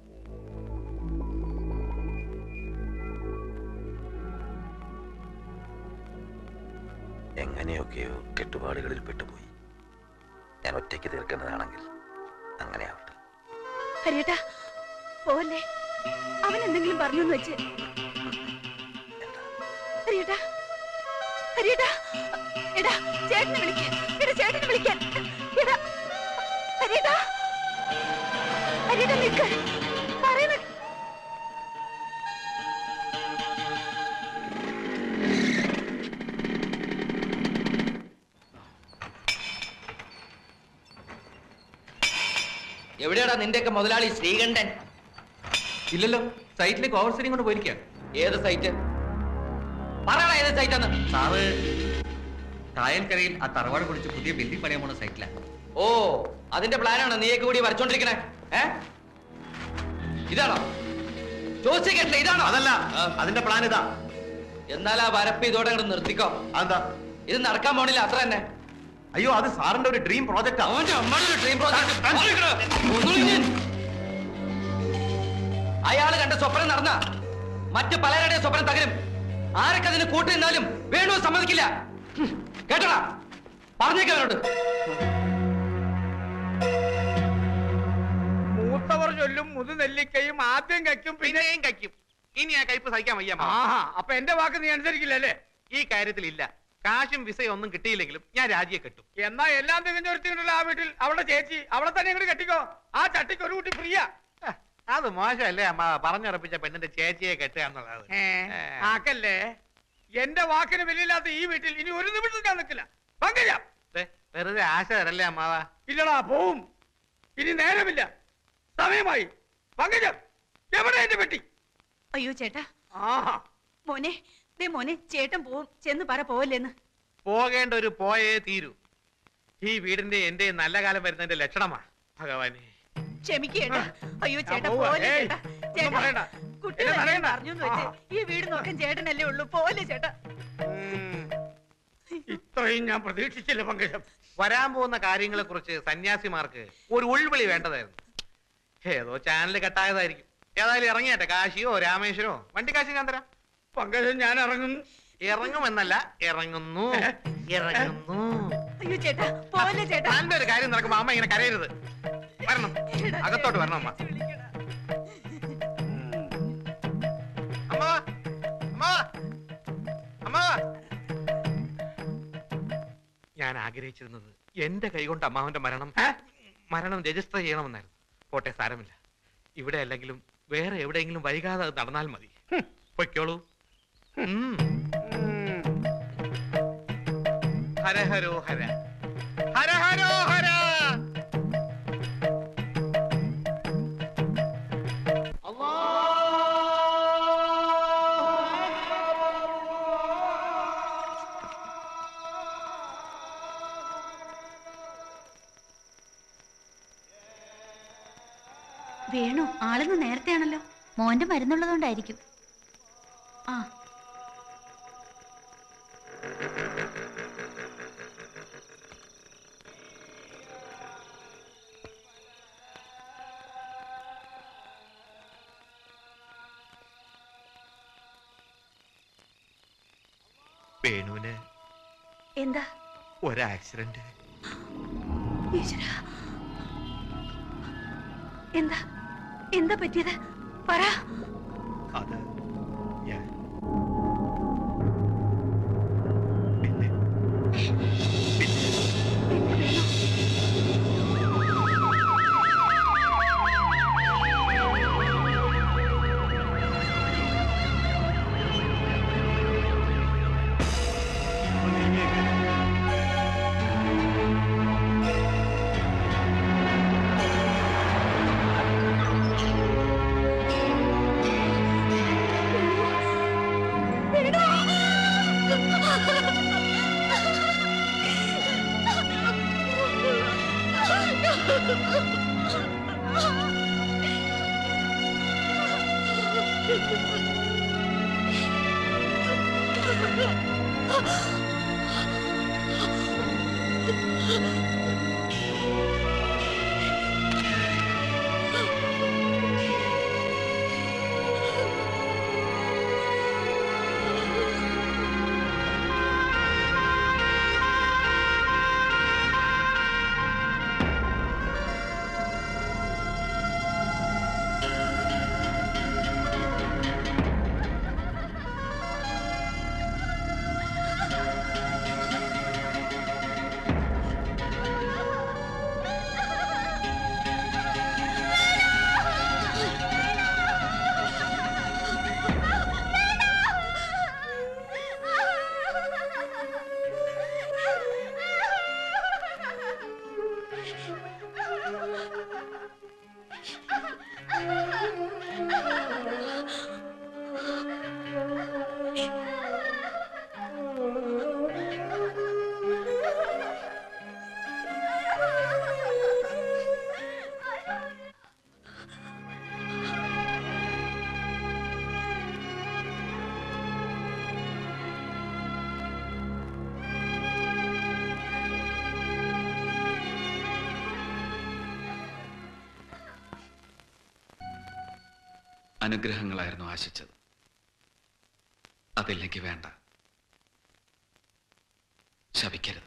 എങ്ങനെയൊക്കെയോ കെട്ടുപാടുകളിൽ പെട്ടുപോയി ഞാൻ ഒറ്റയ്ക്ക് തീർക്കേണ്ടതാണെങ്കിൽ അങ്ങനെ ആവട്ടെ ഹരിയേട്ടാ പോലെ അവൻ എന്തെങ്കിലും പറഞ്ഞു എന്ന് വെച്ച് ഹരിയേട്ടാ ഹരിയേട്ടാ എടാ ചേട്ടനെ വിളിക്കാൻ എടാ ചേട്ടനെ വിളിക്കാൻ എടാ ഹരിയേട്ടാ ഹരിയേട്ടാ നിൽക്ക് പറയുന്ന എവിടെയാടാ നിന്റെയൊക്കെ മുതലാളി ശ്രീകണ്ഠൻ ഇല്ലല്ലോ സൈറ്റിലേക്ക് ഓവർ സീലിംഗ് കൊണ്ട് പോയിരിക്കുക ഏത് സൈറ്റ് പറയണ ഏത് സൈറ്റാന്ന് സാറ് കായൽക്കരയിൽ ആ തറവാട് പൊളിച്ച് പുതിയ ബിൽഡിംഗ് പണിയാൻ പോണ സൈറ്റിലാണ് ഓ അതിന്റെ പ്ലാനാണ് നീയൊക്കെ കൂടി വരച്ചോണ്ടിരിക്കണേ ഏ ഇതാണോ ചോദിച്ചു കേട്ടില്ല ഇതാണോ അതല്ല അതിന്റെ പ്ലാൻ ഇതാ എന്നാൽ ആ വരപ്പ് ഇതോടെ അങ്ങോട്ട് നിർത്തിക്കോ അതെന്താ ഇത് നടക്കാൻ പോണില്ല അത്ര തന്നെ അയ്യോ അത് സാറിന്റെ ഒരു ഡ്രീം പ്രോജക്റ്റ് അവന്റെ അമ്മയുടെ ഡ്രീം പ്രോജക്ട് അയാള് കണ്ട സ്വപ്നം നടന്ന മറ്റു പലരുടെയും സ്വപ്നം തകരും ആരൊക്കെ അതിന് കൂട്ടു നിന്നാലും വേണു സമ്മതിക്കില്ല ഹും, കേട്ടോടാ പറഞ്ഞേക്കവരോട് മൂത്തവർ ചൊല്ലും മുതുനെല്ലിക്കയും ആദ്യം കയ്ക്കും പിന്നെയും കയ്ക്കും ഇനി ആ കയ്പ് സഹിക്കാൻ വയ്യ മാവ. ആഹാ അപ്പൊ എന്റെ വാക്ക് നീ അനുസരിക്കില്ലല്ലേ ഈ കാര്യത്തിൽ ഇല്ല കാശും വിസയും ഒന്നും കിട്ടിയില്ലെങ്കിലും ഞാൻ രാജിയെ കെട്ടും എന്നാ എല്ലാം തികഞ്ഞൊരുത്തിണ്ടല്ലോ ആ വീട്ടിൽ അവളുടെ ചേച്ചി അവളെ തന്നെ ഇങ്ങോട്ട് കെട്ടിക്കോ ആ ചട്ടിക്ക് ഒരു കുട്ടി ഫ്രീയാ അത് മോശമല്ലേ അമ്മ പറഞ്ഞുറപ്പിച്ച പെണ്ണിന്റെ ചേച്ചിയെ കെട്ടുക എന്നുള്ളത് ഏ, ആക്കല്ലേ എന്റെ വാക്കിന് വിലയില്ലാത്ത ഈ വീട്ടിൽ ഇനി ഒരു നിമിഷം ഞാൻ നിൽക്കില്ല പങ്കജം ദേ, വെറുതെ ആശ തരല്ലേ അമ്മാവ ഇല്ലടാ പോവും ഇനി നേരമില്ല സമയമായി പങ്കജം എവിടെ എന്റെ പെട്ടി അയ്യോ ചേട്ടാ ആഹാ മോനെ ദേ മോനെ ചേട്ടൻ പോവും ചെന്ന് പറ പോവല്ലേന്ന് പോകേണ്ട ഒരു പോയേ തീരൂ ഈ വീടിന്റെ എന്റെ നല്ല കാലം വരുന്നതിന്റെ ലക്ഷണമാ ഭഗവാനെ ക്ഷമിക്കേട്ടാ അയ്യോ ചേട്ടാ പോവാ. പോലെ ഏയ്, ചേട്ടാ ഒന്നും ചേട്ടാ പറയണ്ട. കുട്ടി എന്നെ തന്നെ തടയണ്ട. പറഞ്ഞു വെച്ച് ഈ വീട് നോക്കാൻ ചേട്ടനല്ലേ ഉള്ളൂ പോലെ ചേട്ടാ ഇത്രയും ഞാൻ പ്രതീക്ഷിച്ചില്ല പങ്കജം വരാൻ പോകുന്ന കാര്യങ്ങളെ കുറിച്ച് സന്യാസിമാർക്ക് ഒരു ഉൾവിളി വേണ്ടതായിരുന്നു ഏതോ ചാനൽ കട്ടായതായിരിക്കും ഏതായാലും ഇറങ്ങിയാട്ടെ കാശിയോ രാമേശ്വരോ വണ്ടി കാശി ഞാൻ തരാം പങ്കജം ഞാൻ ഇറങ്ങുന്നു ഇറങ്ങുമെന്നല്ല ഇറങ്ങുന്നു ഇറങ്ങുന്നു അയ്യോ ചേട്ടാ പോലെ ചേട്ടാ നല്ലൊരു കാര്യം നടക്കുമ്പോ അമ്മ ഇങ്ങനെ കരയരുത് വരണം അകത്തോട്ട് വരണം അമ്മ അമ്മ അമ്മ അമ്മ ഞാൻ ആഗ്രഹിച്ചിരുന്നത് എന്റെ കൈകൊണ്ട് അമ്മാവന്റെ മരണം മരണം രജിസ്റ്റർ ചെയ്യണമെന്നായിരുന്നു പോട്ടെ സാരമില്ല ഇവിടെ അല്ലെങ്കിലും വേറെ എവിടെയെങ്കിലും വൈകാതെ അത് നടന്നാൽ മതി പൊയ്ക്കോളൂ ഉം. ഹര ഹരോ ഹര ഹര ഹരോ ഹര വേണു ആളിന്ന് നേരത്തെയാണല്ലോ മോന്റെ മരുന്നുള്ളതുകൊണ്ടായിരിക്കും ആ വേണുവിന് എന്താ ഒരു ആക്സിഡന്റ് ഈശ്വരാ എന്താ എന്താ പറ്റിയത് പറ അത് ഞാൻ അനുഗ്രഹങ്ങളായിരുന്നു ആശിച്ചത് അതില്ലെങ്കിൽ വേണ്ട ശപിക്കരുത്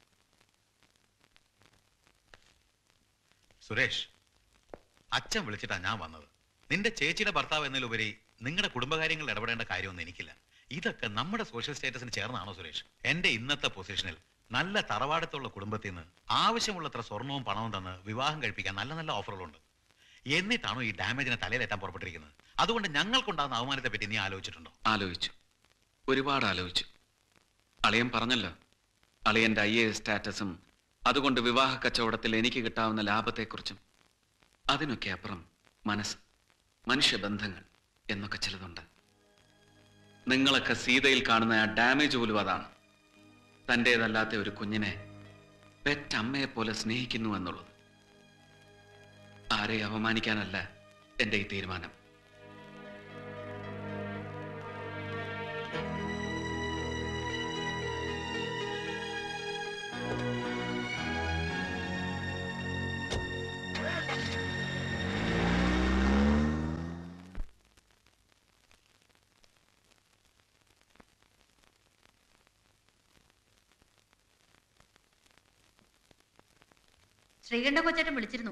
സുരേഷ് അച്ഛൻ വിളിച്ചിട്ടാ ഞാൻ വന്നത് നിന്റെ ചേച്ചിയുടെ ഭർത്താവ് എന്നതിലുപരി നിങ്ങളുടെ കുടുംബകാര്യങ്ങളിൽ ഇടപെടേണ്ട കാര്യമൊന്നും എനിക്കില്ല ഇതൊക്കെ നമ്മുടെ സോഷ്യൽ സ്റ്റേറ്റസിന് ചേർന്നാണോ സുരേഷ് എന്റെ ഇന്നത്തെ പൊസിഷനിൽ നല്ല തറവാടത്തുള്ള കുടുംബത്തിൽ നിന്ന് ആവശ്യമുള്ളത്ര സ്വർണവും പണവും തന്ന് വിവാഹം കഴിപ്പിക്കാൻ നല്ല നല്ല ഓഫറുകളുണ്ട് എന്നിട്ടാണോ ഈ ഡാമേജിനെ തലയിലേറ്റാൻ പുറപ്പെട്ടിരിക്കുന്നത് അതുകൊണ്ട് ഞങ്ങൾക്കുണ്ടാകുന്ന അവമാനത്തെ പറ്റി നീ ആലോചിച്ചിട്ടുണ്ടോ ആലോചിച്ചു ഒരുപാട് ആലോചിച്ചു അളിയൻ പറഞ്ഞല്ലോ അളിയന്റെ ഐ എ സ്റ്റാറ്റസും അതുകൊണ്ട് വിവാഹ കച്ചവടത്തിൽ എനിക്ക് കിട്ടാവുന്ന ലാഭത്തെക്കുറിച്ചും അതിനൊക്കെ അപ്പുറം മനസ്സ് മനുഷ്യബന്ധങ്ങൾ എന്നൊക്കെ ചിലതുണ്ട് നിങ്ങളൊക്കെ സീതയിൽ കാണുന്ന ആ ഡാമേജ് പോലും അതാണ് തൻ്റേതല്ലാത്ത ഒരു കുഞ്ഞിനെ പെറ്റമ്മയെ പോലെ സ്നേഹിക്കുന്നു എന്നുള്ളത് ആരെ അപമാനിക്കാനല്ല എൻ്റെ ഈ തീരുമാനം ശ്രീകണ്ഠ കൊച്ചേട്ടൻ വിളിച്ചിരുന്നു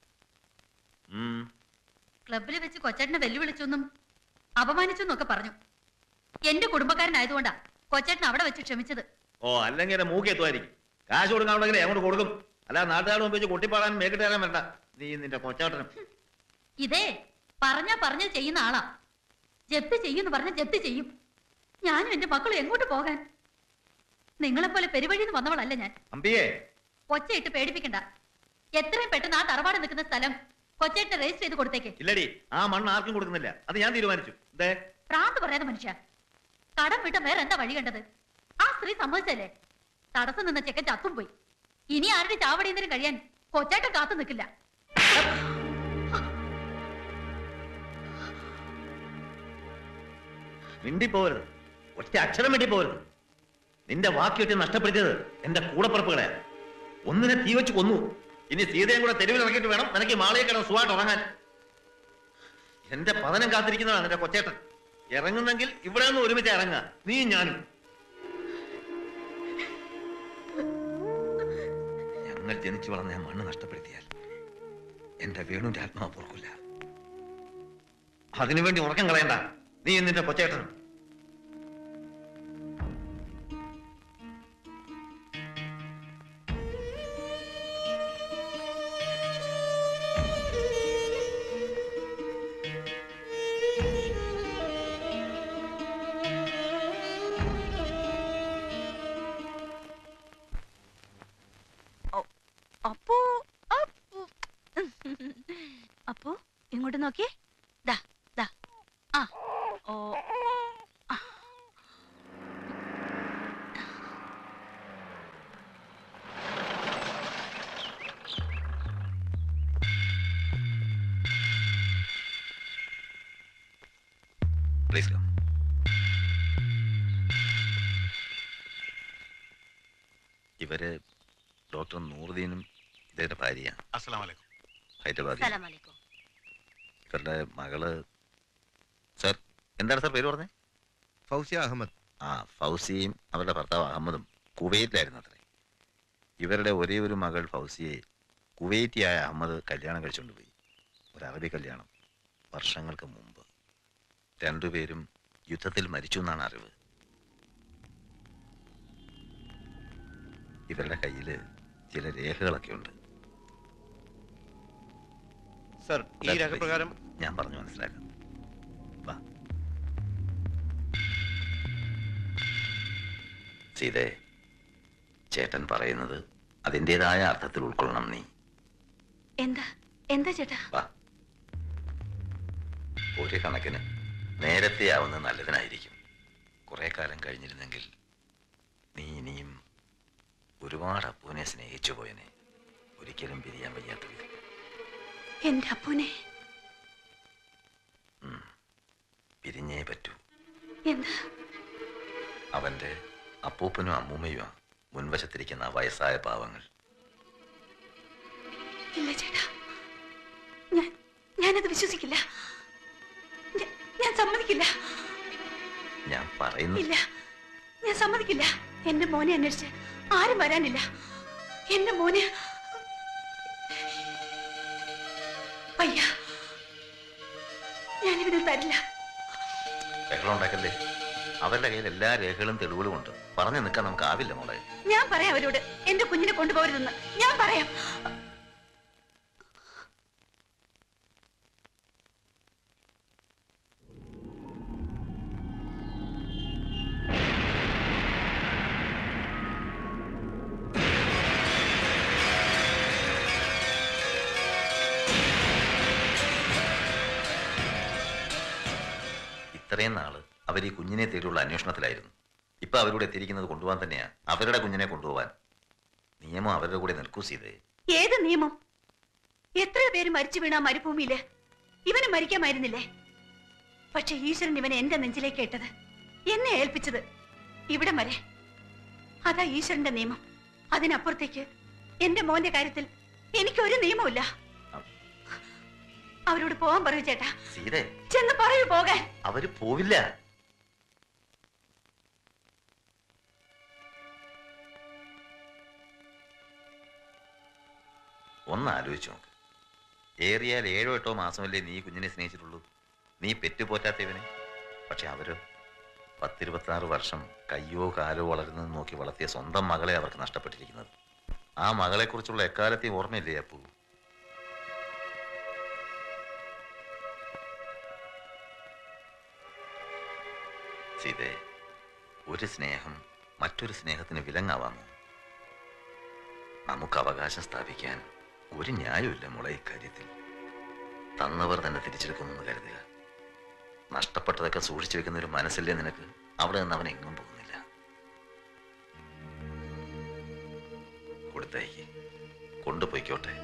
ക്ലബിൽ വെച്ച് കൊച്ചേട്ടനെ വെല്ലുവിളിച്ചെന്നും അപമാനിച്ചെന്നൊക്കെ പറഞ്ഞു എന്റെ കുടുംബക്കാരനായതുകൊണ്ടാ കൊച്ചേട്ടൻ അവിടെ വെച്ച് ക്ഷമിച്ചത് ഓ അല്ലെങ്കിൽ എന്റെ മൂക്കി എത്തുമായിരിക്കും കാശ് കൊടുക്കാനുണ്ടെങ്കിൽ അങ്ങോട്ട് കൊടുക്കും അല്ല നാട്ടുകാർ മുമ്പ് വെച്ച് കൊട്ടിപ്പാടാനും മേക്കിട്ട് തരാൻ വേണ്ട നീ നിന്റെ കൊച്ചാട്ടനും ഇതേ പറഞ്ഞാ പറഞ്ഞത് ചെയ്യുന്ന ആളാ ജപ്തി ചെയ്യുമെന്ന് പറഞ്ഞ ജപ്തി ചെയ്യും ഞാനും എന്റെ മക്കളും എങ്ങോട്ട് പോകാൻ നിങ്ങളെപ്പോലെ പെരുവഴിന്ന് വന്നവളല്ല ഞാൻ അമ്പിയേ കൊച്ചയിട്ട് പേടിപ്പിക്കണ്ട എത്രയും പെട്ടെന്ന് ആ തറവാട് നിൽക്കുന്ന സ്ഥലം കൊച്ചേട്ട് രജിസ്റ്റർ ചെയ്ത് കൊടുത്തേക്ക് ഇല്ലടി ആ മണ്ണ് ആർക്കും കൊടുക്കുന്നില്ല അത് ഞാൻ തീരുമാനിച്ചു ദേ പ്രാന്ത് പറയാതെ മനുഷ്യ കടം വിട്ട വേറെ എന്താ വഴി കണ്ടത് ആ സ്ത്രീ സമ്മതിച്ചല്ലേ തടസ്സം നിന്ന ചെക്കൻ ചത്തും പോയി ഇനി ആരുടെ ചാവടിയന്തരം കഴിയാൻ കൊച്ചേട്ടൻ കാത്തു നിൽക്കില്ല മിണ്ടി പോകരുത് ഒറ്റ അക്ഷരം മിണ്ടി പോകരുത് നിന്റെ വാക്കിയൊക്കെ നഷ്ടപ്പെടുത്തിയത് എന്റെ കൂടപ്പുറപ്പുകളെ ഒന്നിനെ തീ വെച്ച് കൊന്നു ഇനി സീതയും കൂടെ തെരുവിൽ ഇറക്കിയിട്ട് വേണം നിനക്ക് മാളയെ കിടന്ന് സുഖമായിട്ട് ഉറങ്ങാൻ എന്റെ പതനം കാത്തിരിക്കുന്നതാണ് എന്റെ കൊച്ചേട്ടൻ ഇറങ്ങുന്നെങ്കിൽ ഇവിടെ നിന്ന് ഒരുമിച്ച് ഇറങ്ങുക നീ ഞാനും ഞങ്ങൾ ജനിച്ചു വളർന്ന ആ മണ്ണ് നഷ്ടപ്പെടുത്തിയാൽ എന്റെ വേണുവിന്റെ ആത്മാവ് പൊറുക്കില്ല അതിനുവേണ്ടി ഉറക്കം കളയണ്ട നീ നിന്റെ കൊച്ചേട്ടനും അപ്പോ അപ്പു. അപ്പു ഇങ്ങോട്ട് നോക്കിയേ ദാ ദാ ആ ഓ ആ. പ്ലീസ് കം ഇവര് ഡോക്ടർ നൂറുദ്ദീനും ഇദ്ദേഹത്തെ ഭാര്യയാണ് അസ്സലാം വലൈക്കും ഹൈദരാബാദ് സലാമലൈക്കും ഇവരുടെ മകള് സർ എന്താണ് സാർ പേര് പറഞ്ഞത് ഫൗസിയ അഹമ്മദ് ആ ഫൗസിയും അവരുടെ ഭർത്താവ് അഹമ്മദും കുവൈറ്റിലായിരുന്നു അത്രേ ഇവരുടെ ഒരേ ഒരു മകൾ ഫൗസിയെ കുവൈറ്റിയായ അഹമ്മദ് കല്യാണം കഴിച്ചുകൊണ്ട് പോയി ഒരു അറബി കല്യാണം വർഷങ്ങൾക്ക് മുമ്പ് രണ്ടുപേരും യുദ്ധത്തിൽ മരിച്ചു എന്നാണ് അറിവ് ഇവരുടെ കയ്യിൽ ചില രേഖകളൊക്കെ ഉണ്ട് സർ ഈ Sir, രേഖപ്രകാരം ഞാൻ പറഞ്ഞു മനസ്സിലാക്കാം വാ സീതേ ചേട്ടൻ പറയുന്നത് അതിൻ്റെതായ അർത്ഥത്തിൽ ഉൾക്കൊള്ളണം നീ എന്താ എന്താ ചേട്ടാ വാ ഒരു കണക്കിന് നേരത്തെ ആവുന്നത് നല്ലതിനായിരിക്കും കുറെ കാലം കഴിഞ്ഞിരുന്നെങ്കിൽ നീ ഇനിയും ഒരുപാട് അപ്പൂനെ സ്നേഹിച്ചു പോയനെ ഒരിക്കലും പിരിയാൻ വയ്യാത്ത വിധം എന്റെ അപ്പൂനെ പിരിഞ്ഞേ പറ്റൂ എന്താ അവന്റെ അപ്പൂപ്പനും അമ്മൂമ്മയുമാ മുൻവശത്തിരിക്കുന്ന ആ വയസ്സായ പാവങ്ങൾ ഇല്ല ചേട്ടാ ഞാൻ ഞാനത് വിശ്വസിക്കില്ല ഞ- ഞാൻ സമ്മതിക്കില്ല ഞാൻ പറയുന്നു ഇല്ല ഞാൻ സമ്മതിക്കില്ല എന്റെ മോനെ അന്വേഷിച്ച് ആരും വരാനില്ല എന്റെ മോനെ വയ്യ ഞാനിവന് തരില്ല ബഹളം ഉണ്ടാക്കല്ലേ അവരുടെ കയ്യിൽ എല്ലാ രേഖകളും തെളിവുകളും ഉണ്ട് പറഞ്ഞു നിൽക്കാൻ നമുക്ക് ആവില്ല മോളെ ഞാൻ പറയാം അവരോട് എന്റെ കുഞ്ഞിനെ കൊണ്ടുപോകരുതെന്ന് ഞാൻ പറയാം ഇത്രയും നാള് അവർ ഈ കുഞ്ഞിനെ തേടിയുള്ള അന്വേഷണത്തിലായിരുന്നു ഇപ്പൊ അവരോട് എത്തിയിരിക്കുന്നത് കൊണ്ടുപോകാൻ തന്നെയാ അവരുടെ കുഞ്ഞിനെ കൊണ്ടുപോകാൻ നിയമം അവരുടെ കൂടെ നിൽക്കൂ സീതേ ഏത് നിയമം എത്രയോ പേര് മരിച്ചു വീണ ആ മരുഭൂമിയില് ഇവന് മരിക്കാമായിരുന്നില്ലേ പക്ഷെ ഈശ്വരൻ ഇവനെ എന്റെ നെഞ്ചിലേക്ക് ഇട്ടത് എന്നെ ഏൽപ്പിച്ചത് ഇവിടെ വരെ അതാ ഈശ്വരന്റെ നിയമം അതിനപ്പുറത്തേക്ക് എന്റെ മോന്റെ കാര്യത്തിൽ എനിക്കൊരു നിയമമില്ല അവരോട് പോവാൻ പറയൂ ചേട്ടാ സീതേ ചെന്ന് പറയൂ പോകാൻ അവര് പോവില്ല ഒന്ന് ആലോചിച്ച് നോക്ക് ഏറിയാൽ ഏഴോ എട്ടോ മാസമല്ലേ നീ ഈ കുഞ്ഞിനെ സ്നേഹിച്ചിട്ടുള്ളൂ നീ പെറ്റുപോറ്റാത്തവനെ പക്ഷെ അവരോ പത്തിരുപത്താറ് വർഷം കയ്യോ കാലോ വളരുന്നത് നോക്കി വളർത്തിയ സ്വന്തം മകളെ അവർക്ക് നഷ്ടപ്പെട്ടിരിക്കുന്നത് ആ മകളെക്കുറിച്ചുള്ള എക്കാലത്തെയും ഓർമ്മയില്ലേ അപ്പു സീതേ ഒരു സ്നേഹം മറ്റൊരു സ്നേഹത്തിന് വിലങ്ങാവാമോ നമുക്ക് അവകാശം സ്ഥാപിക്കാൻ ഒരു ന്യായമില്ല മുള ഇക്കാര്യത്തിൽ തന്നവർ തന്നെ തിരിച്ചെടുക്കുമെന്ന് കരുതുക നഷ്ടപ്പെട്ടതൊക്കെ സൂക്ഷിച്ചു വെക്കുന്ന ഒരു മനസ്സില്ലേ നിനക്ക് അവിടെ നിന്ന് അവൻ എങ്ങും പോകുന്നില്ല കൊടുത്തയക്ക് കൊണ്ടുപോയിക്കോട്ടെ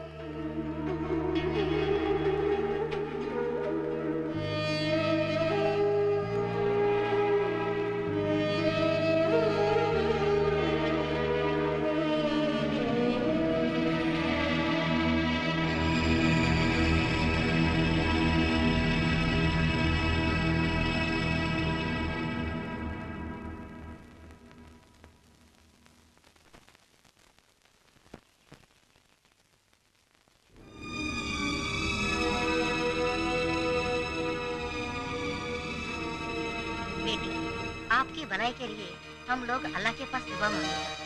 बेटी आपकी भलाई के लिए हम लोग अल्लाह के पास दुआ मांगते हैं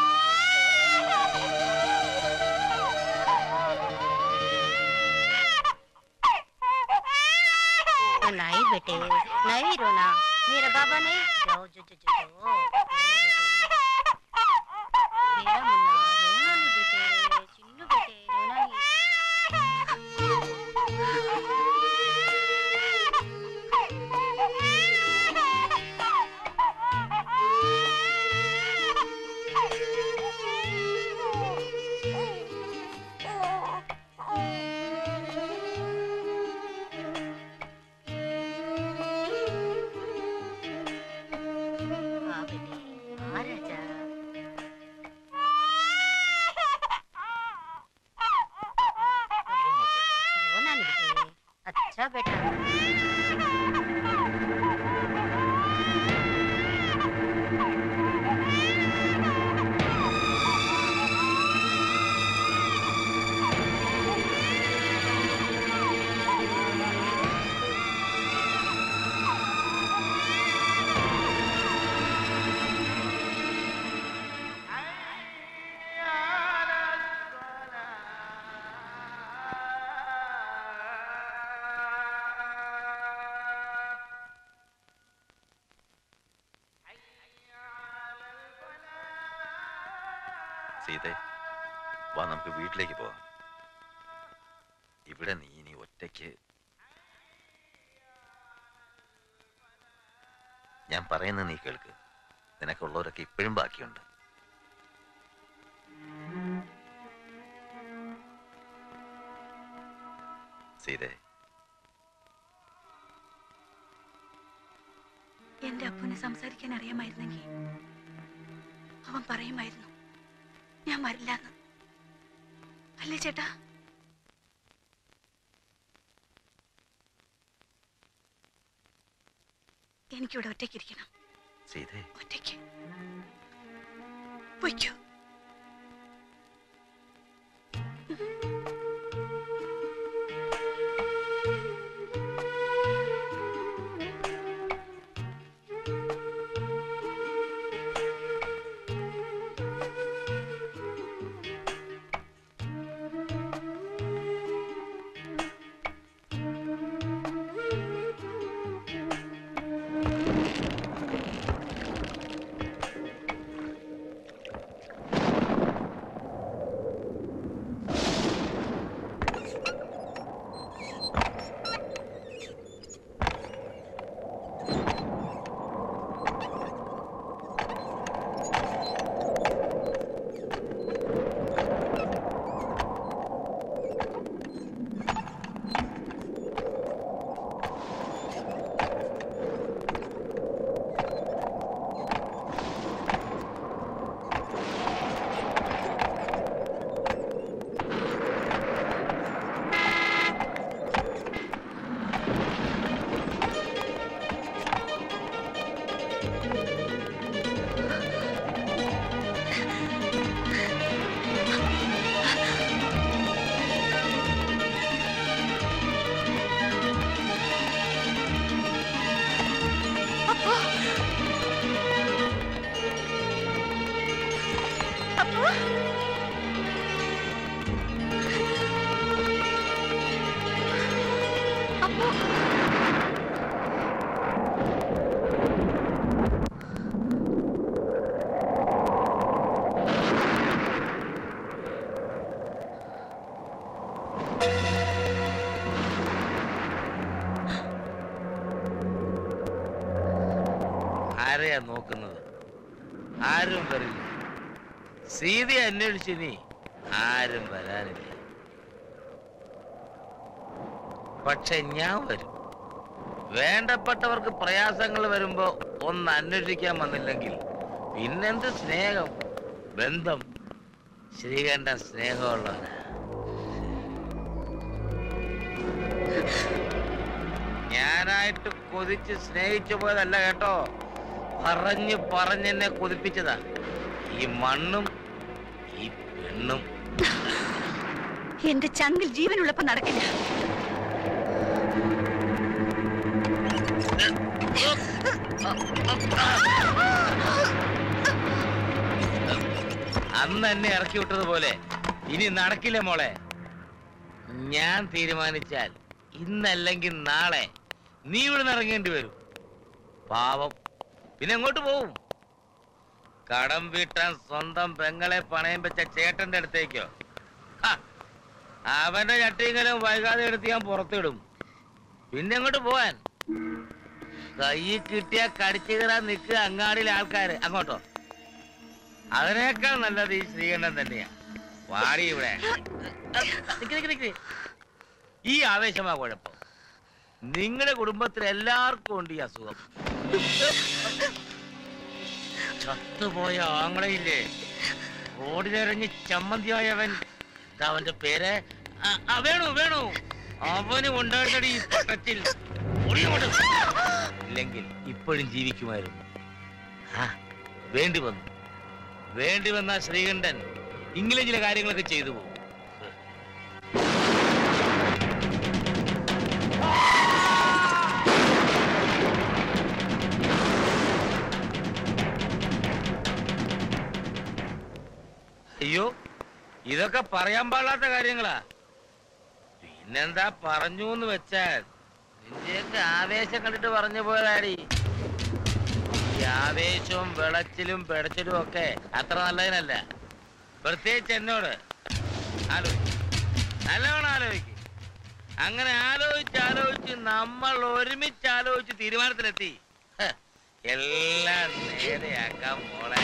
नहीं बेटे नहीं रोना मेरा बाबा नहीं जाओ जो जो जो जो ओ, ओ बेटे मेरा मुन्ना रोना नहीं बेटे चिन्नू बेटे रोना नहीं अच्छा बेटा സീതേ വാ നമുക്ക് വീട്ടിലേക്ക് പോവാം ഇവിടെ നീ ഇനി ഒറ്റയ്ക്ക് ഞാൻ പറയുന്നത് നീ കേൾക്ക് നിനക്കുള്ളവരൊക്കെ ഇപ്പോഴും ബാക്കിയുണ്ട് സീതേ എന്റെ അപ്പുവിനെ സംസാരിക്കാൻ അറിയാമായിരുന്നെങ്കിൽ അവൻ പറയുമായിരുന്നു ഞാൻ വരില്ലെന്ന് അല്ലേ ചേട്ടാ എനിക്കിവിടെ ഒറ്റയ്ക്കിരിക്കണം സീതേ ഒറ്റയ്ക്ക് പൊയ്ക്കോ ആരെയാ നോക്കുന്നത് ആരും വരില്ല സീതയെ അന്വേഷിച്ചിനി ആരും വരാനില്ല പക്ഷെ ഞാൻ വരും വേണ്ടപ്പെട്ടവർക്ക് പ്രയാസങ്ങൾ വരുമ്പോ ഒന്ന് അന്വേഷിക്കാൻ വന്നില്ലെങ്കിൽ പിന്നെന്ത് സ്നേഹം ബന്ധം ശ്രീകണ്ഠൻ സ്നേഹമുള്ളവനാ ഞാനായിട്ട് കൊതിച്ച് സ്നേഹിച്ചു പോയതല്ല കേട്ടോ പറഞ്ഞു പറഞ്ഞെന്നെ കൊതിപ്പിച്ചതാ ഈ മണ്ണും ഈ പെണ്ണും എന്റെ ചങ്കിൽ ജീവനുള്ളപ്പോ നടക്കില്ല അന്ന് എന്നെ ഇറക്കി വിട്ടതുപോലെ ഇനി നടക്കില്ല മോളെ ഞാൻ തീരുമാനിച്ചാൽ ഇന്നല്ലെങ്കിൽ നാളെ നീ ഇവിടെ ഇറങ്ങേണ്ടി വരും പാവം പിന്നെ എങ്ങോട്ട് പോവും കടം വീട്ടാൻ സ്വന്തം പെങ്ങളെ പണയം വെച്ച ചേട്ടന്റെ അടുത്തേക്കോ ഹ, അവന്റെ ചട്ടിങ്കലും വൈകാതെ എടുത്ത് ഞാൻ പുറത്തിടും പിന്നെ എങ്ങോട്ട് പോവാൻ കൈ കിട്ടിയ കടിച്ചു കയറാൻ നിൽക്കുക അങ്ങാടിയിലെ ആൾക്കാര് അങ്ങോട്ടോ അതിനേക്കാൾ നല്ലത് ഈ ശ്രീകണ്ഠൻ തന്നെയാ വാടി ഇവിടെ നിക്ക് നിക്ക് നിക്ക്. ഈ ആവേശമാ കുഴപ്പം നിങ്ങളുടെ കുടുംബത്തിൽ എല്ലാവർക്കും ഉണ്ട് ഈ അസുഖം ചത്തുപോയ ആങ്ങളയില്ലേ റോഡിലിറങ്ങി ചമ്മന്തിയായവൻ എന്താ അവന്റെ പേര് ആ, ആ, വേണു വേണു അവന് ഉണ്ടായിരുന്നടി ഈ പട്ടത്തിൽ ഇല്ലെങ്കിൽ ഇപ്പോഴും ജീവിക്കുമായിരുന്നു ആ, വേണ്ടി വന്നു വേണ്ടി വന്ന ശ്രീകണ്ഠൻ ഇങ്ങനെ ചില കാര്യങ്ങളൊക്കെ ചെയ്തു പോകും അയ്യോ ഇതൊക്കെ പറയാൻ പാടില്ലാത്ത കാര്യങ്ങളാ പിന്നെന്താ പറഞ്ഞു എന്ന് വെച്ചാൽ നിന്റെയൊക്കെ ആവേശം കണ്ടിട്ട് പറഞ്ഞു പോയതാടി ഈ ആവേശവും വിളച്ചിലും പിടച്ചിലും ഒക്കെ അത്ര നല്ലതിനല്ല പ്രത്യേകിച്ച് എന്നോട് ആലോചിക്കും നല്ലവണ്ണം ആലോചിക്കും അങ്ങനെ ആലോചിച്ച് ആലോചിച്ച് നമ്മൾ ഒരുമിച്ച് ആലോചിച്ച് തീരുമാനത്തിലെത്തി ഹ, എല്ലാം നേരെയാക്കാം മോളെ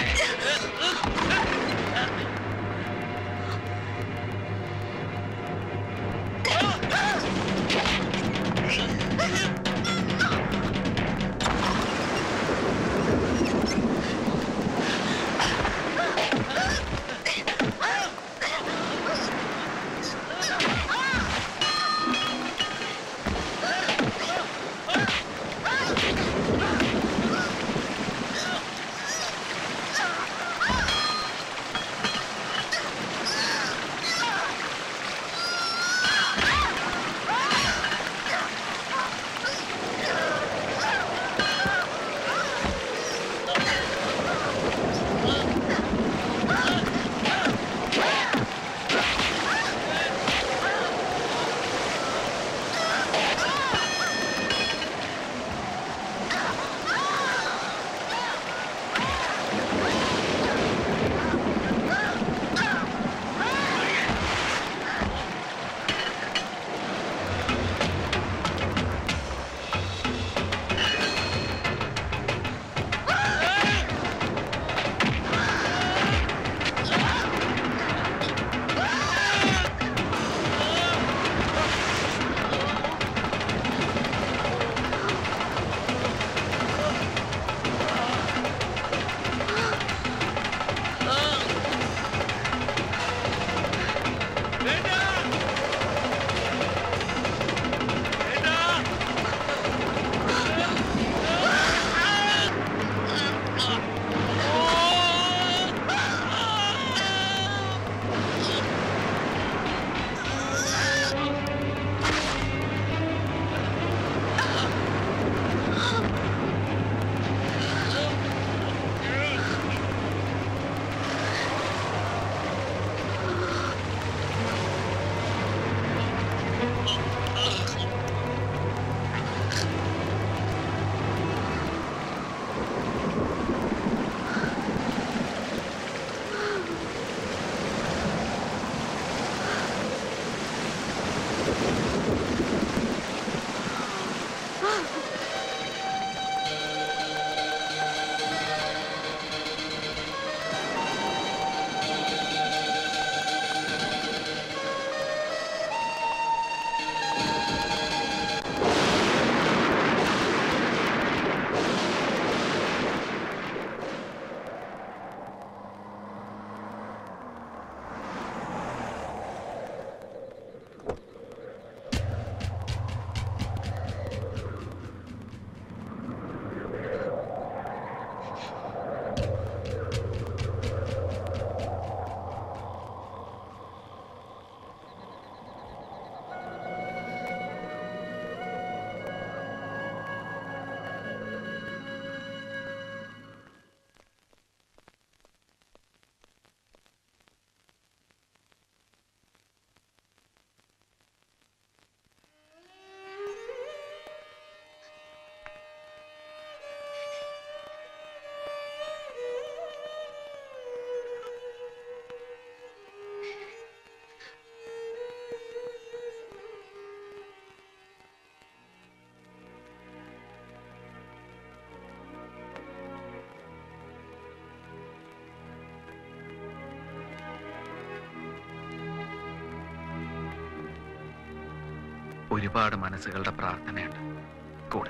ഒരുപാട് മനസ്സുകളുടെ പ്രാർത്ഥനയുണ്ട് കൂടെ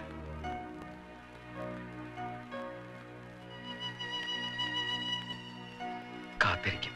കാത്തിരിക്കും